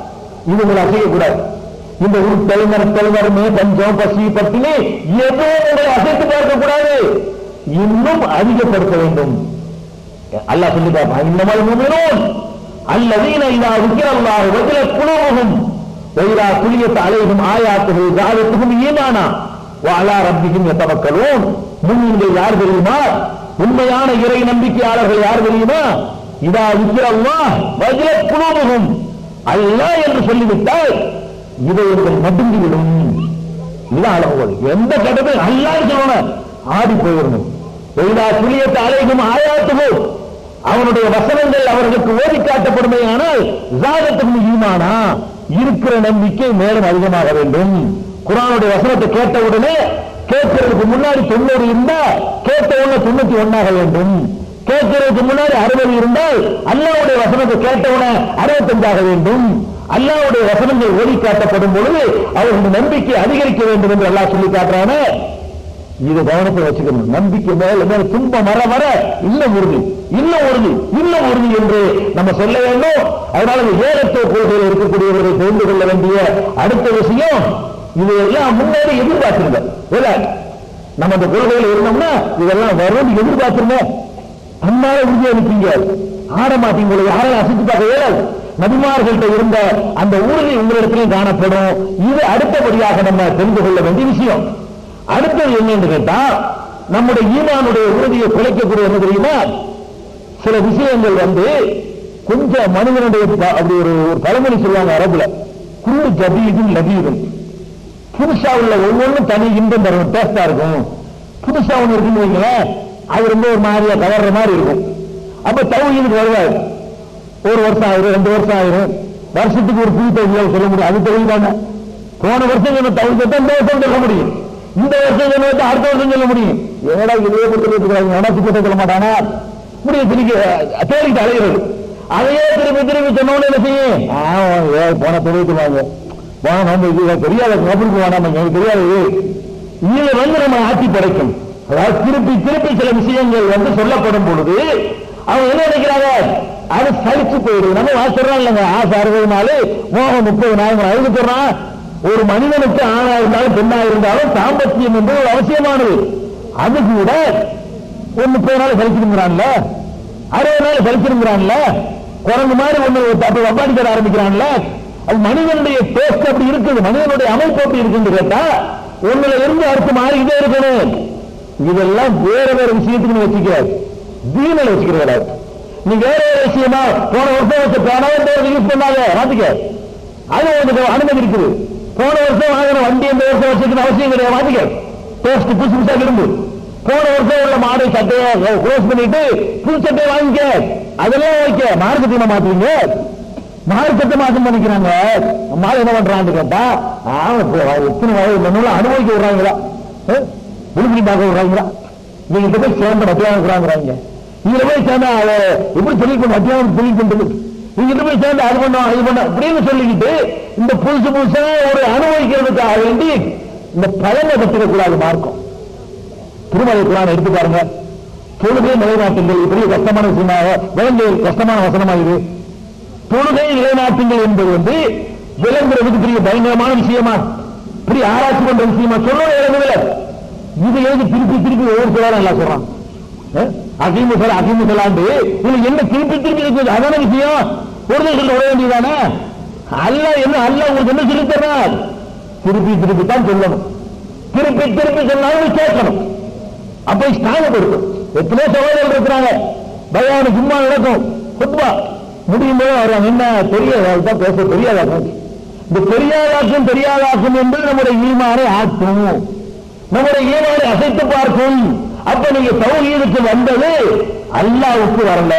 இது உங்களை அசையக்கூடாது இந்த உருட்டல் மறுத்தல் வறுமை பஞ்சம் பசி பட்டினி எதுவும் உங்களை அசைத்து பார்க்க கூடாது இன்னும் அதிகப்படுத்த வேண்டும் அல்லாஹ் சொல்லி பார்ப்பான் இன்னமல் முமினூன் அல்லதீன இதா ذكر الله وجلت قلوبهم وإذا تليت عليهم آياته زادتهم ஈமானா وعلى ربهم يتوكلون முன்னிலை யார் தெரியுமா உண்மையான இறை நம்பிக்கையாளர்கள் யார் தெரியுமா இதா ذكر الله وجلت قلوبهم அல்லாஹ் என்று சொல்லிவிட்டால் இதயங்கள் நடுங்கிவிடும் இதுதான் அளவுகள் எந்த கட்டத்தில் அல்லாஹ் சொல்லணும் ஆடி போயிடணும் எல்லா துளியத்தை அலைகும் ஆயாத்துகோ அவனுடைய வசனங்கள் அவர்களுக்கு ஓதி காட்டப்படுமே ஆனால் ஜாதத்துக்கும் ஈமானா இருக்கிற நம்பிக்கை மேலும் அதிகமாக வேண்டும் குரானுடைய வசனத்தை கேட்ட உடனே கேட்கறதுக்கு முன்னாடி தொண்ணூறு இருந்தா கேட்ட உடனே தொண்ணூத்தி ஒன்னாக வேண்டும் கேட்கறதுக்கு முன்னாடி அறுபது இருந்தால் அல்லாவுடைய வசனத்தை கேட்டவுடனே அறுபத்தஞ்சாக வேண்டும் அல்லாவுடைய வசனங்கள் ஓடி காட்டப்படும் பொழுது அவர்களுடைய நம்பிக்கை அதிகரிக்க வேண்டும் என்று அல்லாஹ் சொல்லி காட்டுறானே இது கவனத்தை வச்சுக்கணும் நம்பிக்கை மேல மேல துன்பம் வர வர இன்னும் உறுதி இன்னும் உறுதி இன்னும் உறுதி என்று நம்ம சொல்ல வேண்டும் அதனால இந்த ஏகத்துவ கொள்கையில் இருக்கக்கூடியவர்களை தெரிந்து கொள்ள வேண்டிய அடுத்த விஷயம் இது எல்லாம் முன்னாடி எதிர்பார்த்திருங்க இல்ல நம்ம அந்த கொள்கையில் இருந்தோம்னா இதெல்லாம் வரும் எதிர்பார்த்திருங்க அன்னால உறுதியா இருப்பீங்க ஆட மாட்டீங்க உங்களை யாராலும் அசைத்து பார்க்க இயலாது நபிமார்கள்ட்ட இருந்த அந்த உறுதி உங்களிடத்திலும் காணப்படும் இது அடுத்தபடியாக நம்ம தெரிந்து கொள்ள வேண்டிய விஷயம் அடுத்தது என்னன்னு கேட்டா நம்முடைய ஈமானுடைய உறுதியை குலைக்கக்கூடிய என்ன தெரியுமா சில விஷயங்கள் வந்து கொஞ்சம் மனிதனுடைய ப- அப்படி ஒரு ஒரு பழமொழி சொல்லுவாங்க அரபுல குள்ளு ஜபீதும் லபீதும் புதுசா உள்ள ஒவ்வொன்றும் தனி இன்பம் தரும் டேஸ்டா இருக்கும் புதுசா ஒண்ணு இருக்குன்னு வைங்களேன் அது ரொம்ப ஒரு மாதிரியா கவர்ற மாதிரி இருக்கும் அப்ப தௌஹீதுக்கு வருவாரு ஒரு வருஷம் ஆயிரும் ரெண்டு வருஷம் ஆயிரும் வருஷத்துக்கு ஒரு புது தகுதியாக சொல்ல முடியும் அது தகுதி தானே போன வருஷம் சொன்ன தகுதி தான் இந்த வருஷம் சொல்ல முடியும் இந்த வருஷம் சொன்னதை அடுத்த வருஷம் சொல்ல முடியும் ஏடா இதே கொடுத்துட்டு நடத்தி கொடுத்து சொல்ல மாட்டானா முடிய திருப்பி தேடிட்டு அலைகிறது அதையே திருப்பி திருப்பி சொன்னோன்னு என்ன செய்யும் ஆ, ஏ, போன தொழிலுக்கு வாங்க போன நம்ம இது தெரியாத கபருக்கு வேணாம் எனக்கு தெரியாது இதுல வந்து நம்ம ஆட்சி படைக்கும் அதாவது திருப்பி திருப்பி சில விஷயங்கள் வந்து சொல்லப்படும் பொழுது அவங்க என்ன நினைக்கிறாங்க அது சலிச்சு போயிடுது நம்ம வாசிடுறோம் இல்லைங்க ஆசை அறுபது நாள் மோகம் முப்பது நாள் அதுக்கு சொல்றான் ஒரு மனிதனுக்கு ஆணா இருந்தாலும் பெண்ணா இருந்தாலும் தாம்பத்தியம் என்பது ஒரு அவசியமானது அது கூட ஒரு முப்பது நாள் கழிச்சிருக்கிறான்ல அறுபது நாள் கழிச்சிருக்கிறான்ல குரங்கு மாதிரி ஒண்ணு அப்ப வப்பாடிக்கிற ஆரம்பிக்கிறான்ல அது மனிதனுடைய டேஸ்ட் அப்படி இருக்குது மனிதனுடைய அமைப்பு அப்படி இருக்குன்னு கேட்டா ஒண்ணுல இருந்து அடுத்து மாறிக்கிட்டே இருக்கணும் இதெல்லாம் வேற வேற விஷயத்துக்கு நீ வச்சுக்க தீனல வச்சுக்கிறதா நீ வேற வேற விஷயமா போன வருஷம் வச்ச பேனாவை இந்த வருஷம் யூஸ் பண்ணாத மாத்திக்க அது உனக்கு அனுமதி இருக்குது போன வருஷம் வாங்கின வண்டி இந்த வருஷம் வச்சுக்கணும் அவசியம் கிடையாது மாத்திக்க டேஸ்ட் புதுசு புதுசா விரும்பு போன வருஷம் உள்ள மாடை சட்டையை க்ளோஸ் பண்ணிட்டு புது சட்டையை வாங்கிக்க அதெல்லாம் வைக்க மார்க்கெட்டிங்க மாத்துவீங்க மார்க்கெட்டை மாற்றம் பண்ணிக்கிறாங்க மாடு என்ன பண்றான்னு கேட்டா ஆமா, இப்ப எத்தனை வயது மண்ணுல அனுபவிக்க விடுறாங்களா விழுப்புரி பார்க்க விடுறாங்களா நீங்க இந்த போய் சேர்ந்த மத்தியானம் இருக்கிறாங்கிறாங்க இதுல போய் சேர்ந்தா அவ எப்படி தொழில் பண்ண மத்தியானம் தொழில் பண்றது நீங்க இந்த போய் சேர்ந்து அது பண்ணோம் இது பண்ணோம் அப்படின்னு சொல்லிக்கிட்டு இந்த புதுசு புதுசா ஒரு அனுபவிக்கிறதுக்காக வேண்டி இந்த பழமை கட்டிடக்கூடாது மார்க்கம் திருமலை குரான் எடுத்து பாருங்க தொழுகை நிலைநாட்டுங்கள் இப்படி கஷ்டமான விஷயமாக விளங்கு கஷ்டமான வசனமா இது தொழுகை நிலைநாட்டுங்கள் என்பது வந்து விளங்குறதுக்கு பெரிய பயங்கரமான விஷயமா பெரிய ஆராய்ச்சி பண்ற விஷயமா சொல்ல இறங்குதுல இது எதுக்கு திருப்பி திருப்பி ஒவ்வொரு சிலரும் எல்லாம் சொல்றான் அகிமு சொல்ல அகிமு சொல்லாண்டு இதுல என்ன திருப்பி திருப்பி இருக்குது அதான விஷயம் ஒரு சொல்ல விட வேண்டியதானே அல்ல என்ன அல்ல உங்களுக்கு என்ன சொல்லி தர்றார் திருப்பி திருப்பி தான் சொல்லணும் திருப்பி திருப்பி சொன்னாலும் கேட்கணும் அப்ப ஸ்தானம் கொடுக்கும் எத்தனையோ சகோதரர்கள் இருக்கிறாங்க பகவான் சும்மா நடக்கும் குத்பா முடியும் போது வருவாங்க என்ன தெரியாத தான் பேச தெரியாதாக்கும் இந்த தெரியாதாக்கும் தெரியாதாக்கும் என்பது நம்முடைய ஈமானை ஆக்கும் நம்முடைய ஈமானை அசைத்து பார்க்கும் அப்ப நீங்க தௌஹீதுக்கு வந்தது அல்லாவுக்கு வரல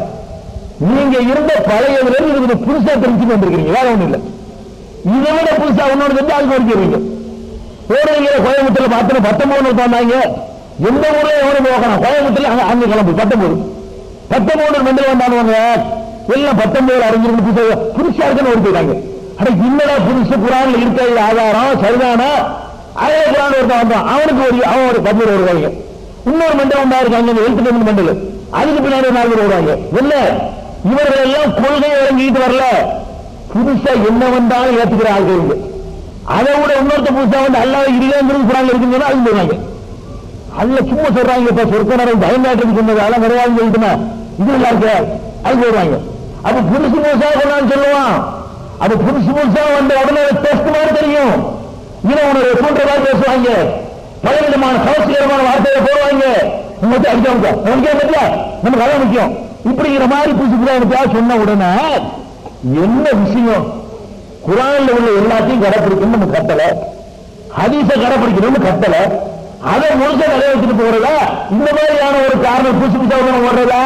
நீங்க இருந்த பழையதுல இருந்து இது புதுசா தெரிஞ்சு வந்திருக்கீங்க வேற ஒண்ணும் இல்ல இதை விட புதுசா ஒன்னொன்று தெரிஞ்சு அதுக்கு வரைக்கிறீங்க ஓடுறீங்க கோயம்புத்தூர்ல பார்த்தா பத்தொன்பது வந்தாங்க எந்த ஊர்ல எவரும் போகணும் கோயம்புத்தூர்ல அங்க அங்க கிளம்பு பத்தொன்பது பத்தொன்பது மண்டல வந்தாங்க எல்லாம் பத்தொன்பது அறிஞர்கள் புதுசா புதுசா இருக்குன்னு ஓடி போயிட்டாங்க அட இன்னடா புதுசு குரான்ல இருக்க இது ஆதாரம் சரிதானா அதே குரான் ஒருத்தன் வந்தான் அவனுக்கு ஒரு அவன் ஒரு பதினோரு வருவாங்க இன்னொரு மண்டலம் வந்தா இருக்காங்க இந்த எழுத்து ரெண்டு மண்டல் அதுக்கு பின்னாடி ஒரு நாலு பேர் வருவாங்க இல்ல இவர்கள் எல்லாம் கொள்கை இறங்கிட்டு வரல புதுசா என்ன வந்தாலும் ஏத்துக்கிற ஆள்கள் இங்க அதை விட இன்னொருத்த புதுசா வந்து அல்லாத இருக்காங்கிறது குரான்ல இருக்குன்னு அது சொல்றாங்க அதுல சும்மா சொல்றாங்க இப்ப சொர்க்க நேரம் பயன்பாட்டுக்கு சொன்னது அதெல்லாம் கிடையாதுன்னு சொல்லிட்டுமா இது நல்லா இருக்கு அது போடுறாங்க அப்ப புதுசு புதுசா கொண்டான்னு சொல்லுவான் அது புதுசு புதுசா வந்த உடனே டெஸ்ட் மாதிரி தெரியும் இதை உனக்கு போன்ற மாதிரி பேசுவாங்க பல விதமான கவர்ச்சிகரமான வார்த்தையை போடுவாங்க உங்களுக்கு அடிக்காம உனக்கே பத்தியா நமக்கு அதான் முக்கியம் இப்படிங்கிற மாதிரி புதுசு புதுசா எனக்கு சொன்ன உடனே என்ன விஷயம் குரான்ல உள்ள எல்லாத்தையும் கடைப்பிடிக்கணும் நம்ம கட்டல ஹதீஸ கடைப்பிடிக்கணும்னு கட்டல அதை முழுச நிறைவேற்றிட்டு போறதா இந்த மாதிரியான ஒரு காரணம் புதுசு புதுசா ஒண்ணு ஓடுறதா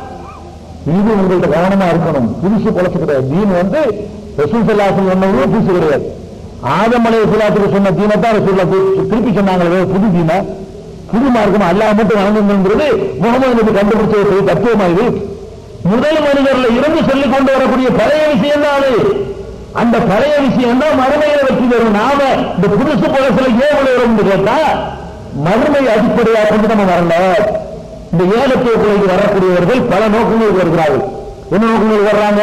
இது உங்கள்ட்ட கவனமா இருக்கணும் புதுசு பொழச்சு கிடையாது தீன் வந்து ரசூல் சல்லாசன் சொன்னவங்க புதுசு கிடையாது ஆதமலை சுலாத்துக்கு சொன்ன தீனை தான் ரசூல்லா திருப்பி சொன்னாங்களே புது தீனை புது மார்க்கம் அல்லாஹ் மட்டும் வணங்குங்கிறது முகமது நபி கண்டுபிடிச்ச ஒரு பெரிய தத்துவமா இது முதல் மனிதர்ல இருந்து சொல்லிக் கொண்டு வரக்கூடிய பழைய விஷயம் தான் அது அந்த பழைய விஷயம் தான் மறுமையில வெற்றி பெறும் நாம இந்த புதுசு புலசுல ஏன் விளையாடும் கேட்டா மறுமை அடிப்படையாக கொண்டு நம்ம வரல இந்த ஏலத்தோக்குலைக்கு வரக்கூடியவர்கள் பல நோக்கங்களுக்கு வருகிறார்கள் என்ன நோக்கங்களுக்கு வர்றாங்க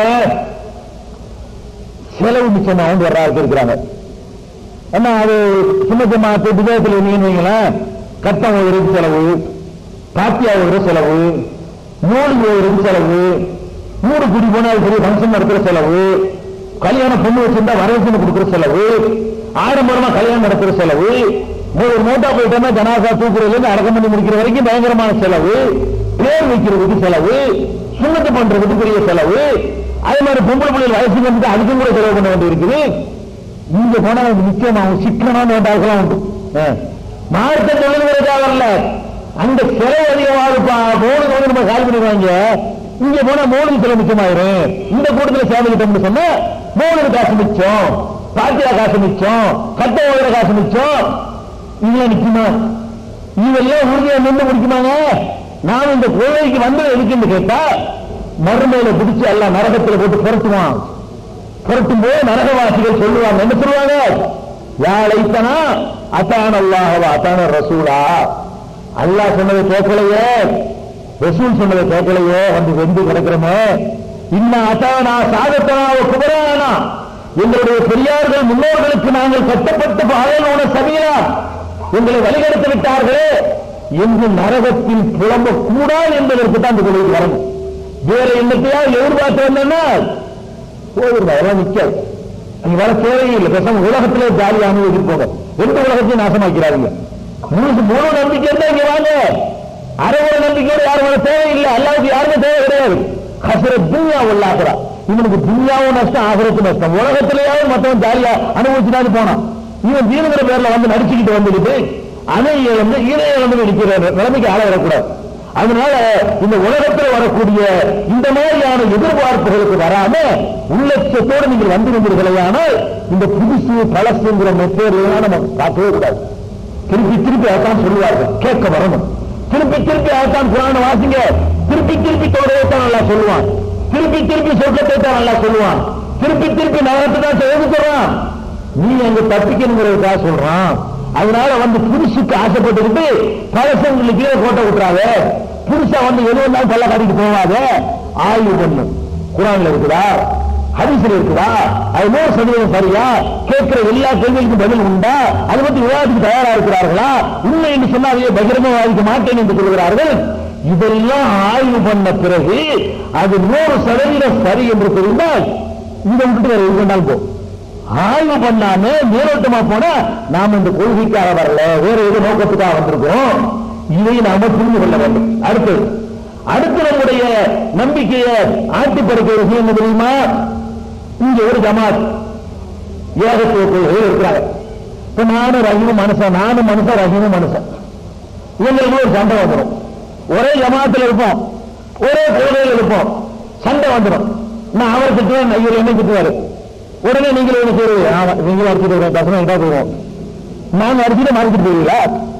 செலவு மிச்சமா வந்து வர்ற ஆட்கள் இருக்கிறாங்க என்ன அது சின்ன ஜமாத்து விஜயத்தில் இருந்தீங்கன்னு வைங்களேன் கட்டம் ஓடுறதுக்கு செலவு பாத்தியா ஓடுற செலவு நூல் ஓடுறதுக்கு செலவு நூறு குடி போனா அது பெரிய ஃபங்க்ஷன் நடத்துற செலவு கல்யாணம் பொண்ணு வச்சிருந்தா வரவேற்று கொடுக்குற செலவு ஆடம்பரமா கல்யாணம் நடத்துற செலவு ஒரு மோட்டா போயிட்டோம்னா ஜனாசா தூக்குறதுல இருந்து அடக்கம் பண்ணி முடிக்கிற வரைக்கும் பயங்கரமான செலவு பேர் வைக்கிறதுக்கு செலவு சுண்ணத்து பண்றதுக்கு பெரிய செலவு அதே மாதிரி பொம்பளை பிள்ளைகள் வயசுக்கு வந்து அதுக்கும் கூட செலவு பண்ண வேண்டி இருக்குது இங்க போனா அது நிச்சயமாகும் சிக்கனமான வேண்டாக்கலாம் உண்டு மார்க்க தொழில்களுக்காக வரல அந்த செலவு அதிகமாக மூணுக்கு வந்து நம்ம கால் பண்ணிடுவாங்க இங்க போனா மூணுக்கு செலவு மிச்சமாயிரும் இந்த கூட்டத்தில் சேவைக்கிட்டோம்னு சொன்னா மூணுக்கு காசு மிச்சம் பாத்தியா காசு மிச்சம் கட்ட ஓடுற காசு மிச்சம் இதெல்லாம் நிக்குமா இதெல்லாம் உறுதியா நின்று முடிக்குமாங்க நான் இந்த கொள்கைக்கு வந்து எதுக்குன்னு கேட்டா மறுமையில பிடிச்சு எல்லாம் நரகத்துல போட்டு புரட்டுவான் புரட்டும் போது நரகவாசிகள் சொல்லுவாங்க என்ன சொல்லுவாங்க யாழைத்தனா அத்தான அல்லாஹவா அத்தான ரசூலா அல்லாஹ் சொன்னதை கேட்கலையே ரசூல் சொன்னதை கேட்கலையே வந்து வெந்து கிடக்கிறோமே இன்னும் அத்தானா சாதத்தனா குபரானா எங்களுடைய பெரியார்கள் முன்னோர்களுக்கு நாங்கள் கட்டப்பட்ட பாதையிலோட சபையா எங்களை வழிகெடுத்து விட்டார்களே என்று நரகத்தில் புலம்ப கூடாது என்பதற்கு தான் இந்த கொள்கைக்கு வரணும் வேற என்னத்தையா எதிர்பார்த்து வந்தேன்னா போயிருந்தா அதெல்லாம் நிக்காது நீங்க வர தேவையே இல்லை பேசாம உலகத்திலே ஜாலியா அனுபவிச்சு போங்க எந்த உலகத்தையும் நாசமாக்கிறாருங்க முழு முழு நம்பிக்கை இருந்தா இங்க வாங்க அரைவர நம்பிக்கையோட யாரும் வர தேவையில்லை அல்லாவுக்கு யாருமே தேவை கிடையாது ஹசர துன்யா உள்ளாக்குறா இவனுக்கு துன்யாவும் நஷ்டம் ஆகிறது நஷ்டம் உலகத்திலேயாவது மத்தவன் ஜாலியா அனுபவிச்சுட்டாது போனான் இவன் தீனுங்கிற பேர்ல வந்து நடிச்சுக்கிட்டு வந்துக்கிட்டு அதை இழந்து ஈரை இழந்து நடிக்கிற நிலைமைக்கு ஆள வரக்கூடாது அதனால இந்த உலகத்தில் வரக்கூடிய இந்த மாதிரியான எதிர்பார்ப்புகளுக்கு வராம உள்ளட்சத்தோடு நீங்கள் வந்து வந்தீர்களேயானால் இந்த புதுசு பழசுங்கிற மெத்தேரியெல்லாம் நம்ம பார்க்கவே கூடாது திருப்பி திருப்பி அதான் சொல்லுவார்கள் கேட்க வரணும் திருப்பி திருப்பி அதான் குரான வாசிங்க திருப்பி திருப்பி தொழுகையை தான் நல்லா சொல்லுவான் திருப்பி திருப்பி சொர்க்கத்தை தான் நல்லா சொல்லுவான் திருப்பி திருப்பி நகரத்தை தான் செய்து சொல்றான் நீ அங்க தப்பிக்கணுங்கிறதுக்காக சொல்றான் அதனால வந்து புதுசுக்கு ஆசைப்பட்டுக்கிட்டு பழசங்களுக்கு கீழே கோட்டை விட்டுறாத புதுசா வந்து எது வந்தாலும் பல்ல காட்டிட்டு போவாத ஆய்வு பண்ணு குரான்ல இருக்குதா ஹரிசில் இருக்குதா அது நூறு சதவீதம் சரியா கேட்கிற எல்லா கேள்விகளுக்கும் பதில் உண்டா அதை பத்தி விவாதத்துக்கு தயாரா இருக்கிறார்களா உண்மை என்று சொன்னா அதையே பகிரமாக வாதிக்க மாட்டேன் என்று சொல்கிறார்கள் இதெல்லாம் ஆய்வு பண்ண பிறகு அது நூறு சதவீதம் சரி என்று தெரிந்தால் இதை விட்டுட்டு வேற எது வேண்டாலும் போ ஆய்வு பண்ணாம மேலோட்டமா போனா நாம இந்த கொள்கைக்காக வரல வேற ஏதோ நோக்கத்துக்காக வந்திருக்கோம் இதை நாம புரிந்து கொள்ள வேண்டும் அடுத்து அடுத்து நம்முடைய நம்பிக்கையை ஆட்டி படுக்கிற விஷயம் என்ன தெரியுமா இங்க ஒரு ஜமாத் ஏகத்துவ கொள்கையில் இருக்கிறாங்க இப்ப நானும் ரஹீமும் மனுஷன் நானும் மனுஷன் ரஹீமும் மனுஷன் இவங்களுக்கு ஒரு சண்டை வந்துடும் ஒரே ஜமாத்துல இருப்போம் ஒரே கொள்கையில் இருப்போம் சண்டை வந்துடும் நான் அவர் திட்டுவேன் இவர் என்ன திட்டுவாரு உடனே நீங்களும் என்ன செய்வீங்க ஆமா நீங்களும் அடிச்சுட்டு பசங்க எங்கா போயிடும் நாங்க அடிச்சுட்டு மறைச்சிட்டு போவீங்களா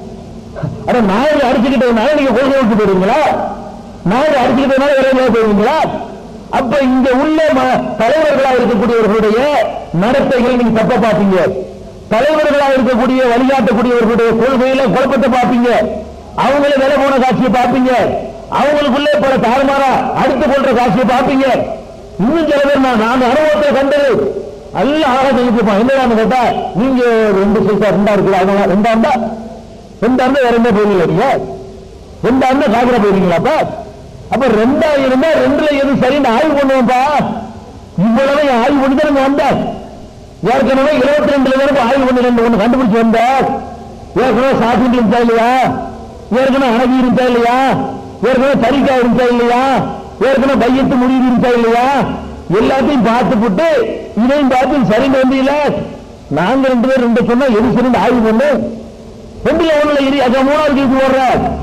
அட நாயை அடிச்சுக்கிட்டதுனால நீங்க கொள்கை விட்டு போயிருவீங்களா நாயை அடிச்சுக்கிட்டதுனால வேற எங்கேயாவது போயிருவீங்களா அப்ப இங்க உள்ள ம- தலைவர்களா இருக்கக்கூடியவர்களுடைய நடத்தைகளை நீங்க தப்ப பாப்பீங்க தலைவர்களா இருக்கக்கூடிய வழிகாட்டக்கூடியவர்களுடைய கொள்கையில குழப்பத்தை பாப்பீங்க அவங்கள விலை போன காட்சியை பாப்பீங்க அவங்களுக்குள்ளே பல தாறுமாறா அடுத்து கொள்ற காட்சியை பாப்பீங்க இன்னும் சில பேர் நான் நான் அனுபவத்தை கண்டது எல்லாம் அழகா செஞ்சுப்பான் என்னடான்னு கேட்டா நீங்க ரெண்டு சைஸா ரெண்டா இருக்குது அதனால ரெண்டா இருந்தா ரெண்டா இருந்தா வேற என்ன போயிருங்களா நீங்க ரெண்டா இருந்தா சாப்பிட போயிருங்களாப்பா அப்ப ரெண்டா இருந்தா ரெண்டுல எது சரின்னு ஆய்வு பண்ணுவோம்ப்பா இவ்வளவு ஆய்வு பண்ணி தான் நம்ம வந்தார் ஏற்கனவே இருபத்தி ரெண்டுல இருந்து ஆய்வு பண்ணி ரெண்டு ஒண்ணு கண்டுபிடிச்சு வந்தார் ஏற்கனவே சாப்பிட்டு இருந்தா இல்லையா ஏற்கனவே அழகி இருந்தா இல்லையா ஏற்கனவே தரிக்கா இருந்தா இல்லையா ஏற்கனவே பையத்து முடிவு இருந்தா இல்லையா எல்லாத்தையும் பார்த்து போட்டு இதையும் பார்த்து சரின்னு வந்தீங்களா நாங்க ரெண்டு பேரும் ரெண்டு சொன்னா எது சரின்னு ஆய்வு பண்ணு ரெண்டுல ஒண்ணுல இரு அதான் மூணாவது கேட்டு போடுற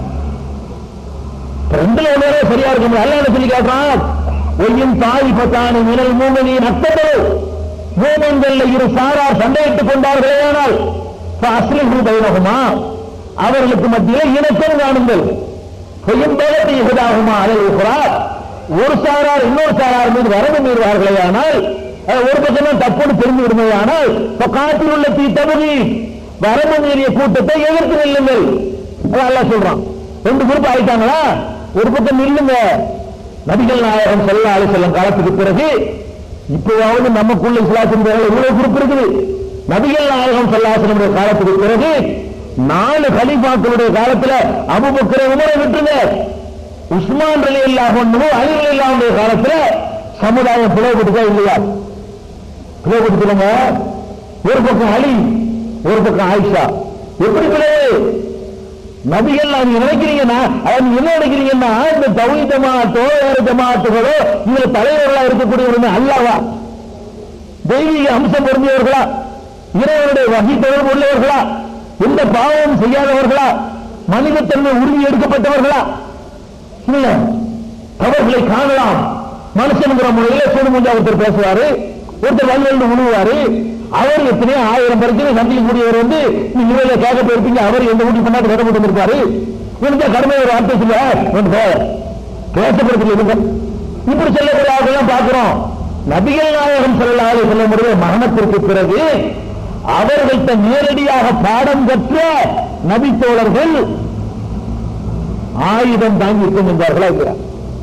ரெண்டுல ஒண்ணு சரியா இருக்கும் அல்ல என்ன சொல்லி கேட்கிறான் ஒய்யும் தாய் பத்தானு மினல் மூமனி நத்தது மூமன்கள்ல இரு சாரார் சண்டையிட்டுக் கொண்டார்களே ஆனால் அஸ்லிஹு பைனகுமா அவர்களுக்கு மத்தியில் இணக்கம் காணுங்கள் பொய்யும் பேகத்தை இகதாகுமா அதில் இருக்கிறார் ஒரு சாரார் இன்னொரு சாரார் மீது வரவு மீறுவார்களே ஆனால் அஹ், ஒரு பக்கம் தப்புன்னு தெரிந்து விடுமே ஆனால் காட்டில் உள்ள தீ தகுதி வரம்பு மீறிய கூட்டத்தை எதிர்த்து நில்லுங்கள் அதான் அல்லாஹ் சொல்றான் ரெண்டு குரூப் ஆயிட்டாங்களா ஒரு பக்கம் நில்லுங்க நபிகள் நாயகம் செல்ல அலை செல்லும் காலத்துக்கு பிறகு இப்போவாவது நமக்குள்ள இஸ்லாத்தின் பேரில் இவ்வளவு குரூப் இருக்குது நபிகள் நாயகம் செல்லாசனுடைய காலத்துக்கு பிறகு நாலு கலிபாக்களுடைய காலத்துல அபுபக்கரை உமரை விட்டுங்க உஸ்மான் அலி அல்லாஹ் அலி அலி அல்லாவுடைய காலத்துல சமுதாயம் பிளவுபட்டுதா இல்லையா பிளவுபடுத்துறங்க ஒரு பக்கம் அலி ஒரு பக்கம் ஆயிஷா எப்படி பிளவு நபிகள் நீங்க நினைக்கிறீங்கன்னா அதாவது நீங்க என்ன நினைக்கிறீங்கன்னா இந்த தௌஹி ஜமாத்தோ வேற ஜமாத்துகளோ இதுல தலைவர்களா இருக்கக்கூடியவர்கள் அல்லாவா தெய்வீக அம்சம் பொருந்தியவர்களா இறைவனுடைய வகை தொடர்பு உள்ளவர்களா எந்த பாவமும் செய்யாதவர்களா மனிதத்தன்மை உறுதி எடுக்கப்பட்டவர்களா இல்ல அவர்களை காணலாம் மனுஷனுங்கிற முறையில சூடுமுஞ்சா ஒருத்தர் பேசுவாரு ஒருத்தர் வல்வெளி உழுவாரு அவர் எத்தனையோ ஆயிரம் பேருக்கு சந்திக்கக்கூடியவர் வந்து நீங்க இவரை கேட்க போயிருப்பீங்க அவர் எந்த வீட்டுக்கு கொண்டாந்து விட போட்டு இருப்பாரு இவனுக்கு கடுமை ஒரு வார்த்தை சொல்ல இவன் போ. பேசப்படுறது இருங்க இப்படி சொல்லக்கூடிய ஆட்கள் பார்க்கிறோம் நபிகள் நாயகம் சொல்லலாக சொல்ல முடிய மரணத்திற்கு பிறகு அவர்கள்ட்ட நேரடியாக பாடம் கற்ற நபித்தோழர்கள் ஆயுதம் தாங்கி இருக்கும் என்றார்களா இருக்கிறார்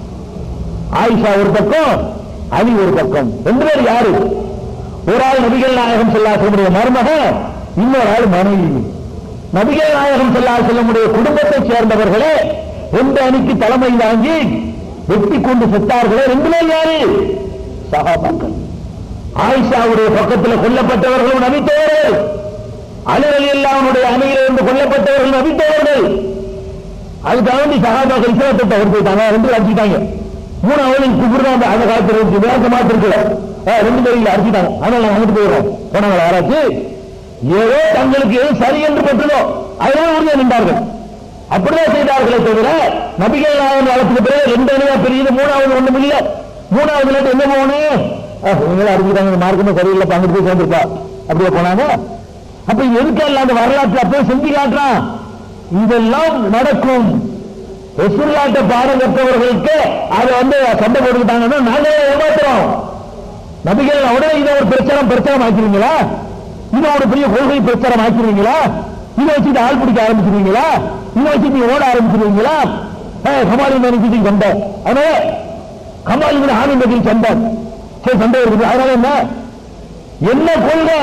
ஆயிஷா ஒரு பக்கம் அலி ஒரு பக்கம் ரெண்டு பேர் யாரு ஒரு ஆள் நபிகள் நாயகம் செல்லாசனுடைய மருமக இன்னொரு ஆள் மனைவி நபிகள் நாயகம் செல்லாசனுடைய குடும்பத்தைச் சேர்ந்தவர்களே ரெண்டு அணிக்கு தலைமை வாங்கி வெட்டி கொண்டு செத்தார்களே ரெண்டு பேர் யாரு சகாபாக்கள் ஆயிஷாவுடைய பக்கத்தில் கொல்லப்பட்டவர்களும் நபித்தவர்கள் அலுவலி அல்லாவுடைய அணியிலிருந்து கொல்லப்பட்டவர்கள் நபித்தவர்கள் அதுக்காக வேண்டி சகாபாக்கள் இஸ்லாத்தை அவர் போயிட்டாங்க ரெண்டு பேரும் அடிச்சுட்டாங்க மூணாவது குபுர் அந்த அந்த காலத்தில் இருக்கு வேக மாத்திருக்கல ரெண்டு பேரும் அடிச்சுட்டாங்க அதனால நாங்க அங்கிட்டு போயிடுறோம் போனாங்க யாராச்சு ஏதோ தங்களுக்கு எது சரி என்று பட்டதோ அதனால உறுதியாக நின்றார்கள் அப்படிதான் செய்தார்களே தவிர நபிகள் நாயகம் காலத்துக்கு பிறகு ரெண்டு அணியா பெரியது மூணாவது ஒண்ணும் இல்ல மூணாவது நாட்டு என்ன போகணும் இவங்களும் அடிச்சுட்டாங்க மார்க்கமே சரியில்லை அங்கிட்டு போய் சேர்ந்துருப்பா அப்படியே போனாங்க அப்ப எதுக்கெல்லாம் அந்த வரலாற்று அப்போ செஞ்சு காட்டுறான் இதெல்லாம் நடக்கும் ரசூல்லாட்ட பாடம் கற்றவர்களுக்கு அதை வந்து சண்டை போட்டுக்கிட்டாங்கன்னா நாங்களே ஏமாத்துறோம் நபிகள் உடனே இதை ஒரு பிரச்சாரம் பிரச்சாரம் ஆக்கிறீங்களா இதை ஒரு பெரிய கொள்கை பிரச்சாரம் ஆக்கிறீங்களா இதை வச்சுட்டு ஆள் பிடிக்க ஆரம்பிச்சிருவீங்களா இதை வச்சு நீ ஓட ஆரம்பிச்சிருவீங்களா கமாலி நினைச்சிட்டு சண்டை அதனால கமாலி ஆனந்தத்தில் சண்டை சரி சண்டை இருக்குது அதனால என்ன என்ன கொள்கை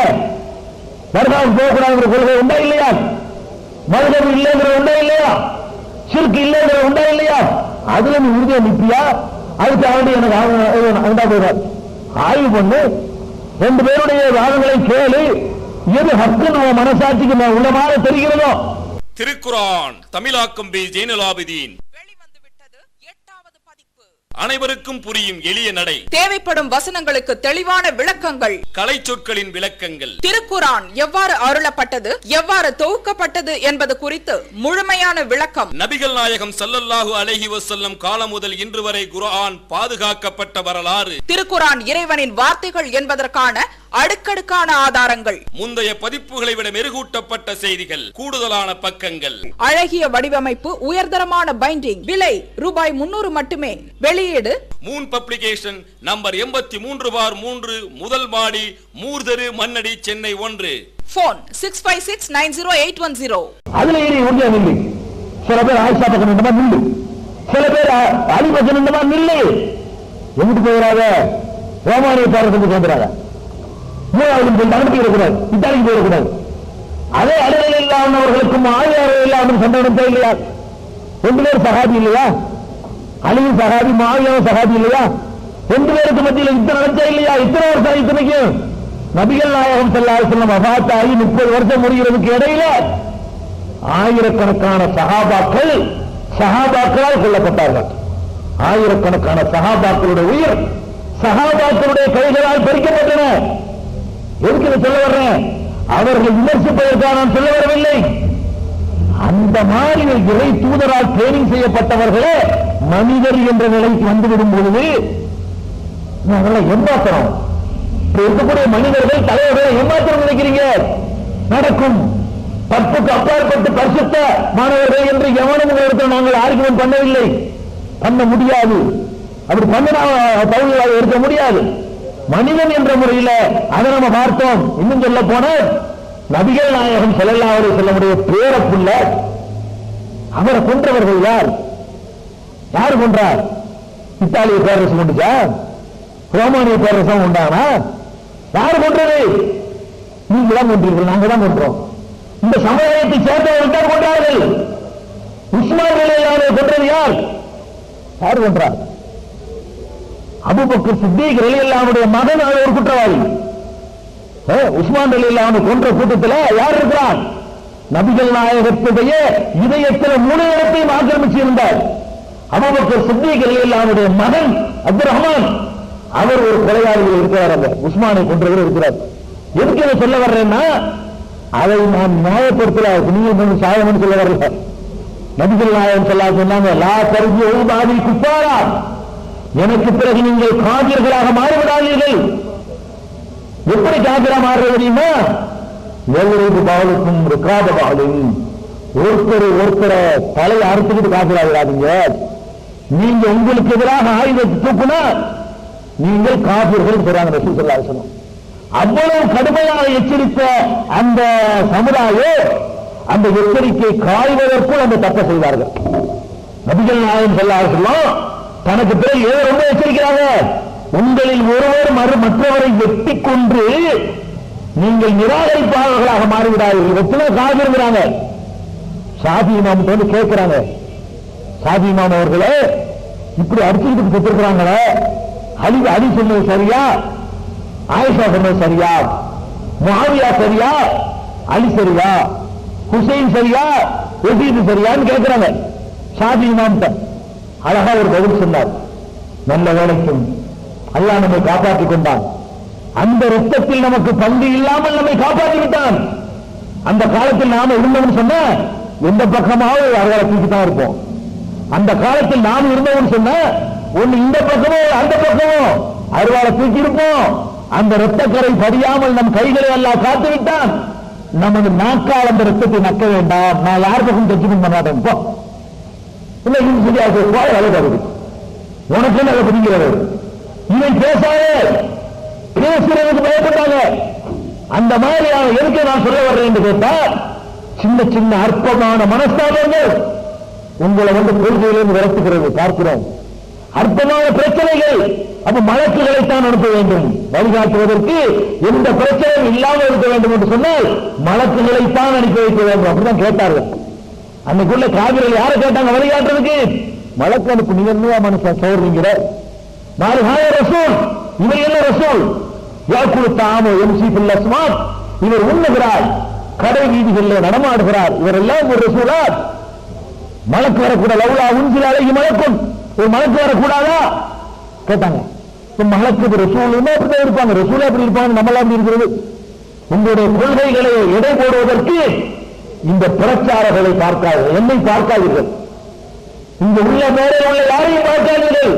வருடம் போகக்கூடாதுங்கிற கொள்கை உண்டா இல்லையா மதுரம் இல்லைங்கிற உண்டா இல்லையா சிறுக்கு இல்லைங்கிற உண்டா இல்லையா அதுல நீ உறுதியா நிப்பியா அதுக்கு அவனுடைய எனக்கு அவன் போயிடார் ஆய்வு பண்ணு ரெண்டு பேருடைய வாதங்களை கேளு எது ஹக்கு நம்ம மனசாட்சிக்கு நான் உள்ளமாக தெரிகிறதோ திருக்குரான் தமிழாக்கம் பி ஜெயினலாபிதீன் வெளிவந்துவிட்டது எட்டாவது பதிப்பு அனைவருக்கும் புரியும் எளிய நடை தேவைப்படும் வசனங்களுக்கு தெளிவான விளக்கங்கள் கலை சொற்களின் விளக்கங்கள் திருக்குரான் எவ்வாறு அருளப்பட்டது எவ்வாறு தொகுக்கப்பட்டது என்பது குறித்து முழுமையான விளக்கம் நபிகள் நாயகம் ஸல்லல்லாஹு அலைஹி வஸல்லம் காலம் முதல் இன்று வரை குர்ஆன் பாதுகாக்கப்பட்ட வரலாறு திருக்குரான் இறைவனின் வார்த்தைகள் என்பதற்கான அடுக்கடுக்கான ஆதாரங்கள் முந்தைய பதிப்புகளை விட மெருகூட்டப்பட்ட செய்திகள் கூடுதலான பக்கங்கள் அழகிய வடிவமைப்பு உயர்தரமான பைண்டிங் விலை ரூபாய் முன்னூறு மட்டுமே வெளியீடு மூன் பப்ளிகேஷன் நம்பர் எண்பத்தி மூன்று பார் மூன்று முதல் மாடி மூர்தரு மன்னடி சென்னை ஒன்று phone six five six nine zero eight one zero அதுல ஏறி உறுதியா நில்லு சில பேர் ஆயிஷா பக்கம் நின்றமா நில்லு சில பேர் அ- அலி பக்கம் நின்றமா நில்லு எங்கிட்டு போயிடாத ரோமானிய பேரத்துக்கு சேர்ந்துடாத மூணாவது போய் அனுப்பி இருக்கக்கூடாது இத்தாலிக்கு போயிடக்கூடாது அதே அலுவலில் இல்லாதவர்களுக்கும் ஆயிரம் இல்லாமல் சந்தேகம் இல்லையா ரெண்டு பேர் சகாபி இல்லையா அலியும் சகாபி மாவியாவும் சகாபி இல்லையா ரெண்டு பேருக்கு மத்தியில் இத்தனை நடந்தா இல்லையா இத்தனை வருஷம் இத்தனைக்கு நபிகள் நாயகம் செல்லாது செல்லம் மகாத்தாயி முப்பது வருஷம் முடிகிறதுக்கு இடையில ஆயிரக்கணக்கான சகாபாக்கள் சகாபாக்களால் கொல்லப்பட்டார்கள் ஆயிரக்கணக்கான சகாபாக்களுடைய உயிர் சகாபாக்களுடைய கைகளால் பறிக்கப்பட்டன எதுக்கு இதை சொல்ல வர்றேன் அவர்கள் விமர்சிப்பதற்காக நான் சொல்ல வரவில்லை அந்த மாதிரி ஒரு இறை தூதரால் ட்ரைனிங் செய்யப்பட்டவர்களே மனிதர் என்ற நிலைக்கு வந்துவிடும் பொழுது நாங்கெல்லாம் ஏமாத்துறோம் இப்ப இருக்கக்கூடிய மனிதர்கள் தலைவர்களை ஏமாத்திரம் நினைக்கிறீங்க நடக்கும் பத்துக்கு அப்பாற்பட்டு பரிசுத்த மாணவர்கள் என்று எவனும் உங்களிடத்தில் நாங்கள் ஆர்குமெண்ட் பண்ணவில்லை பண்ண முடியாது அப்படி பண்ணினா பகுதியாக இருக்க முடியாது மனிதன் என்ற முறையில அதை நம்ம பார்த்தோம் இன்னும் சொல்ல போன நபிகள் நாயகம் செல்லல்லாவரை செல்லமுடைய பேரப்புள்ள அவரை கொன்றவர்கள் யார் யார் கொன்றார் இத்தாலிய பேரரசு கொண்டுச்சா ரோமானிய பேரரசம் உண்டானா யார் கொன்றது நீங்க தான் கொன்றீர்கள் நாங்க தான் கொன்றோம் இந்த சமுதாயத்தை சேர்ந்தவர்கள் தான் கொன்றார்கள் உஸ்மான் நிலையாரை கொன்றது யார் யார் கொன்றார் அபுபக்கர் சித்திக் ரலியல்லாஹுடைய மகன் அவர் ஒரு குற்றவாளி ஏ, உஸ்மான் ரலியல்லாஹு கொன்ற கூட்டத்தில் யார் இருக்கிறார் நபிகள் நாயகத்துடைய இதயத்தில் மூணு இடத்தையும் ஆக்கிரமிச்சு இருந்தார் அபுபக்கர் சித்திக் ரலியல்லாஹுடைய மகன் அப்துல் ரஹ்மான் அவர் ஒரு கொலையாளிகள் இருக்கிறார் அங்க உஸ்மானை கொன்றவர் இருக்கிறார் எதுக்கு இதை சொல்ல வர்றேன்னா அதை நான் நியாயப்படுத்தல நீங்க கொஞ்சம் சாயம்னு சொல்ல வரல நபிகள் நாயகம் சொல்லா சொன்னாங்க லா கருதி எழுதாதி குப்பாரா எனக்கு பிறகு நீங்கள் காவியர்களாக மாறிவிடாதீர்கள் எப்படி காவிரா மாறுறது தெரியுமா எவ்வளவு பாலுக்கும் ரிகாப பாலும் ஒருத்தர் ஒருத்தரை தலையை அறுத்துக்கிட்டு காப்பிடாதீங்க நீங்க உங்களுக்கு எதிராக ஆயுதத்தை தூக்குனா நீங்கள் காப்பீர்கள் சொல்றாங்க ரசூல் ஸல்லல்லாஹு அலைஹி வஸல்லம் அவ்வளவு கடுமையாக எச்சரித்த அந்த சமுதாயம் அந்த எச்சரிக்கை காய்வதற்குள் அந்த தப்ப செய்தார்கள் நபிகள் நாயகம் சொல்லார்களோ தனக்கு பிறகு ஏதோ ரொம்ப எச்சரிக்கிறாங்க உங்களில் ஒருவர் மறு மற்றவரை வெட்டி கொன்று நீங்கள் நிராகரிப்பாளர்களாக மாறிவிடாதீர்கள் எத்தனை காது இருக்கிறாங்க சாதி இமாம் வந்து கேட்கிறாங்க சாதி இமாம் அவர்களே இப்படி அடிச்சுக்கிட்டு பெற்றிருக்கிறாங்களே அலி அலி சொன்னது சரியா ஆயிஷா சொன்னது சரியா முஆவியா சரியா அலி சரியா ஹுசைன் சரியா யசீது சரியான்னு கேட்கிறாங்க சாதி இமாம்கிட்ட அழகா ஒரு பதில் சொன்னார் நல்ல வேலைக்கும் அல்லாஹ் நம்மை காப்பாற்றிக் கொண்டான் அந்த ரத்தத்தில் நமக்கு பங்கு இல்லாமல் நம்மை காப்பாற்றி விட்டான் அந்த காலத்தில் நாம இருந்தோம்னு சொன்னா எந்த பக்கமாவது அவர்களை தூக்கி தான் இருப்போம் அந்த காலத்தில் நாம் இருந்தோம்னு சொன்னா ஒண்ணு இந்த பக்கமோ அந்த பக்கமோ அருவாளை தூக்கி இருப்போம் அந்த ரத்தக்கரை படியாமல் நம் கைகளை எல்லாம் காத்து விட்டான் நமது நாக்கால் அந்த ரத்தத்தை நக்க வேண்டாம் நான் யார் பக்கம் தெரிஞ்சுக்க மாட்டேன் போ இல்ல இது சொல்லி அது போல அழகாது உனக்கு என்ன அதை பிடிக்கிறது இவன் பேசாதே பேசுறதுக்கு பயப்பட்டாங்க அந்த மாதிரியான எதுக்கு நான் சொல்ல வர்றேன் என்று கேட்டா சின்ன சின்ன அற்பமான மனஸ்தாபங்கள் உங்களை வந்து கொள்கையிலிருந்து விரட்டுகிறது பார்க்கிறோம் அற்பமான பிரச்சனைகள் அப்ப மலக்குகளைத்தான் அனுப்ப வேண்டும் வழிகாட்டுவதற்கு எந்த பிரச்சனையும் இல்லாமல் இருக்க வேண்டும் என்று சொன்னால் மலக்குகளைத்தான் அனுப்பி வைக்க வேண்டும் அப்படிதான் கேட்டார்கள் அன்னைக்குள்ள காவிரிகள் யாரை கேட்டாங்க வழிகாட்டுறதுக்கு மலக்கு அனுப்பு நீங்க என்னவா மனுஷன் சோர்றீங்கிற நாலு ஹாய ரசூல் இவர் என்ன ரசூல் யாக்குழு தாமோ எம்சி பில்லஸ்மாத் இவர் உண்ணுகிறார் கடை வீதிகளில் நடமாடுகிறார் இவர் எல்லாம் ஒரு ரசூலா மலக்கு வரக்கூட லவுலா உஞ்சில் அழகி மலக்கும் ஒரு மலக்கு வரக்கூடாதா கேட்டாங்க இப்ப மலக்கு ரசூலுமே அப்படிதான் இருப்பாங்க ரசூலா அப்படி இருப்பாங்க நம்மளாம் அப்படி இருக்கிறது உங்களுடைய கொள்கைகளை எடை போடுவதற்கு இந்த பிரச்சாரங்களை பார்க்காது என்னை பார்க்காதீர்கள் இங்க உள்ள மேலே உள்ள யாரையும் பார்க்காதீர்கள்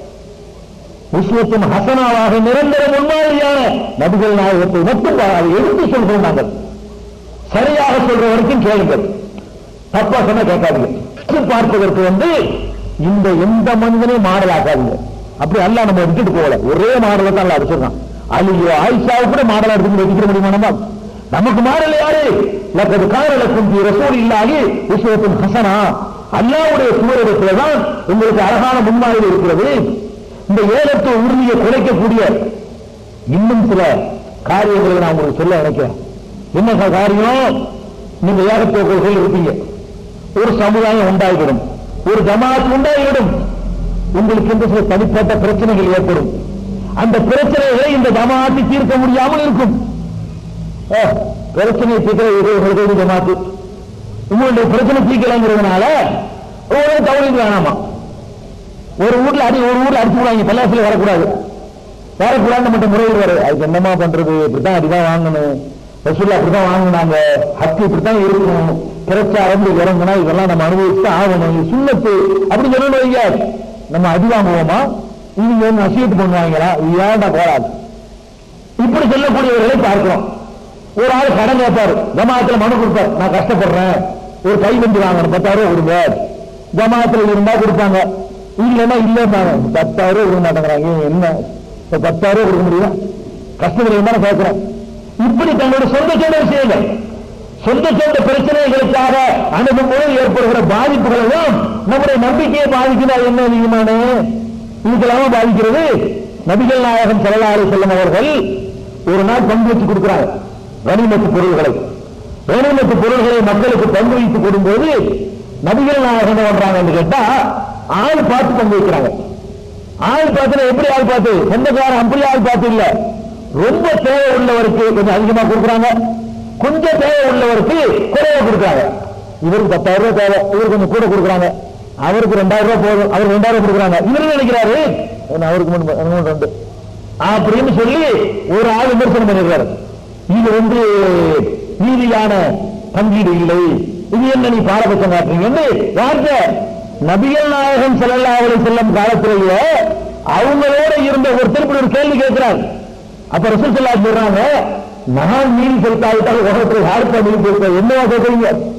விஸ்வத்தின் ஹசனாவாக நிரந்தர முன்மாதிரியான நபிகள் நாயகத்தை மட்டும் அதை எடுத்து சொல்கிறோம் நாங்கள் சரியாக சொல்ற வரைக்கும் கேளுங்கள் தப்பா சொன்னா கேட்காதீங்க எடுத்து பார்ப்பதற்கு வந்து இந்த எந்த மனிதனையும் மாடலாக்காதீங்க அப்படி அல்ல நம்ம விட்டுட்டு போகல ஒரே மாடலை தான் அல்ல அடிச்சிருக்கான் அலியோ ஆயிஷாவை கூட மாடலா எடுத்து வைக்கிற முடியுமா நம்ம நமக்கு மாடல் யாரு லக்கது காரலக்கும் பி ரசூல் இல்லாகி விஸ்வத்தின் ஹசனா அல்லாவுடைய சூழலத்துல தான் உங்களுக்கு அழகான முன்மாதிரி இருக்கிறது இந்த ஏலத்து உறுதியை குறைக்கக்கூடிய இன்னும் சில காரியங்களை நான் உங்களுக்கு சொல்ல நினைக்கிறேன் என்ன சார் காரியம் நீங்க ஏகத்துவ கொள்கையில் இருப்பீங்க ஒரு சமுதாயம் உண்டாகிவிடும் ஒரு ஜமாத் உண்டாகிவிடும் உங்களுக்கு இந்த சில தனிப்பட்ட பிரச்சனைகள் ஏற்படும் அந்த பிரச்சனைகளை இந்த ஜமாத்தி தீர்க்க முடியாமல் இருக்கும் ஏ, பிரச்சனை தீர்க்கிற இது உங்களுக்கு ஜமாத்து உங்களுடைய பிரச்சனை தீர்க்கலைங்கிறதுனால ஒரு தவறு வேணாமா ஒரு ஊர்ல அடி ஒரு ஊர்ல அடிச்சு விடுவாங்க பல்லாசில வரக்கூடாது வரக்கூடாது மட்டும் முறையில் வர அதுக்கு என்னமா பண்றது இப்படித்தான் அடிதான் வாங்கணும் ரசூல்லா அப்படிதான் வாங்கினாங்க ஹக்கு இப்படித்தான் இருக்கணும் பிரச்சாரம் இறங்கினா இதெல்லாம் நம்ம அனுபவிச்சு ஆகணும் இது சுண்ணத்து அப்படி சொல்லணும் வைங்க நம்ம அடி வாங்குவோமா இவங்க வந்து நசியத்து பண்ணுவாங்களா இது ஏன்டா போராது இப்படி சொல்லக்கூடியவர்களை பார்க்கிறோம் ஒரு ஆள் கடன் கேட்பாரு ஜமாத்துல மனு கொடுப்பார் நான் கஷ்டப்படுறேன் ஒரு கை வண்டி வாங்கணும் பத்தாயிரம் ரூபாய் கொடுங்க ஜமாத்துல இருந்தா கொடுப்பாங்க இல்லைன்னா இல்லைன்னாங்க பத்தாயிரம் ரூபாய் கொடுக்க மாட்டேங்கிறாங்க இவங்க என்ன இப்ப பத்தாயிரம் ரூபாய் கொடுக்க முடியும் கஷ்டத்துல இருந்தா கேட்கிறேன் இப்படி தங்களுடைய சொந்த சொந்த விஷயங்கள் சொந்த சொந்த பிரச்சனைகளுக்காக அணுகும் போது ஏற்படுகிற பாதிப்புகளெல்லாம் நம்முடைய நம்பிக்கையை பாதிக்குதா என்ன நீங்கமானே இதுக்கெல்லாம பாதிக்கிறது நபிகள் நாயகம் செல்லலாறு செல்லும் அவர்கள் ஒரு நாள் பங்கு வச்சு கொடுக்கிறாங்க கனிமத்து பொருள்களை கனிமத்து பொருள்களை மக்களுக்கு பங்கு வைத்து கொடுக்கும்போது நபிகள் நாயகம் என்ன பண்றாங்கன்னு கேட்டா ஆள் பார்த்து பங்கு வைக்கிறாங்க ஆள் பார்த்து எப்படி ஆள் பார்த்து சொந்தக்காரன் அப்படி ஆள் பார்த்து இல்ல ரொம்ப தேவை உள்ளவருக்கு கொஞ்சம் அதிகமா கொடுக்குறாங்க கொஞ்சம் தேவை உள்ளவருக்கு குறைவா கொடுக்குறாங்க இவருக்கு பத்தாயிரம் ரூபாய் தேவை இவருக்கு கொஞ்சம் கூட கொடுக்குறாங்க அவருக்கு ரெண்டாயிரம் ரூபாய் போதும் அவர் ரெண்டாயிரம் கொடுக்குறாங்க இவரு நினைக்கிறாரு என்ன அவருக்கு மூணு மூணு ரெண்டு அப்படின்னு சொல்லி ஒரு ஆள் விமர்சனம் பண்ணிருக்காரு இது வந்து நீதியான பங்கீடு இல்லை இது என்ன நீ பாரபட்சம் காட்டுறீங்கன்னு வார்த்தை நபிகள் நாயகம் ஸல்லல்லாஹு அலைஹி செல்லும் காலத்திலேயே அவங்களோட இருந்த ஒருத்தர் இப்படி ஒரு கேள்வி கேட்கிறார் அப்ப ரசூல் ஸல்லல்லாஹு சொல்றாங்க நான் நீதி செலுத்தாவிட்டால் உலகத்தில் யாருக்கா நீதி செலுத்த என்னவா கேட்கறீங்க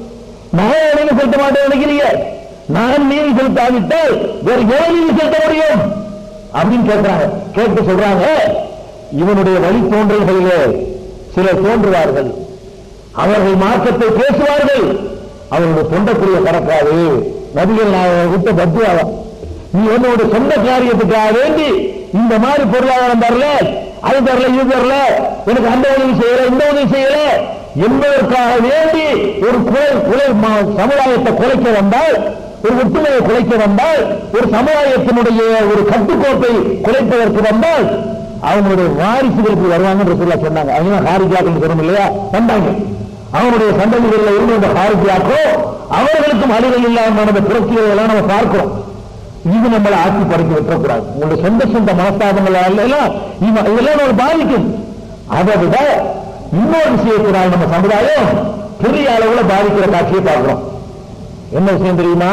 நான் நீங்க செலுத்த மாட்டேன் நினைக்கிறீங்க நான் நீங்க செலுத்தாவிட்டால் வேற எவன் நீங்க செலுத்த முடியும் அப்படின்னு கேட்கிறாங்க கேட்டு சொல்றாங்க இவனுடைய வழி தோன்றல்களிலே சிலர் தோன்றுவார்கள் அவர்கள் மார்க்கத்தை பேசுவார்கள் அவர்களுடைய தொண்டக்குரிய கடக்காது நபிகள் நாயகம் விட்டு பத்துவாங்க நீ உன்னோட சொந்த காரியத்துக்காக வேண்டி இந்த மாதிரி பொருளாதாரம் தரல அது தரல இது தரல எனக்கு அந்த உதவி செய்யல இந்த உதவி செய்யல என்பதற்காக வேண்டி ஒரு குலை குலை ம- சமுதாயத்தை குலைக்க வந்தால் ஒரு ஒற்றுமையை குலைக்க வந்தால் ஒரு சமுதாயத்தினுடைய ஒரு கட்டுக்கோப்பை குலைப்பதற்கு வந்தால் அவங்களுடைய வாரிசுகளுக்கு வருவாங்கன்னு சொல்ல சொன்னாங்க அவங்க ஹாரிஜாக்கள் சொல்றோம் இல்லையா வந்தாங்க அவனுடைய சந்ததிகளில் இருந்து அந்த ஹாரிஜாக்கோ அவர்களுக்கும் அழிகள் இல்லாம அந்த புரட்சிகளை எல்லாம் நம்ம பார்க்கிறோம் இது நம்மளை ஆட்சி படைக்க விட்டுறக்கூடாது உங்களுடைய சொந்த சொந்த மனஸ்தாபங்கள் எல்லாம் இவ- இதெல்லாம் நம்ம பாதிக்கும் அதை விட இன்னொரு விஷயத்தினால் நம்ம சமுதாயம் பெரிய அளவுல பாதிக்கிற காட்சியை பார்க்கிறோம் என்ன விஷயம் தெரியுமா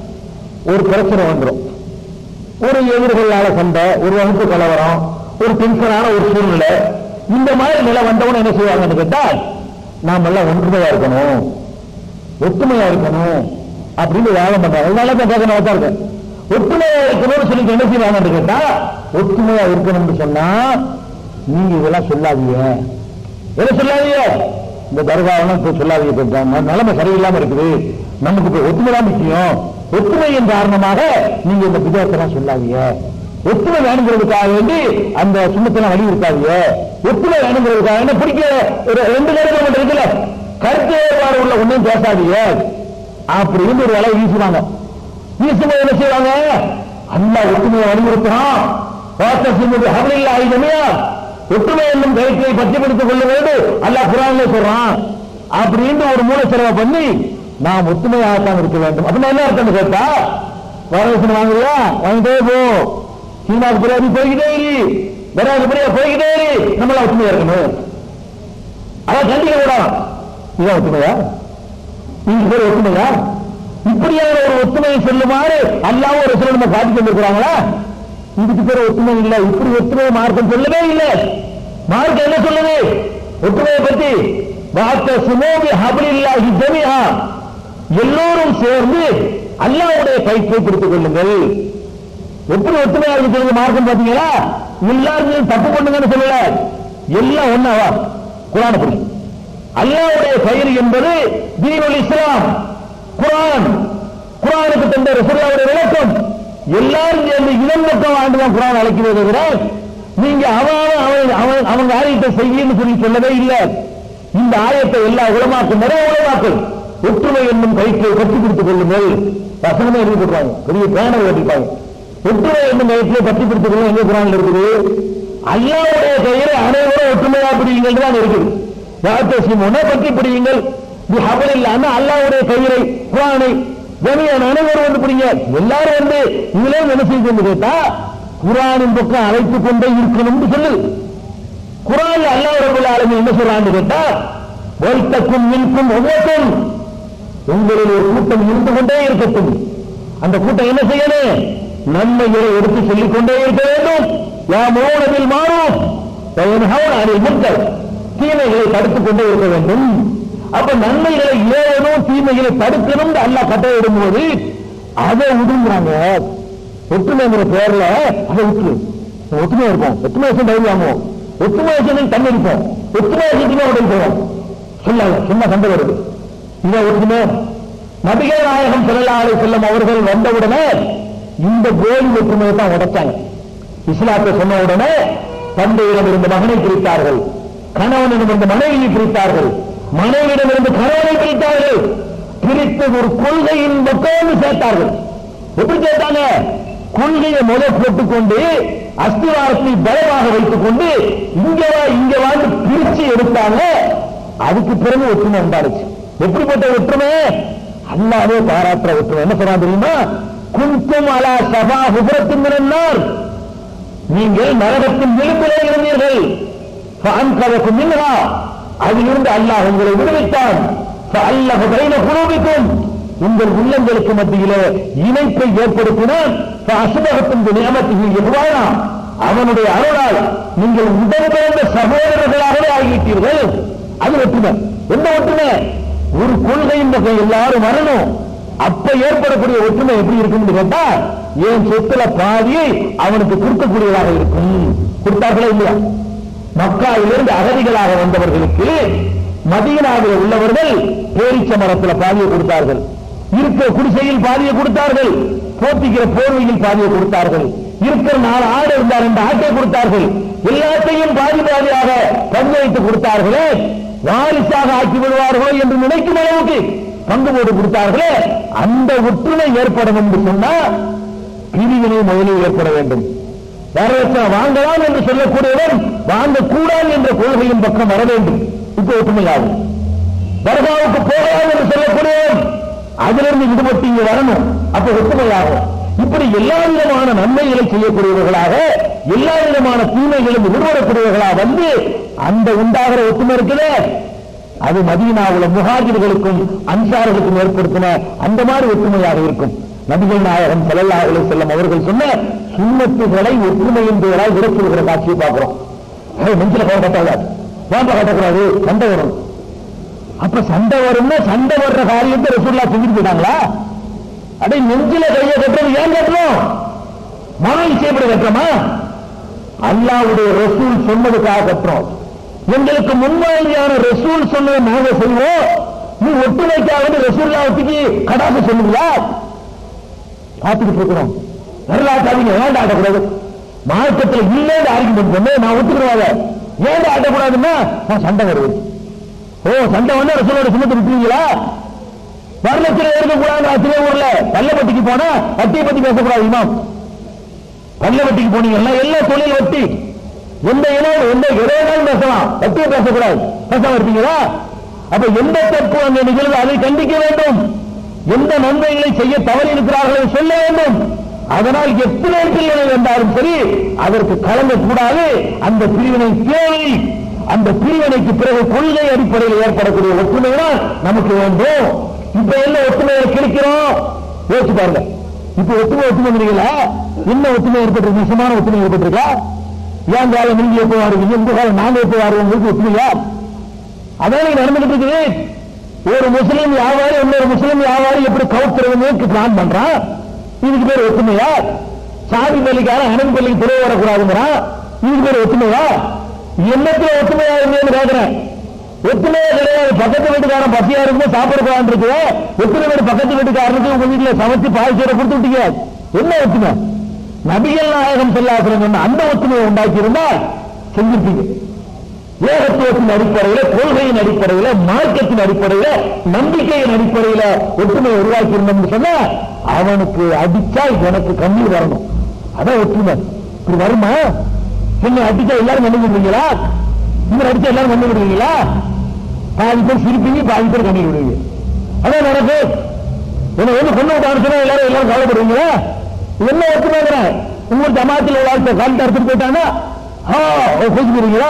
ஒரு பிரச்சனை வந்துடும் ஒரு எதிர்களால சண்டை ஒரு வகுப்பு கலவரம் ஒரு டென்ஷனான ஒரு சூழ்நிலை இந்த மாதிரி நிலை வந்தவன என்ன செய்வாங்கன்னு கேட்டா நாம எல்லாம் ஒன்றுமையா இருக்கணும் ஒத்துமையா இருக்கணும் அப்படின்னு யாகம் பண்றாங்க அதனால தான் கேட்க நான் தான் இருக்கேன் ஒத்துமையா இருக்கணும்னு சொல்லி என்ன செய்வாங்கன்னு கேட்டா ஒத்துமையா இருக்கணும்னு சொன்னா நீங்க இதெல்லாம் சொல்லாதீங்க என்ன சொல்லாதீங்க இந்த தர்காவெல்லாம் இப்ப சொல்லாதீங்க இப்ப ந- நிலைமை சரியில்லாம இருக்குது நமக்கு இப்ப ஒத்துமை தான் முக்கியம் ஒத்துமையின் காரணமாக நீங்க இந்த விதத்தெல்லாம் சொல்லாதீங்க ஒத்துமை வேணுங்கிறதுக்காக வேண்டி அந்த சுண்ணத்தெல்லாம் வலியுறுத்தாதீங்க ஒத்துமை வேணுங்கிறதுக்காக என்ன பிடிக்க ஒரு ரெண்டு நேரம் மட்டும் இருக்குல்ல கருத்து வேறுபாடு உள்ள ஒண்ணும் பேசாதீங்க அப்படின்னு ஒரு வேலை வீசுவாங்க வீசும்போது என்ன செய்வாங்க அல்லாஹ் ஒற்றுமையை வலியுறுத்துறான் வாத்தசிமுடைய ஹவலில்லா ஐதமையா ஒற்றுமை என்னும் கருத்தை பற்றி பிடித்துக் கொள்ள வேண்டும் அல்லாஹ் குரான்ல சொல்றான் அப்படின்னு ஒரு மூலச்செலவை பண்ணி நாம் ஒத்துமையாகத்தான் இருக்க வேண்டும் அப்படின்னா என்ன அர்த்தம் கேட்டா வரவேசன் வாங்குறியா வாங்கிட்டே போ சீனாவுக்கு பிறகு போய்கிட்டே இரு வராது பிறகு போய்கிட்டே இரு நம்மள ஒற்றுமையா இருக்கணும் அதான் கண்டிக்க கூடாது இதான் ஒற்றுமையா நீங்க பேர் ஒற்றுமையா இப்படியான ஒரு ஒற்றுமையை சொல்லுமாறு அல்லாம ஒரு சிலர் நம்ம காட்டி கொண்டிருக்கிறாங்களா இதுக்கு பேர் ஒற்றுமை இல்ல இப்படி ஒற்றுமை மார்க்கம் சொல்லவே இல்லை மார்க்கம் என்ன சொல்லுது ஒற்றுமையை பத்தி வார்த்த சுமோபி ஹபலில்லாஹி ஜமிஹா எல்லோரும் சேர்ந்து அல்லாஹ்வுடைய கைத்தை பிடித்துக் கொள்ளுங்கள் எப்படி ஒற்றுமையா இருக்கு தெரியுங்க மார்க்கம் பாத்தீங்களா எல்லாரும் தப்பு பண்ணுங்கன்னு சொல்லல எல்லாம் ஒன்னாவா குரான் படி அல்லாஹ்வுடைய கயிறு என்பது தீனுல் இஸ்லாம் குரான் குரானுக்கு தந்த ரசூலுல்லாஹ்வுடைய விளக்கம் எல்லாரும் சேர்ந்து இதன் பக்கம் ஆண்டுதான் குரான் அழைக்கிறதே தவிர நீங்க அவன் அவன் அவன் அவங்க ஆயத்தை செய்யன்னு சொல்லி சொல்லவே இல்லை இந்த ஆயத்தை எல்லா உலமாக்கும் நிறைய உலமாக்கள் ஒற்றுமை என்னும் கயிற்றை கட்டி பிடித்துக் கொள்ளுங்கள் வசனமே எழுதி கொடுறாங்க பெரிய பேனர் ஓட்டிப்பாங்க ஒற்றுமை என்னும் கயிற்றை கட்டி பிடித்துக் கொள்ளுங்க எங்க குரான்ல இருக்குது அல்லாவுடைய கயிறு அனைவரும் ஒற்றுமையா பிடிங்கள் தான் இருக்குது வாத்தசிமோன பற்றி பிடியுங்கள் இது ஹபல் இல்லாம அல்லாவுடைய கயிறை குரானை ஜமியான் அனைவரும் வந்து பிடிங்க எல்லாரும் வந்து இதுல என்ன செய்யுன்னு கேட்டா குரானின் பக்கம் அழைத்துக் கொண்டே இருக்கணும்னு சொல்லு குரான் அல்லாஹ் ரபுல் ஆலமீன் என்ன சொல்றான்னு கேட்டா ஒருத்தக்கும் மின்கும் ஒவ்வொருத்தரும் உங்களில் ஒரு கூட்டம் இருந்து கொண்டே இருக்கட்டும் அந்த கூட்டம் என்ன செய்யணும் நன்மைகளை எடுத்து சொல்லிக் கொண்டே இருக்க வேண்டும் யாமோனவில் மாறும் பயன்ஹவுன் அனில் முன்கர் தீமைகளை தடுத்துக் கொண்டே இருக்க வேண்டும் அப்ப நன்மைகளை ஏறணும் தீமைகளை தடுக்கணும் அல்லாஹ் கட்டளையிடும் போது அதை விடுங்கிறாங்க ஒற்றுமைங்கிற பேர்ல அதை விட்டுரு ஒற்றுமை இருப்போம் ஒற்றுமை வச்சு டைரி வாங்குவோம் ஒற்றுமை வச்சு தண்ணி அடிப்போம் ஒற்றுமை வச்சுட்டுமே உடல் போவோம் சொல்லாங்க சும்மா சண்டை வருது இதை ஒற்றுமை நபிகள் நாயகம் செல்லலாலை செல்லும் அவர்கள் வந்தவுடனே இந்த கோலி ஒற்றுமையை தான் உடைச்சாங்க இஸ்லாத்தை சொன்ன உடனே தந்தையிடம் இருந்த மகனை பிரித்தார்கள் கணவனிடம் இருந்த மனைவியை பிரித்தார்கள் மனைவியிடம் இருந்து கணவனை பிரித்தார்கள் பிரித்து ஒரு கொள்கையின் பக்கம் சேர்த்தார்கள் எப்படி சேர்த்தாங்க கொள்கையை முத போட்டுக்கொண்டு அஸ்திவாரத்தை பலமாக வைத்துக் கொண்டு இங்க வா இங்க வான்னு பிரிச்சு எடுத்தாங்க அதுக்கு பிறகு ஒற்றுமை உண்டாடுச்சு எப்படிப்பட்ட ஒற்றுமை அல்லாவே பாராட்டுற ஒற்றுமை என்ன சொல்றான் தெரியுமா குந்தும் அலா சபா உபரத்தின் மினன்னார் நீங்கள் நரகத்தின் விளிம்பிலே இருந்தீர்கள் فأنقذكم منها அதிலிருந்து அல்லாஹ் உங்களை விடுவித்தான் فألف بين قلوبكم உங்கள் உள்ளங்களுக்கு மத்தியிலே இணைப்பை ஏற்படுத்தினான் அசுபகத்தின் நியமத்தின் எவ்வாறா அவனுடைய அருளால் நீங்கள் உடன்பிறந்த சகோதரர்களாகவே ஆகிவிட்டீர்கள் அது ஒற்றுமை எந்த ஒற்றுமை ஒரு கொள்கையின் பக்கம் எல்லாரும் வரணும் அப்ப ஏற்படக்கூடிய ஒற்றுமை எப்படி இருக்கும்னு கேட்டா என் சொத்துல பாதியை அவனுக்கு கொடுக்கக்கூடியதாக இருக்கும் கொடுத்தார்களா இல்லையா மக்காவிலிருந்து அகதிகளாக வந்தவர்களுக்கு மதீனாவில் உள்ளவர்கள் பேரிச்ச மரத்துல பாதியை கொடுத்தார்கள் இருக்கிற குடிசையில் பாதியை கொடுத்தார்கள் போத்திக்கிற போர்வையில் பாதியை கொடுத்தார்கள் இருக்கிற நாலு ஆடு இருந்தால் ரெண்டு ஆட்டை கொடுத்தார்கள் எல்லாத்தையும் பாதி பாதியாக பங்கு வைத்து கொடுத்தார்களே வாரிசாக ஆக்கி விடுவார்களோ என்று நினைக்கும் அளவுக்கு பங்கு போட்டு கொடுத்தார்களே அந்த ஒற்றுமை ஏற்படும் என்று சொன்னா பிரிவினை முதலில் ஏற்பட வேண்டும் வரவேற்ற வாங்கலாம் என்று சொல்லக்கூடியவன் வாங்கக்கூடாது என்ற கொள்கையின் பக்கம் வர வேண்டும் இப்ப ஒற்றுமையாகும் தர்காவுக்கு போகலாம் என்று சொல்லக்கூடியவன் அதிலிருந்து விடுபட்டு இங்க வரணும் அப்ப ஒற்றுமையாகும் இப்படி எல்லா விதமான நன்மைகளை செய்யக்கூடியவர்களாக எல்லா விதமான தீமைகளும் விடுபடக்கூடியவர்களாக வந்து அந்த உண்டாகிற ஒற்றுமை இருக்குதே அது மதீனாவுல முஹாஜிர்களுக்கும் அன்சார்களுக்கும் ஏற்படுத்தின அந்த மாதிரி ஒற்றுமையாக இருக்கும் நபிகள் நாயகம் ஸல்லல்லாஹு அலைஹி வஸல்லம் அவர்கள் சொன்ன சுண்ணத்துகளை ஒற்றுமையின் பெயரால் விடப்படுகிற காட்சியை பார்க்கிறோம் ஏய், நெஞ்சில கவலை கட்டாது ஏன் கட்டக்கூடாது சண்டை வரும் அப்ப சண்டை வரும்னா சண்டை வர்ற காரியத்தை ரசூல்லா செஞ்சுட்டு போயிட்டாங்களா அடே நெஞ்சில கையை கட்டுறது ஏன் கட்டணும் மன இசைப்படி கட்டுறோமா அல்லாவுடைய ரசூல் சொன்னதுக்காக கட்டுறோம் எங்களுக்கு முன்மாதிரியான ரசூல் சொன்னதை நாங்க செய்வோம் நீ ஒட்டுமைக்காக ரசூல்லாவுக்கு கடாச சொல்லுங்களா பார்த்துக்கிட்டு இருக்கிறோம் வரலாற்றாதீங்க ஏன் ஆட்டக்கூடாது மார்க்கத்தில் இல்லைன்னு ஆர்குமெண்ட் பண்ணு நான் ஒத்துக்கிறவாத ஏன் ஆட்டக்கூடாதுன்னா நான் சண்டை வருது ஓ சண்டை வந்து ரசூலோட சுமத்து விட்டுருவீங்களா வரலட்சணை இருக்கக்கூடாது அத்திரே ஊர்ல பள்ளப்பட்டிக்கு போனா வட்டியை பத்தி பேசக்கூடாது இமாம் பள்ளப்பட்டிக்கு போனீங்கன்னா எல்லா தொழில் வட்டி எந்த இனம் எந்த இடையினாலும் பேசலாம் வட்டியை பேசக்கூடாது பேசாம இருப்பீங்களா அப்ப எந்த தப்பு அங்கே நிகழ்வு அதை கண்டிக்க வேண்டும் எந்த நன்மைகளை செய்ய தவறி இருக்கிறார்களோ சொல்ல வேண்டும் அதனால் எத்தனை பிரிவினை வந்தாலும் சரி அதற்கு கலங்கக்கூடாது அந்த பிரிவினை தேவை அந்த பிரிவினைக்கு பிறகு கொள்கை அடிப்படையில் ஏற்படக்கூடிய ஒற்றுமை தான் நமக்கு வேண்டும் இப்ப என்ன ஒற்றுமையை கிடைக்கிறோம் யோசிச்சு பாருங்க இப்ப ஒற்றுமை ஒற்றுமைங்கிறீங்களா என்ன ஒற்றுமை ஏற்பட்டிருக்கு நிச்சயமான ஒற்றுமை ஏற்பட்டிருக்கா ஏன் காலம் நீங்க எப்போ வாருவீங்க இந்த காலம் நாங்க எப்போ வாருவோம் உங்களுக்கு ஒற்றுமையா அதான் இங்க நடந்துகிட்டு இருக்குது ஒரு முஸ்லீம் வியாபாரி இன்னொரு முஸ்லீம் வியாபாரி எப்படி கவுத்துறதுன்னு பிளான் பண்றான் இதுக்கு பேர் ஒற்றுமையா சாதி பள்ளிக்காரன் அனந்த் பள்ளிக்கு துறை வரக்கூடாதுங்கிறான் இதுக்கு பேர் ஒற்றுமையா என்னத்துல ஒற்றுமையா இருந்தேன்னு கேட்கிறேன் ஒற்றுமையா கிடையாது பக்கத்து வீட்டுக்காரன் பசியா இருக்கும் சாப்பிட கூடாது இருக்குது எத்தனை பேர் பக்கத்து வீட்டுக்காரனுக்கு உங்க வீட்டுல சமைச்சு பால் சீரை கொடுத்து விட்டீங்க என்ன ஒற்றுமை நபிகள் நாயகம் செல்லாசனம் சொன்ன அந்த ஒற்றுமையை உண்டாக்கி இருந்தா செஞ்சிருப்பீங்க ஏகத்துவத்தின் அடிப்படையில் கொள்கையின் அடிப்படையில் மார்க்கத்தின் அடிப்படையில் நம்பிக்கையின் அடிப்படையில் ஒற்றுமையை உருவாக்கி இருந்தோம்னு சொன்னா அவனுக்கு அடிச்சா எனக்கு கண்ணீர் வரணும் அதான் ஒற்றுமை இப்படி வருமா என்ன அடிச்சா எல்லாரும் கண்ணு விடுவீங்களா இவர் அடிச்சா எல்லாரும் கண்ணு விடுவீங்களா பாதி பேர் சிரிப்பீங்க பாதி பேர் கண்ணீர் விடுவீங்க அதான் நடக்கு என்ன வந்து கொண்டு விட்டான்னு சொன்னா எல்லாரும் எல்லாரும் கவலைப்படுவீங்களா இது என்ன ஒற்றுமைங்கிறேன் உங்க ஜமாத்தில் உள்ள ஆட்கள் காலத்தை எடுத்துட்டு போயிட்டாங்கன்னா ஆ பேசிக்கிறீங்களா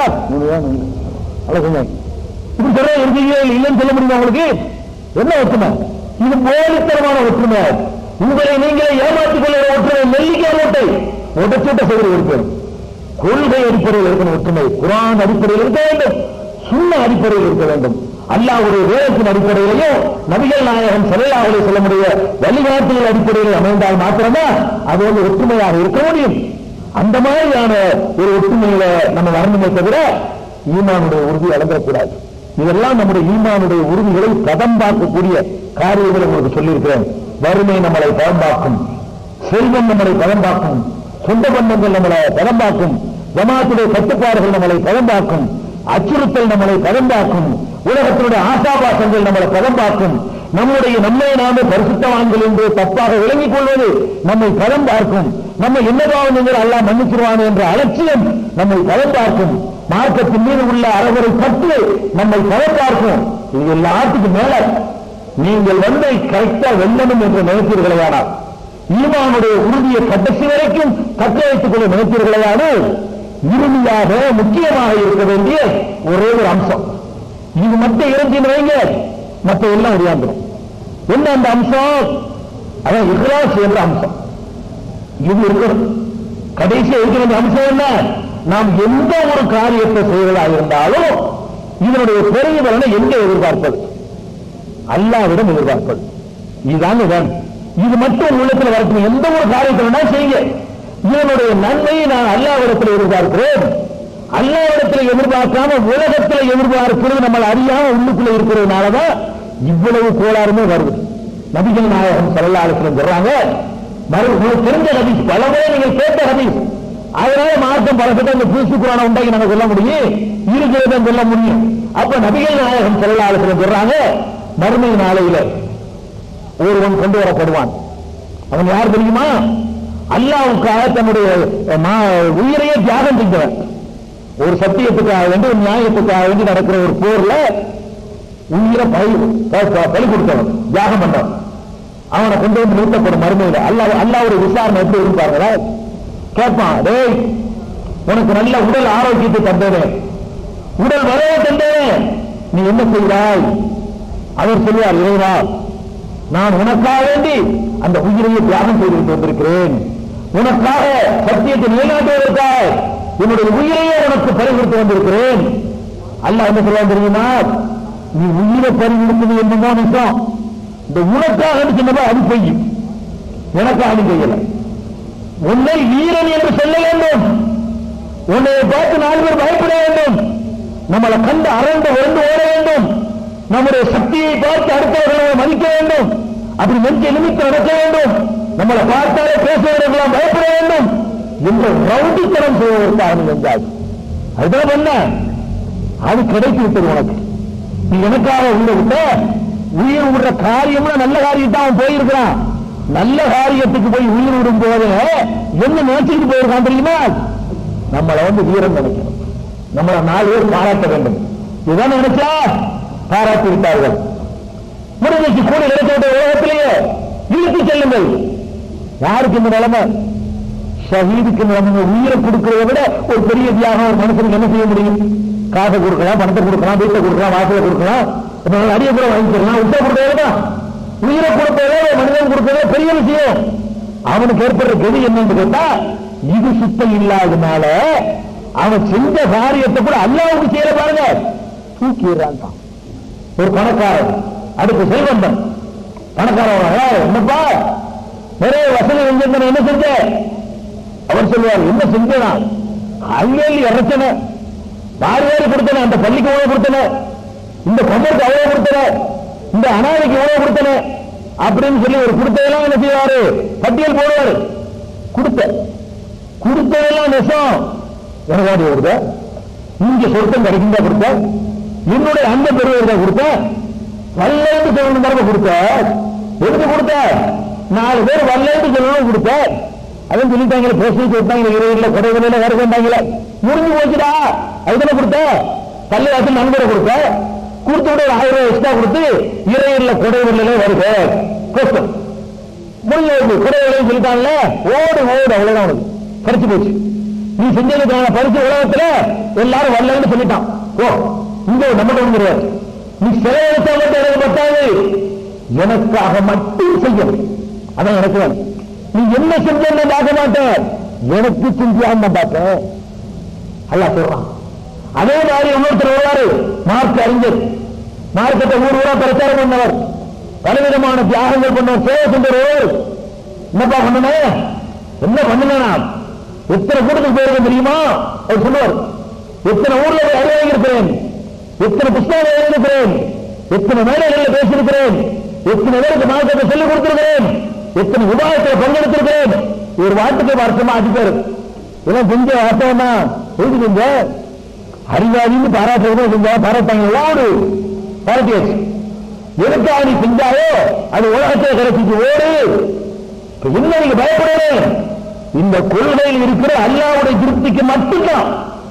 அவ்வளவு கொஞ்சம் இப்படி சொல்ல இருக்கீங்க இல்லைன்னு சொல்ல முடியுமா உங்களுக்கு என்ன ஒற்றுமை இது போலித்தனமான ஒற்றுமை உங்களை நீங்களே ஏமாற்றிக் கொள்கிற ஒற்றுமை நெல்லிக்காய் மூட்டை உடச்சூட்ட செய்கிற ஒற்றுமை கொள்கை அடிப்படையில் இருக்கணும் ஒற்றுமை குரான் அடிப்படையில் இருக்க வேண்டும் சுண்ண அடிப்படையில் இருக்க வேண்டும் அல்லாஹ்வுடைய வேதத்தின் அடிப்படையிலையும் நபிகள் நாயகம் செல்லாவலை சொல்ல முடிய வழிகாட்டுதல் அடிப்படையில் அமைந்தால் மாத்திரம்தான் அது வந்து ஒற்றுமையாக இருக்க முடியும் அந்த மாதிரியான ஒரு ஒற்றுமையில நம்ம வரணுமே தவிர ஈமானுடைய உறுதி அடங்கக்கூடாது இதெல்லாம் நம்முடைய ஈமானுடைய உறுதிகளை பதம் பார்க்கக்கூடிய காரியங்களை உங்களுக்கு சொல்லியிருக்கிறேன் வறுமை நம்மளை பதம் பார்க்கும் செல்வம் நம்மளை பதம் பார்க்கும் சொந்த பந்தங்கள் நம்மளை பதம் பார்க்கும் ஜமாத்துடைய கட்டுப்பாடுகள் நம்மளை பதம் பார்க்கும் அச்சுறுத்தல் நம்மளை பதம் பார்க்கும் உலகத்தினுடைய ஆசாபாசங்கள் நம்மளை பதம் பார்க்கும் நம்முடைய நம்மை நாமே பரிசுத்தவான்கள் என்று தப்பாக விளங்கிக் கொள்வது நம்மை பதம் பார்க்கும் நம்ம என்ன பாவம் என்று அல்லாஹ் மன்னிச்சிருவான் என்ற அலட்சியம் நம்மை பதம் பார்க்கும் மார்க்கத்தின் மீது உள்ள அறவரை பற்று நம்மை பதம் பார்க்கும் இது எல்லாத்துக்கும் மேல நீங்கள் வந்து கரெக்டா வெல்லணும் என்று நினைத்தீர்களையானால் ஈமானுடைய உறுதியை கடைசி வரைக்கும் தக்க வைத்துக் கொள்ள நினைத்தீர்களையானால் இறுதியாக முக்கியமாக இருக்க வேண்டிய ஒரே ஒரு அம்சம் இது மட்டும் இருந்துன்னு வைங்க மற்ற எல்லாம் ஒடியாந்துடும் என்ன அந்த அம்சம் அதான் இஹ்லாஸ் என்ற அம்சம் இது இருக்கணும் கடைசியா இருக்கிற அந்த அம்சம் என்ன நாம் எந்த ஒரு காரியத்தை செய்வதா இருந்தாலும் இதனுடைய பெரிய பலனை எங்க எதிர்பார்ப்பது அல்லாவிடம் எதிர்பார்ப்பது இதுதான் இதான் இது மட்டும் உள்ளத்துல வரட்டும் எந்த ஒரு காரியத்தை வேணா செய்யுங்க இதனுடைய நன்மையை நான் அல்லாவிடத்தில் எதிர்பார்க்கிறேன் அல்லாவிடத்தில் எதிர்பார்க்காம உலகத்தில் எதிர்பார்க்கிறது நம்ம அறியாம உள்ளுக்குள்ள இருக்கிறதுனாலதான் இவ்வளவு கோளாறுமே வருது நபிகள் நாயகம் சரல்லாலோசனம் சொல்றாங்க மறு உங்களுக்கு தெரிஞ்ச ஹதீஸ் பலமுறை நீங்கள் கேட்ட ஹதீஸ் அதனால மார்க்கம் பலப்பட்ட அந்த புதுசு குரான உண்டாக்கி நம்ம சொல்ல முடியும் இருக்கிறத சொல்ல முடியும் அப்ப நபிகள் நாயகம் சரல்லாலோசனம் சொல்றாங்க மறுமை நாளையில ஒருவன் கொண்டு வரப்படுவான் அவன் யார் தெரியுமா அல்லாவுக்காக தன்னுடைய மா- உயிரையே தியாகம் செஞ்சவன் ஒரு சத்தியத்துக்காக வேண்டி ஒரு நியாயத்துக்காக வேண்டி நடக்கிற ஒரு போர்ல உயிரை பலி ப- பலி கொடுத்தவன் தியாகம் பண்ணவன் அவனை கொண்டு வந்து நிறுத்தப்படும் மறுமையில அல்லாஹ் அல்லாவுடைய விசாரணை எப்படி இருப்பாங்களா கேட்பான் டேய் உனக்கு நல்ல உடல் ஆரோக்கியத்தை தந்தேனே உடல் வரவை தந்தேனே நீ என்ன செய்கிறாய் அவர் சொல்வார் இறைவா நான் உனக்காக வேண்டி அந்த உயிரையை தியாகம் செய்துவிட்டு வந்திருக்கிறேன் உனக்காக சத்தியத்தை நிலைநாட்டுவதற்காக என்னுடைய உயிரையே உனக்கு பறிகொடுத்து வந்திருக்கிறேன் அல்லாஹ் என்ன சொல்லுவான் தெரியுமா நீ உயிரை பறிகொடுத்தது என்னமோ நிச்சயம் இந்த உனக்காக சொன்னதோ அது செய்யும் எனக்காக நீ செய்யல உன்னை வீரன் என்று சொல்ல வேண்டும் உன்னை பார்த்து நாலு பேர் பயப்பட வேண்டும் நம்மளை கண்டு அரண்டு உறந்து ஓட வேண்டும் நம்முடைய சக்தியை பார்த்து அடுத்தவர்களை மதிக்க வேண்டும் அப்படி நெஞ்ச நிமித்து நடக்க வேண்டும் நம்மளை பார்த்தாலே பேசுவவர்களெல்லாம் பயப்பட வேண்டும் என்ற ரவுடித்தனம் செய்வதற்காக நீ வந்தாய் அதுதான் பண்ண அது கிடைத்து விட்டது உனக்கு நீ எனக்காக உள்ள விட்ட உயிர் விடுற காரியம்னா நல்ல காரியம் தான் அவன் போயிருக்கிறான் நல்ல காரியத்துக்கு போய் உயிர் விடும் போது என்ன நினைச்சுட்டு போயிருக்கான் தெரியுமா நம்மளை வந்து வீரன் நினைக்கணும் நம்மளை நாலு பேர் பாராட்ட வேண்டும் இதுதான் நினைச்சா பாராட்டி விட்டார்கள் முருகைக்கு கூட கிடைத்த உலகத்திலேயே இழுத்து செல்லுங்கள் யாருக்கு இந்த நிலைமை ஷஹீதுக்கு நிலைமை உயிரை கொடுக்கிறத விட ஒரு பெரிய தியாகம் ஒரு மனுஷனுக்கு என்ன செய்ய முடியும் காசை கொடுக்கலாம் பணத்தை கொடுக்கலாம் வீட்டை கொடுக்கலாம் வாசலை கொடுக்கலாம் இப்ப அடிய கூட வாங்கிக்கலாம் உத்தர கொடுத்தா உயிரை கொடுத்ததே மனிதன் கொடுத்ததே பெரிய விஷயம் அவனுக்கு ஏற்படுற கதி என்னன்னு கேட்டா இது சுத்தம் இல்லாதனால அவன் செஞ்ச காரியத்தை கூட அல்லாவுக்கு செய்யற பாருங்க தூக்கிடுறான் தான். ஒரு பணக்காரன் அடுத்து செல்வந்தன் பணக்காரன் "ஏய், என்னப்பா நிறைய வசதி செஞ்சிருந்தேன் என்ன செஞ்ச அவர் சொல்லுவார் என்ன செஞ்சனா அள்ளி இறைச்சன வாரி வாரி கொடுத்தன அந்த பள்ளிக்கு உணவு கொடுத்தன இந்த கொம்பருக்கு அவ்வளவு கொடுத்தன இந்த அனாதைக்கு உணவு கொடுத்தன அப்படின்னு சொல்லி ஒரு கொடுத்ததெல்லாம் என்ன செய்வாரு பட்டியல் போடுவாரு கொடுத்த கொடுத்ததெல்லாம் நெசம் எனக்காடி கொடுத்த இங்க சொர்க்கம் கிடைக்கும் தான் கொடுத்த என்னுடைய அந்த பெரியவர்கிட்ட கொடுத்த வல்லைன்னு சொல்லணும் தரப்ப கொடுத்த எதுக்கு கொடுத்த நாலு பேர் வல்லைன்னு சொல்லணும் கொடுத்த அதுவும் சொல்லிட்டாங்களே பேசி கொடுத்தாங்க இருபதுல குறைவில வேற கொண்டாங்களே முடிஞ்சு போச்சுடா அதுதானே கொடுத்த பள்ளிவாசல் நண்பரை கொடுத்த கொடுத்து விட ஒரு ஆயிரம் ரூபாய் எக்ஸ்ட்ரா கொடுத்து இறையில குறைவில வருக கோஸ்டம் முடிஞ்சு குறைவிலையும் சொல்லிட்டாங்கல்ல ஓடு ஓடு அவ்வளவுதான் உனக்கு கிடைச்சு போச்சு நீ செஞ்சதுக்கான பரிசு உலகத்துல எல்லாரும் வரலன்னு சொல்லிட்டான் ஓ இங்க நம்மகிட்ட வந்து கிடையாது நீ செலவழிச்சா மட்டும் எனக்கு பத்தாது எனக்காக மட்டும் செய்யும் அதான் எனக்கு வேணும். நீ என்ன செஞ்சேன்னு நான் பார்க்க மாட்டேன் எனக்கு செஞ்சியாம பார்ப்பேன் அல்லாஹ் சொல்றான் அதே மாதிரி இன்னொருத்தர் வருவாரு மார்க் அறிஞர் மார்க்கத்தை ஊர் ஊரா பிரச்சாரம் பண்ணவர் பலவிதமான தியாகங்கள் பண்ணவர் சேவை செஞ்சவர் என்னப்பா பண்ணுன என்ன பண்ணுன நான் எத்தனை கூட்டத்துக்கு போயிருக்கேன் தெரியுமா அவர் சொல்லுவார் எத்தனை ஊர்ல போய் அறிவாக இருக்கிறேன் எத்தனை புஸ்தகம் எழுதியிருக்கிறேன் எத்தனை மேடைகளில் பேசியிருக்கிறேன் எத்தனை பேருக்கு மார்க்கத்தை சொல்லிக் கொடுத்திருக்கிறேன் எத்தனை விவாதத்தில் பங்கெடுத்திருக்கிறேன் ஒரு வாட்டுக்கு வருஷமா அடிப்பாரு இதெல்லாம் செஞ்ச வார்த்தை எழுதி செஞ்ச அறிவாளின்னு பாராட்டுறது செஞ்சா பாராட்டாங்க ஓடு பாராட்டியாச்சு எதுக்காக நீ செஞ்சாயோ அது உலகத்தில் கிடைச்சிச்சு ஓடு இப்ப என்ன நீங்க பயப்படணும் இந்த கொள்கையில் இருக்கிற அல்லாவுடைய திருப்திக்கு மட்டும்தான்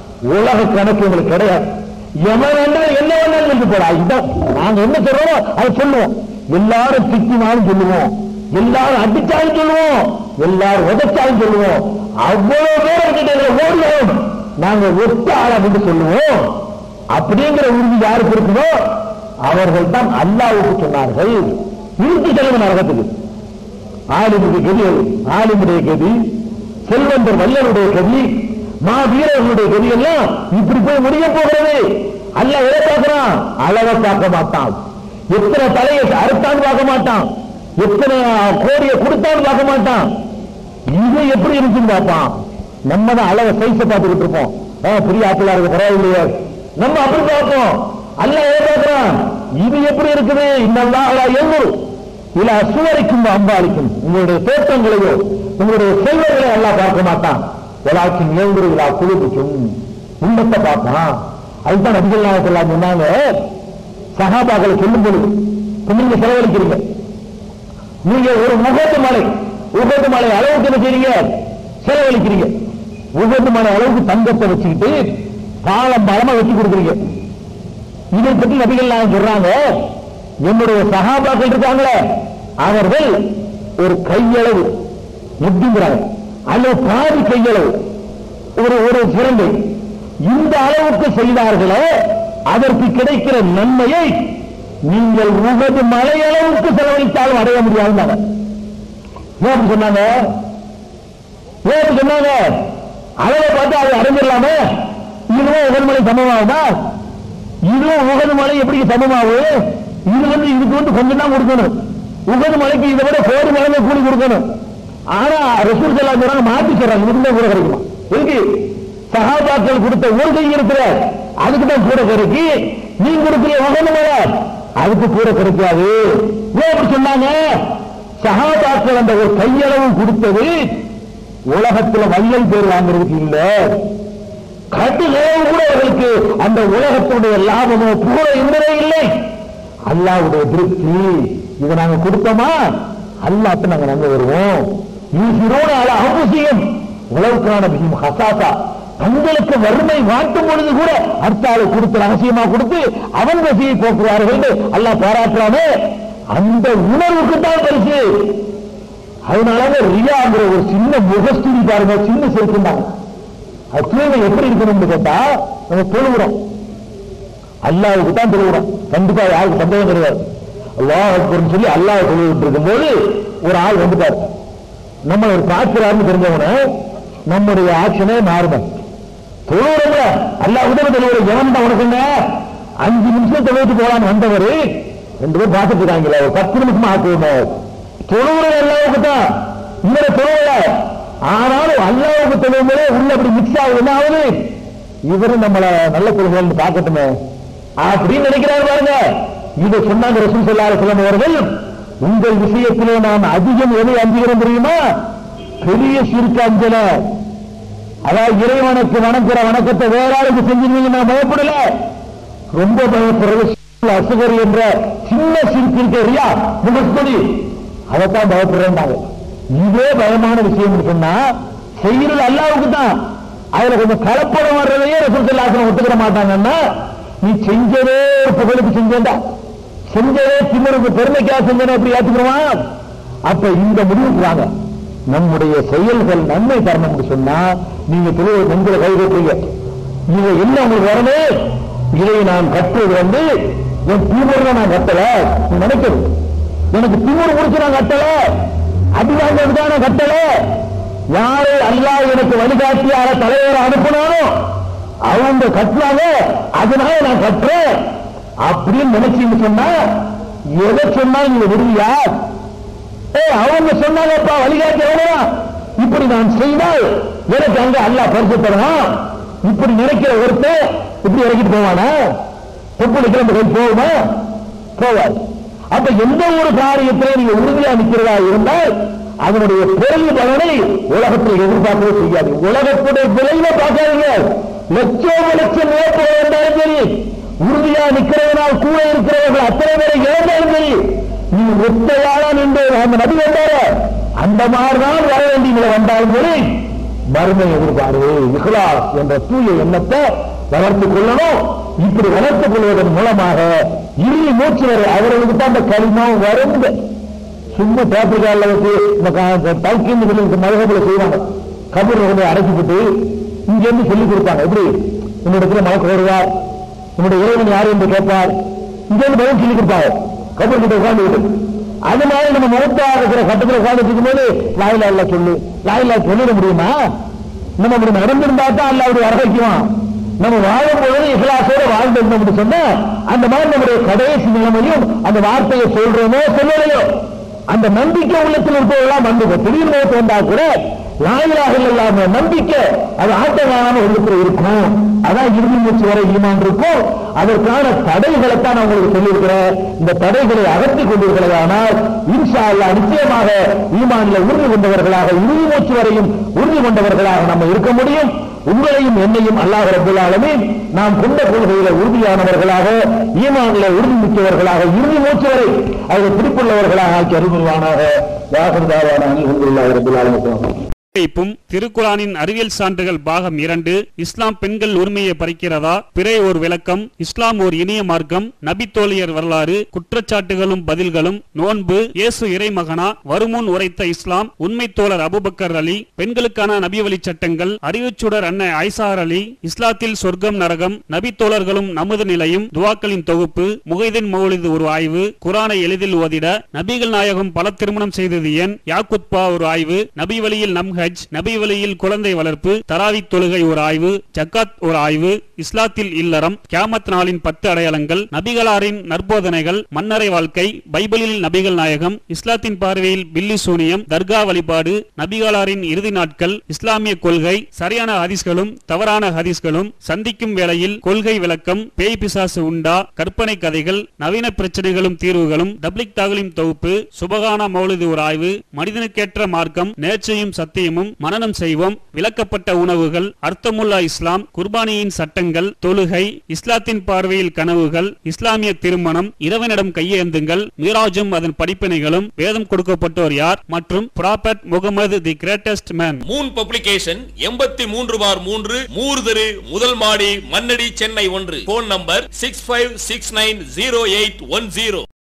உலக கணக்கு உங்களுக்கு கிடையாது எவன் வேண்டாம் என்ன வேண்டாம் சொல்லி போடா இதுதான் நாங்க என்ன சொல்றோமோ அதை சொல்லுவோம் எல்லாரும் திட்டினாலும் சொல்லுவோம் எல்லாரும் அடிச்சாலும் சொல்லுவோம் எல்லாரும் உதைச்சாலும் சொல்லுவோம் அவ்வளவு பேர் கிட்ட ஓடுவோம் நாங்க ஒத்த ஆள் அப்படின்னு சொல்லுவோம் அப்படிங்கிற உறுதி யாருக்கு இருக்குதோ அவர்கள் தான் அல்லாவுக்கு சொன்னார்கள் இழுத்து செல்லுங்க நரகத்துக்கு ஆலிமுக்கு கதி அது. ஆலிமுடைய கதி செல்வந்தர் வல்லருடைய கதி மா வீரர்களுடைய கதி எல்லாம் இப்படி போய் முடிய போகிறது அல்ல எதை பார்க்கிறான் அளவை பார்க்க மாட்டான் எத்தனை தலையை அறுத்தான்னு பார்க்க மாட்டான் எத்தனை கோடியை கொடுத்தான்னு பார்க்க மாட்டான் இது எப்படி இருக்குன்னு பார்ப்பான் நம்ம தான் அளவை சைஸை பார்த்துக்கிட்டு இருப்போம் ஆ, பெரிய ஆப்பிளா இருக்கு பரவாயில்லையே நம்ம அப்படி பார்ப்போம் அல்ல பார்க்கிறான் இது எப்படி இருக்குது இன்னெல்லாம் எவ்வளவு இல்ல சுவரிக்கும் அம்பாளிக்கும் உங்களுடைய தோற்றங்களையோ உங்களுடைய செல்வங்களை எல்லாம் பார்க்க மாட்டான் எல்லாச்சும் இயங்குற விழா குழுக்கும் உண்மத்தை பார்ப்பான் அதுதான் நபிகள் நாயகத்தில் சொன்னாங்க சகாபாக்களை சொல்லும் பொழுது இப்ப நீங்க செலவழிக்கிறீங்க நீங்க ஒரு முகத்து மலை உகது மலை அளவுக்கு என்ன செய்றீங்க செலவழிக்கிறீங்க உகது மலை அளவுக்கு தங்கத்தை வச்சுக்கிட்டு பாலம் பலமா வச்சு கொடுக்குறீங்க இதை பற்றி நபிகள் நாயகம் சொல்றாங்க என்னுடைய சகாபாக்கள் இருக்காங்களே அவர்கள் ஒரு கையளவு எப்படிங்கிறாங்க அல்லது பாதி கையளவு ஒரு ஒரு சிறந்தை இந்த அளவுக்கு செய்தார்களே அதற்கு கிடைக்கிற நன்மையை நீங்கள் உகது மலையளவுக்கு செலவழித்தாலும் அடைய முடியாதுன்னாங்க ஏன் அப்படி சொன்னாங்க ஏன் அப்படி சொன்னாங்க அளவை பார்த்து அதை அடைஞ்சிடலாமே இதுவும் உகது மலை சமமாகுமா இதுவும் உகது மலை எப்படி சமமாகும் இது வந்து இதுக்கு வந்து கொஞ்சம் தான் கொடுக்கணும் உகது மலைக்கு இதை விட கோடி மலைமை கூலி கொடுக்கணும் ஆனா ரசூல் செல்லா சொல்றாங்க மாத்தி சொல்றாங்க இதுக்கு தான் கூட கிடைக்குமா இருக்கு சகாபாக்கள் கொடுத்த ஒரு கை இருக்கிற அதுக்கு தான் கூட கிடைக்கு நீ கொடுக்கிற உகது மலை அதுக்கு கூட கிடைக்காது ஏன் அப்படி சொன்னாங்க சகாபாக்கள் அந்த ஒரு கையளவு கொடுத்தது உலகத்துல வள்ளல் பேர் வாங்குறதுக்கு இல்லை கட்டுகளவு கூட அவர்களுக்கு அந்த உலகத்துடைய லாபமோ புகழ இருந்ததே இல்லை அல்லாவுடைய திருப்தி இதை நாங்க கொடுத்தோமா அல்லாட்டு நாங்க நம்ப வருவோம் யூசிரோட அல அபுசியம் உலவுக்கான விஷயம் ஹசாசா தங்களுக்கு வறுமை வாட்டும் பொழுது கூட அர்த்தாலை கொடுத்து ரகசியமா கொடுத்து அவன் வசியை போக்குவார்கள் என்று அல்லாஹ் பாராட்டுறானே அந்த உணர்வுக்கு தான் பரிசு அதனால ரியாங்கிற ஒரு சின்ன முகஸ்துதி பாருங்க சின்ன செலுத்தினாங்க அது தூய்மை எப்படி இருக்கணும்னு கேட்டா நம்ம தொழுகிறோம் அல்லாவுக்கு தான் தொழுகிறோம் கண்டிப்பா யாருக்கு சந்தேகம் கிடையாது அல்லாஹ் அக்பர்னு சொல்லி அல்லாஹ் தொழுகிட்டு இருக்கும்போது ஒரு ஆள் வந்துட்டார் நம்ம ஒரு பார்க்கிறாருன்னு தெரிஞ்சவன நம்முடைய ஆட்சனே மாறும் தொழுகிறோம்ல அல்லாஹ் உதவி தொழுகிற எவன் தான் உனக்கு என்ன அஞ்சு நிமிஷம் தொழுவிட்டு போலான்னு வந்தவர் ரெண்டு பேரும் பார்த்துட்டு இருக்காங்களே ஒரு பத்து நிமிஷமா ஆக்குவோம் தொழுகிறது அல்லாவுக்கு தான் இவரை தொழுவல ஆனாலும் அல்லாவுக்கு தொழுவும்போதே உள்ள அப்படி மிக்ஸ் ஆகுது என்ன ஆகுது இவரும் நம்மள நல்ல தொழுகைன்னு பார்க்கட்டுமே அப்படின்னு நினைக்கிறாரு பாருங்க இதை சொன்னாங்க ரசூல் ஸல்லல்லாஹு அலைஹி வஸல்லம் அவர்கள் உங்கள் விஷயத்திலே நான் அதிகம் எதை அஞ்சுகிறேன் தெரியுமா பெரிய சிறுக்க அஞ்சல அதாவது இறைவனுக்கு வணங்குற வணக்கத்தை வேற ஆளுக்கு செஞ்சிருந்தீங்க நான் பயப்படல ரொம்ப பயப்படுறது அசுகர் என்ற சின்ன சிரிப்பு இருக்கு இல்லையா முகஸ்துதி அதைத்தான் பயப்படுறேன்டாங்க இதே பயமான விஷயம் சொன்னா செய்யறது அல்லாவுக்கு தான் அதுல கொஞ்சம் கலப்படம் வர்றதையே ரசூலுல்லாஹி ஒத்துக்கிற மாட்டாங்கன்னா நீ செஞ்சதே ஒரு புகழுக்கு செஞ்சேன்டா செஞ்சதே திமிருக்கு பெருமைக்காக செஞ்சேன் எப்படி ஏத்துக்கிறோமா அப்ப இந்த முடிவுக்கு வாங்க நம்முடைய செயல்கள் நன்மை தரணும்னு சொன்னா நீங்க தொழிலை நெஞ்சில கை வைப்பீங்க நீங்க என்ன உங்களுக்கு வரணும் இதை நான் கற்றுவது வந்து என் திமுறை நான் கட்டல நீ நினைக்கிறது எனக்கு திமுறை முடிச்சு நான் கட்டல அடி வாங்கிறதுக்காக நான் கட்டல யாரை அல்லாஹ் எனக்கு வழிகாட்டியார தலைவரை அனுப்பினாலும் அவங்க கட்டுறாங்க அதனால நான் கட்டுறேன் அப்படின்னு நினைச்சீங்க சொன்னா எதை சொன்னா நீங்க விரும்பியா ஏ அவங்க சொன்னாங்கப்பா வழிகாட்டி எவ்வளவுதான் இப்படி நான் செய்தால் எனக்கு அங்க அல்லாஹ் பரிசு தரணும் இப்படி நினைக்கிற ஒருத்தர் இப்படி இறக்கிட்டு போவானா எப்படி கிளம்ப கை போகுமா போவார் அப்ப எந்த ஒரு காரியத்திலே நீங்க உறுதியா நிற்கிறதா இருந்தால் அதனுடைய பெரிய பலனை உலகத்தில் எதிர்பார்க்கவே செய்யாது உலகத்துடைய விளைவை பார்க்காதீங்க லட்சோப லட்சம் இழப்பு இருந்தாலும் சரி உறுதியா நிற்கிறவனால் கூட இருக்கிறவர்கள் அத்தனை பேரை இழந்தாலும் சரி நீ ஒத்தையாளா நின்று அந்த நபி வந்தார அந்த மாதிரிதான் வர வேண்டிய வந்தாலும் சரி மறுமை எதிர்பார்வு இஹ்லாஸ் என்ற தூய எண்ணத்தை வளர்த்துக் கொள்ளணும் இப்படி வளர்த்துக் கொள்வதன் மூலமாக இறுதி மூச்சு வரை அவர்களுக்கு தான் அந்த களிமம் வருந்த சும்மா பேப்பர்கால வச்சு இந்த தல்கின்னு சொல்லி இந்த மதகத்துல செய்வாங்க கபூர் கொண்டு அடைச்சிக்கிட்டு இங்க இருந்து சொல்லி கொடுப்பாங்க எப்படி உன்னிடத்துல மலக்கு வருவார் உன்னுடைய இறைவன் யார் என்று கேட்பார் இங்க இருந்து பதில் சொல்லி கொடுப்பாங்க கபூர் கிட்ட உட்கார்ந்து அது மாதிரி நம்ம முகத்தா இருக்கிற கட்டத்தில் உட்கார்ந்து இருக்கும்போது லாயிலா இல்ல சொல்லு லாயிலா சொல்லிட முடியுமா நம்ம அப்படி நடந்திருந்தா தான் அல்ல அப்படி வர வைக்குவான் நம்ம வாழும் பொழுது இஹ்லாசோட வாழ்ந்திருந்தோம் என்று சொன்னா அந்த மாதிரி நம்முடைய கடைசி நிலைமையும் அந்த வார்த்தையை சொல்றோமோ சொல்லலையோ அந்த நம்பிக்கை உள்ளத்தில் இருப்பதெல்லாம் வந்து திடீர் நோக்கு வந்தா கூட லாயிலாக இல்லாம நம்பிக்கை அது ஆட்டமான உள்ளத்தில் இருக்கும் அதான் இறுதி மூச்சு வரை ஈமான் இருக்கும் அதற்கான தடைகளைத்தான் நான் உங்களுக்கு சொல்லியிருக்கிறேன் இந்த தடைகளை அகற்றிக் கொண்டிருக்கிறதானால் இன்ஷா அல்லாஹ் நிச்சயமாக ஈமானில் உறுதி கொண்டவர்களாக இறுதி மூச்சு வரையும் உறுதி கொண்டவர்களாக நம்ம இருக்க முடியும் உங்களையும் என்னையும் அல்லாஹ் ரபுல் ஆலமீன் நாம் கொண்ட கொள்கையில உறுதியானவர்களாக ஈமானில உறுதி மிக்கவர்களாக இறுதி மூச்சு வரை அதில் பிடிப்புள்ளவர்களாக ஆக்கி அருள்வானாக வாகர்தாவான அணிகுந்துள்ளாக ரபுல் ஆலமின் இப்பும் திருக்குரானின் அறிவியல் சான்றுகள் பாகம் இரண்டு இஸ்லாம் பெண்கள் உரிமையை பறிக்கிறதா பிறை ஒரு விளக்கம் இஸ்லாம் ஓர் இனிய மார்க்கம் நபி தோழியர் வரலாறு குற்றச்சாட்டுகளும் பதில்களும் நோன்பு இயேசு இறைமகனா வருமுன் உரைத்த இஸ்லாம் உண்மை தோழர் அபுபக்கர் அலி பெண்களுக்கான நபி வழி சட்டங்கள் அறிவுச்சுடர் அன்னை ஐசார் அலி இஸ்லாத்தில் சொர்க்கம் நரகம் நபி தோழர்களும் நமது நிலையும் துவாக்களின் தொகுப்பு முகைதின் மௌலிது ஒரு ஆய்வு குரானை எளிதில் ஓதிட நபிகள் நாயகம் பல திருமணம் செய்தது ஏன் யாக்குத்பா ஒரு ஆய்வு நபி வழியில் நம் ஹஜ் நபி வழியில் குழந்தை வளர்ப்பு தராவி தொழுகை ஒரு ஆய்வு ஜக்காத் ஒரு ஆய்வு இஸ்லாத்தில் இல்லறம் கியாமத் நாளின் பத்து அடையாளங்கள் நபிகளாரின் நற்போதனைகள் மன்னரை வாழ்க்கை பைபிளில் நபிகள் நாயகம் இஸ்லாத்தின் பார்வையில் பில்லி சூனியம் தர்கா வழிபாடு நபிகளாரின் இறுதி நாட்கள் இஸ்லாமிய கொள்கை சரியான ஹதீஸ்களும் தவறான ஹதீஸ்களும் சந்திக்கும் வேளையில் கொள்கை விளக்கம் பேய் பிசாசு உண்டா கற்பனை கதைகள் நவீன பிரச்சனைகளும் தீர்வுகளும் டப்ளிக் தாகலின் தொகுப்பு சுபகான மௌலிது ஒரு ஆய்வு மனிதனுக்கேற்ற மார்க்கம் நேர்ச்சையும் சத்தியமும் மனனம் செய்வோம் விளக்கப்பட்ட உணவுகள் அர்த்தமுல்லா இஸ்லாம் குர்பானியின் சட்டங்கள் தொழுகை இஸ்லாத்தின் பார்வையில் கனவுகள் இஸ்லாமிய திருமணம் இறைவனிடம் கையேந்துங்கள் மீராஜும் அதன் படிப்பினைகளும் வேதம் கொடுக்கப்பட்டோர் யார் மற்றும் prophet Muhammad the greatest man Moon publication எண்பத்தி மூன்று பார் மூன்று மூர்தரு முதல் மாடி மன்னடி சென்னை ஒன்று phone number six five six nine zero eight one zero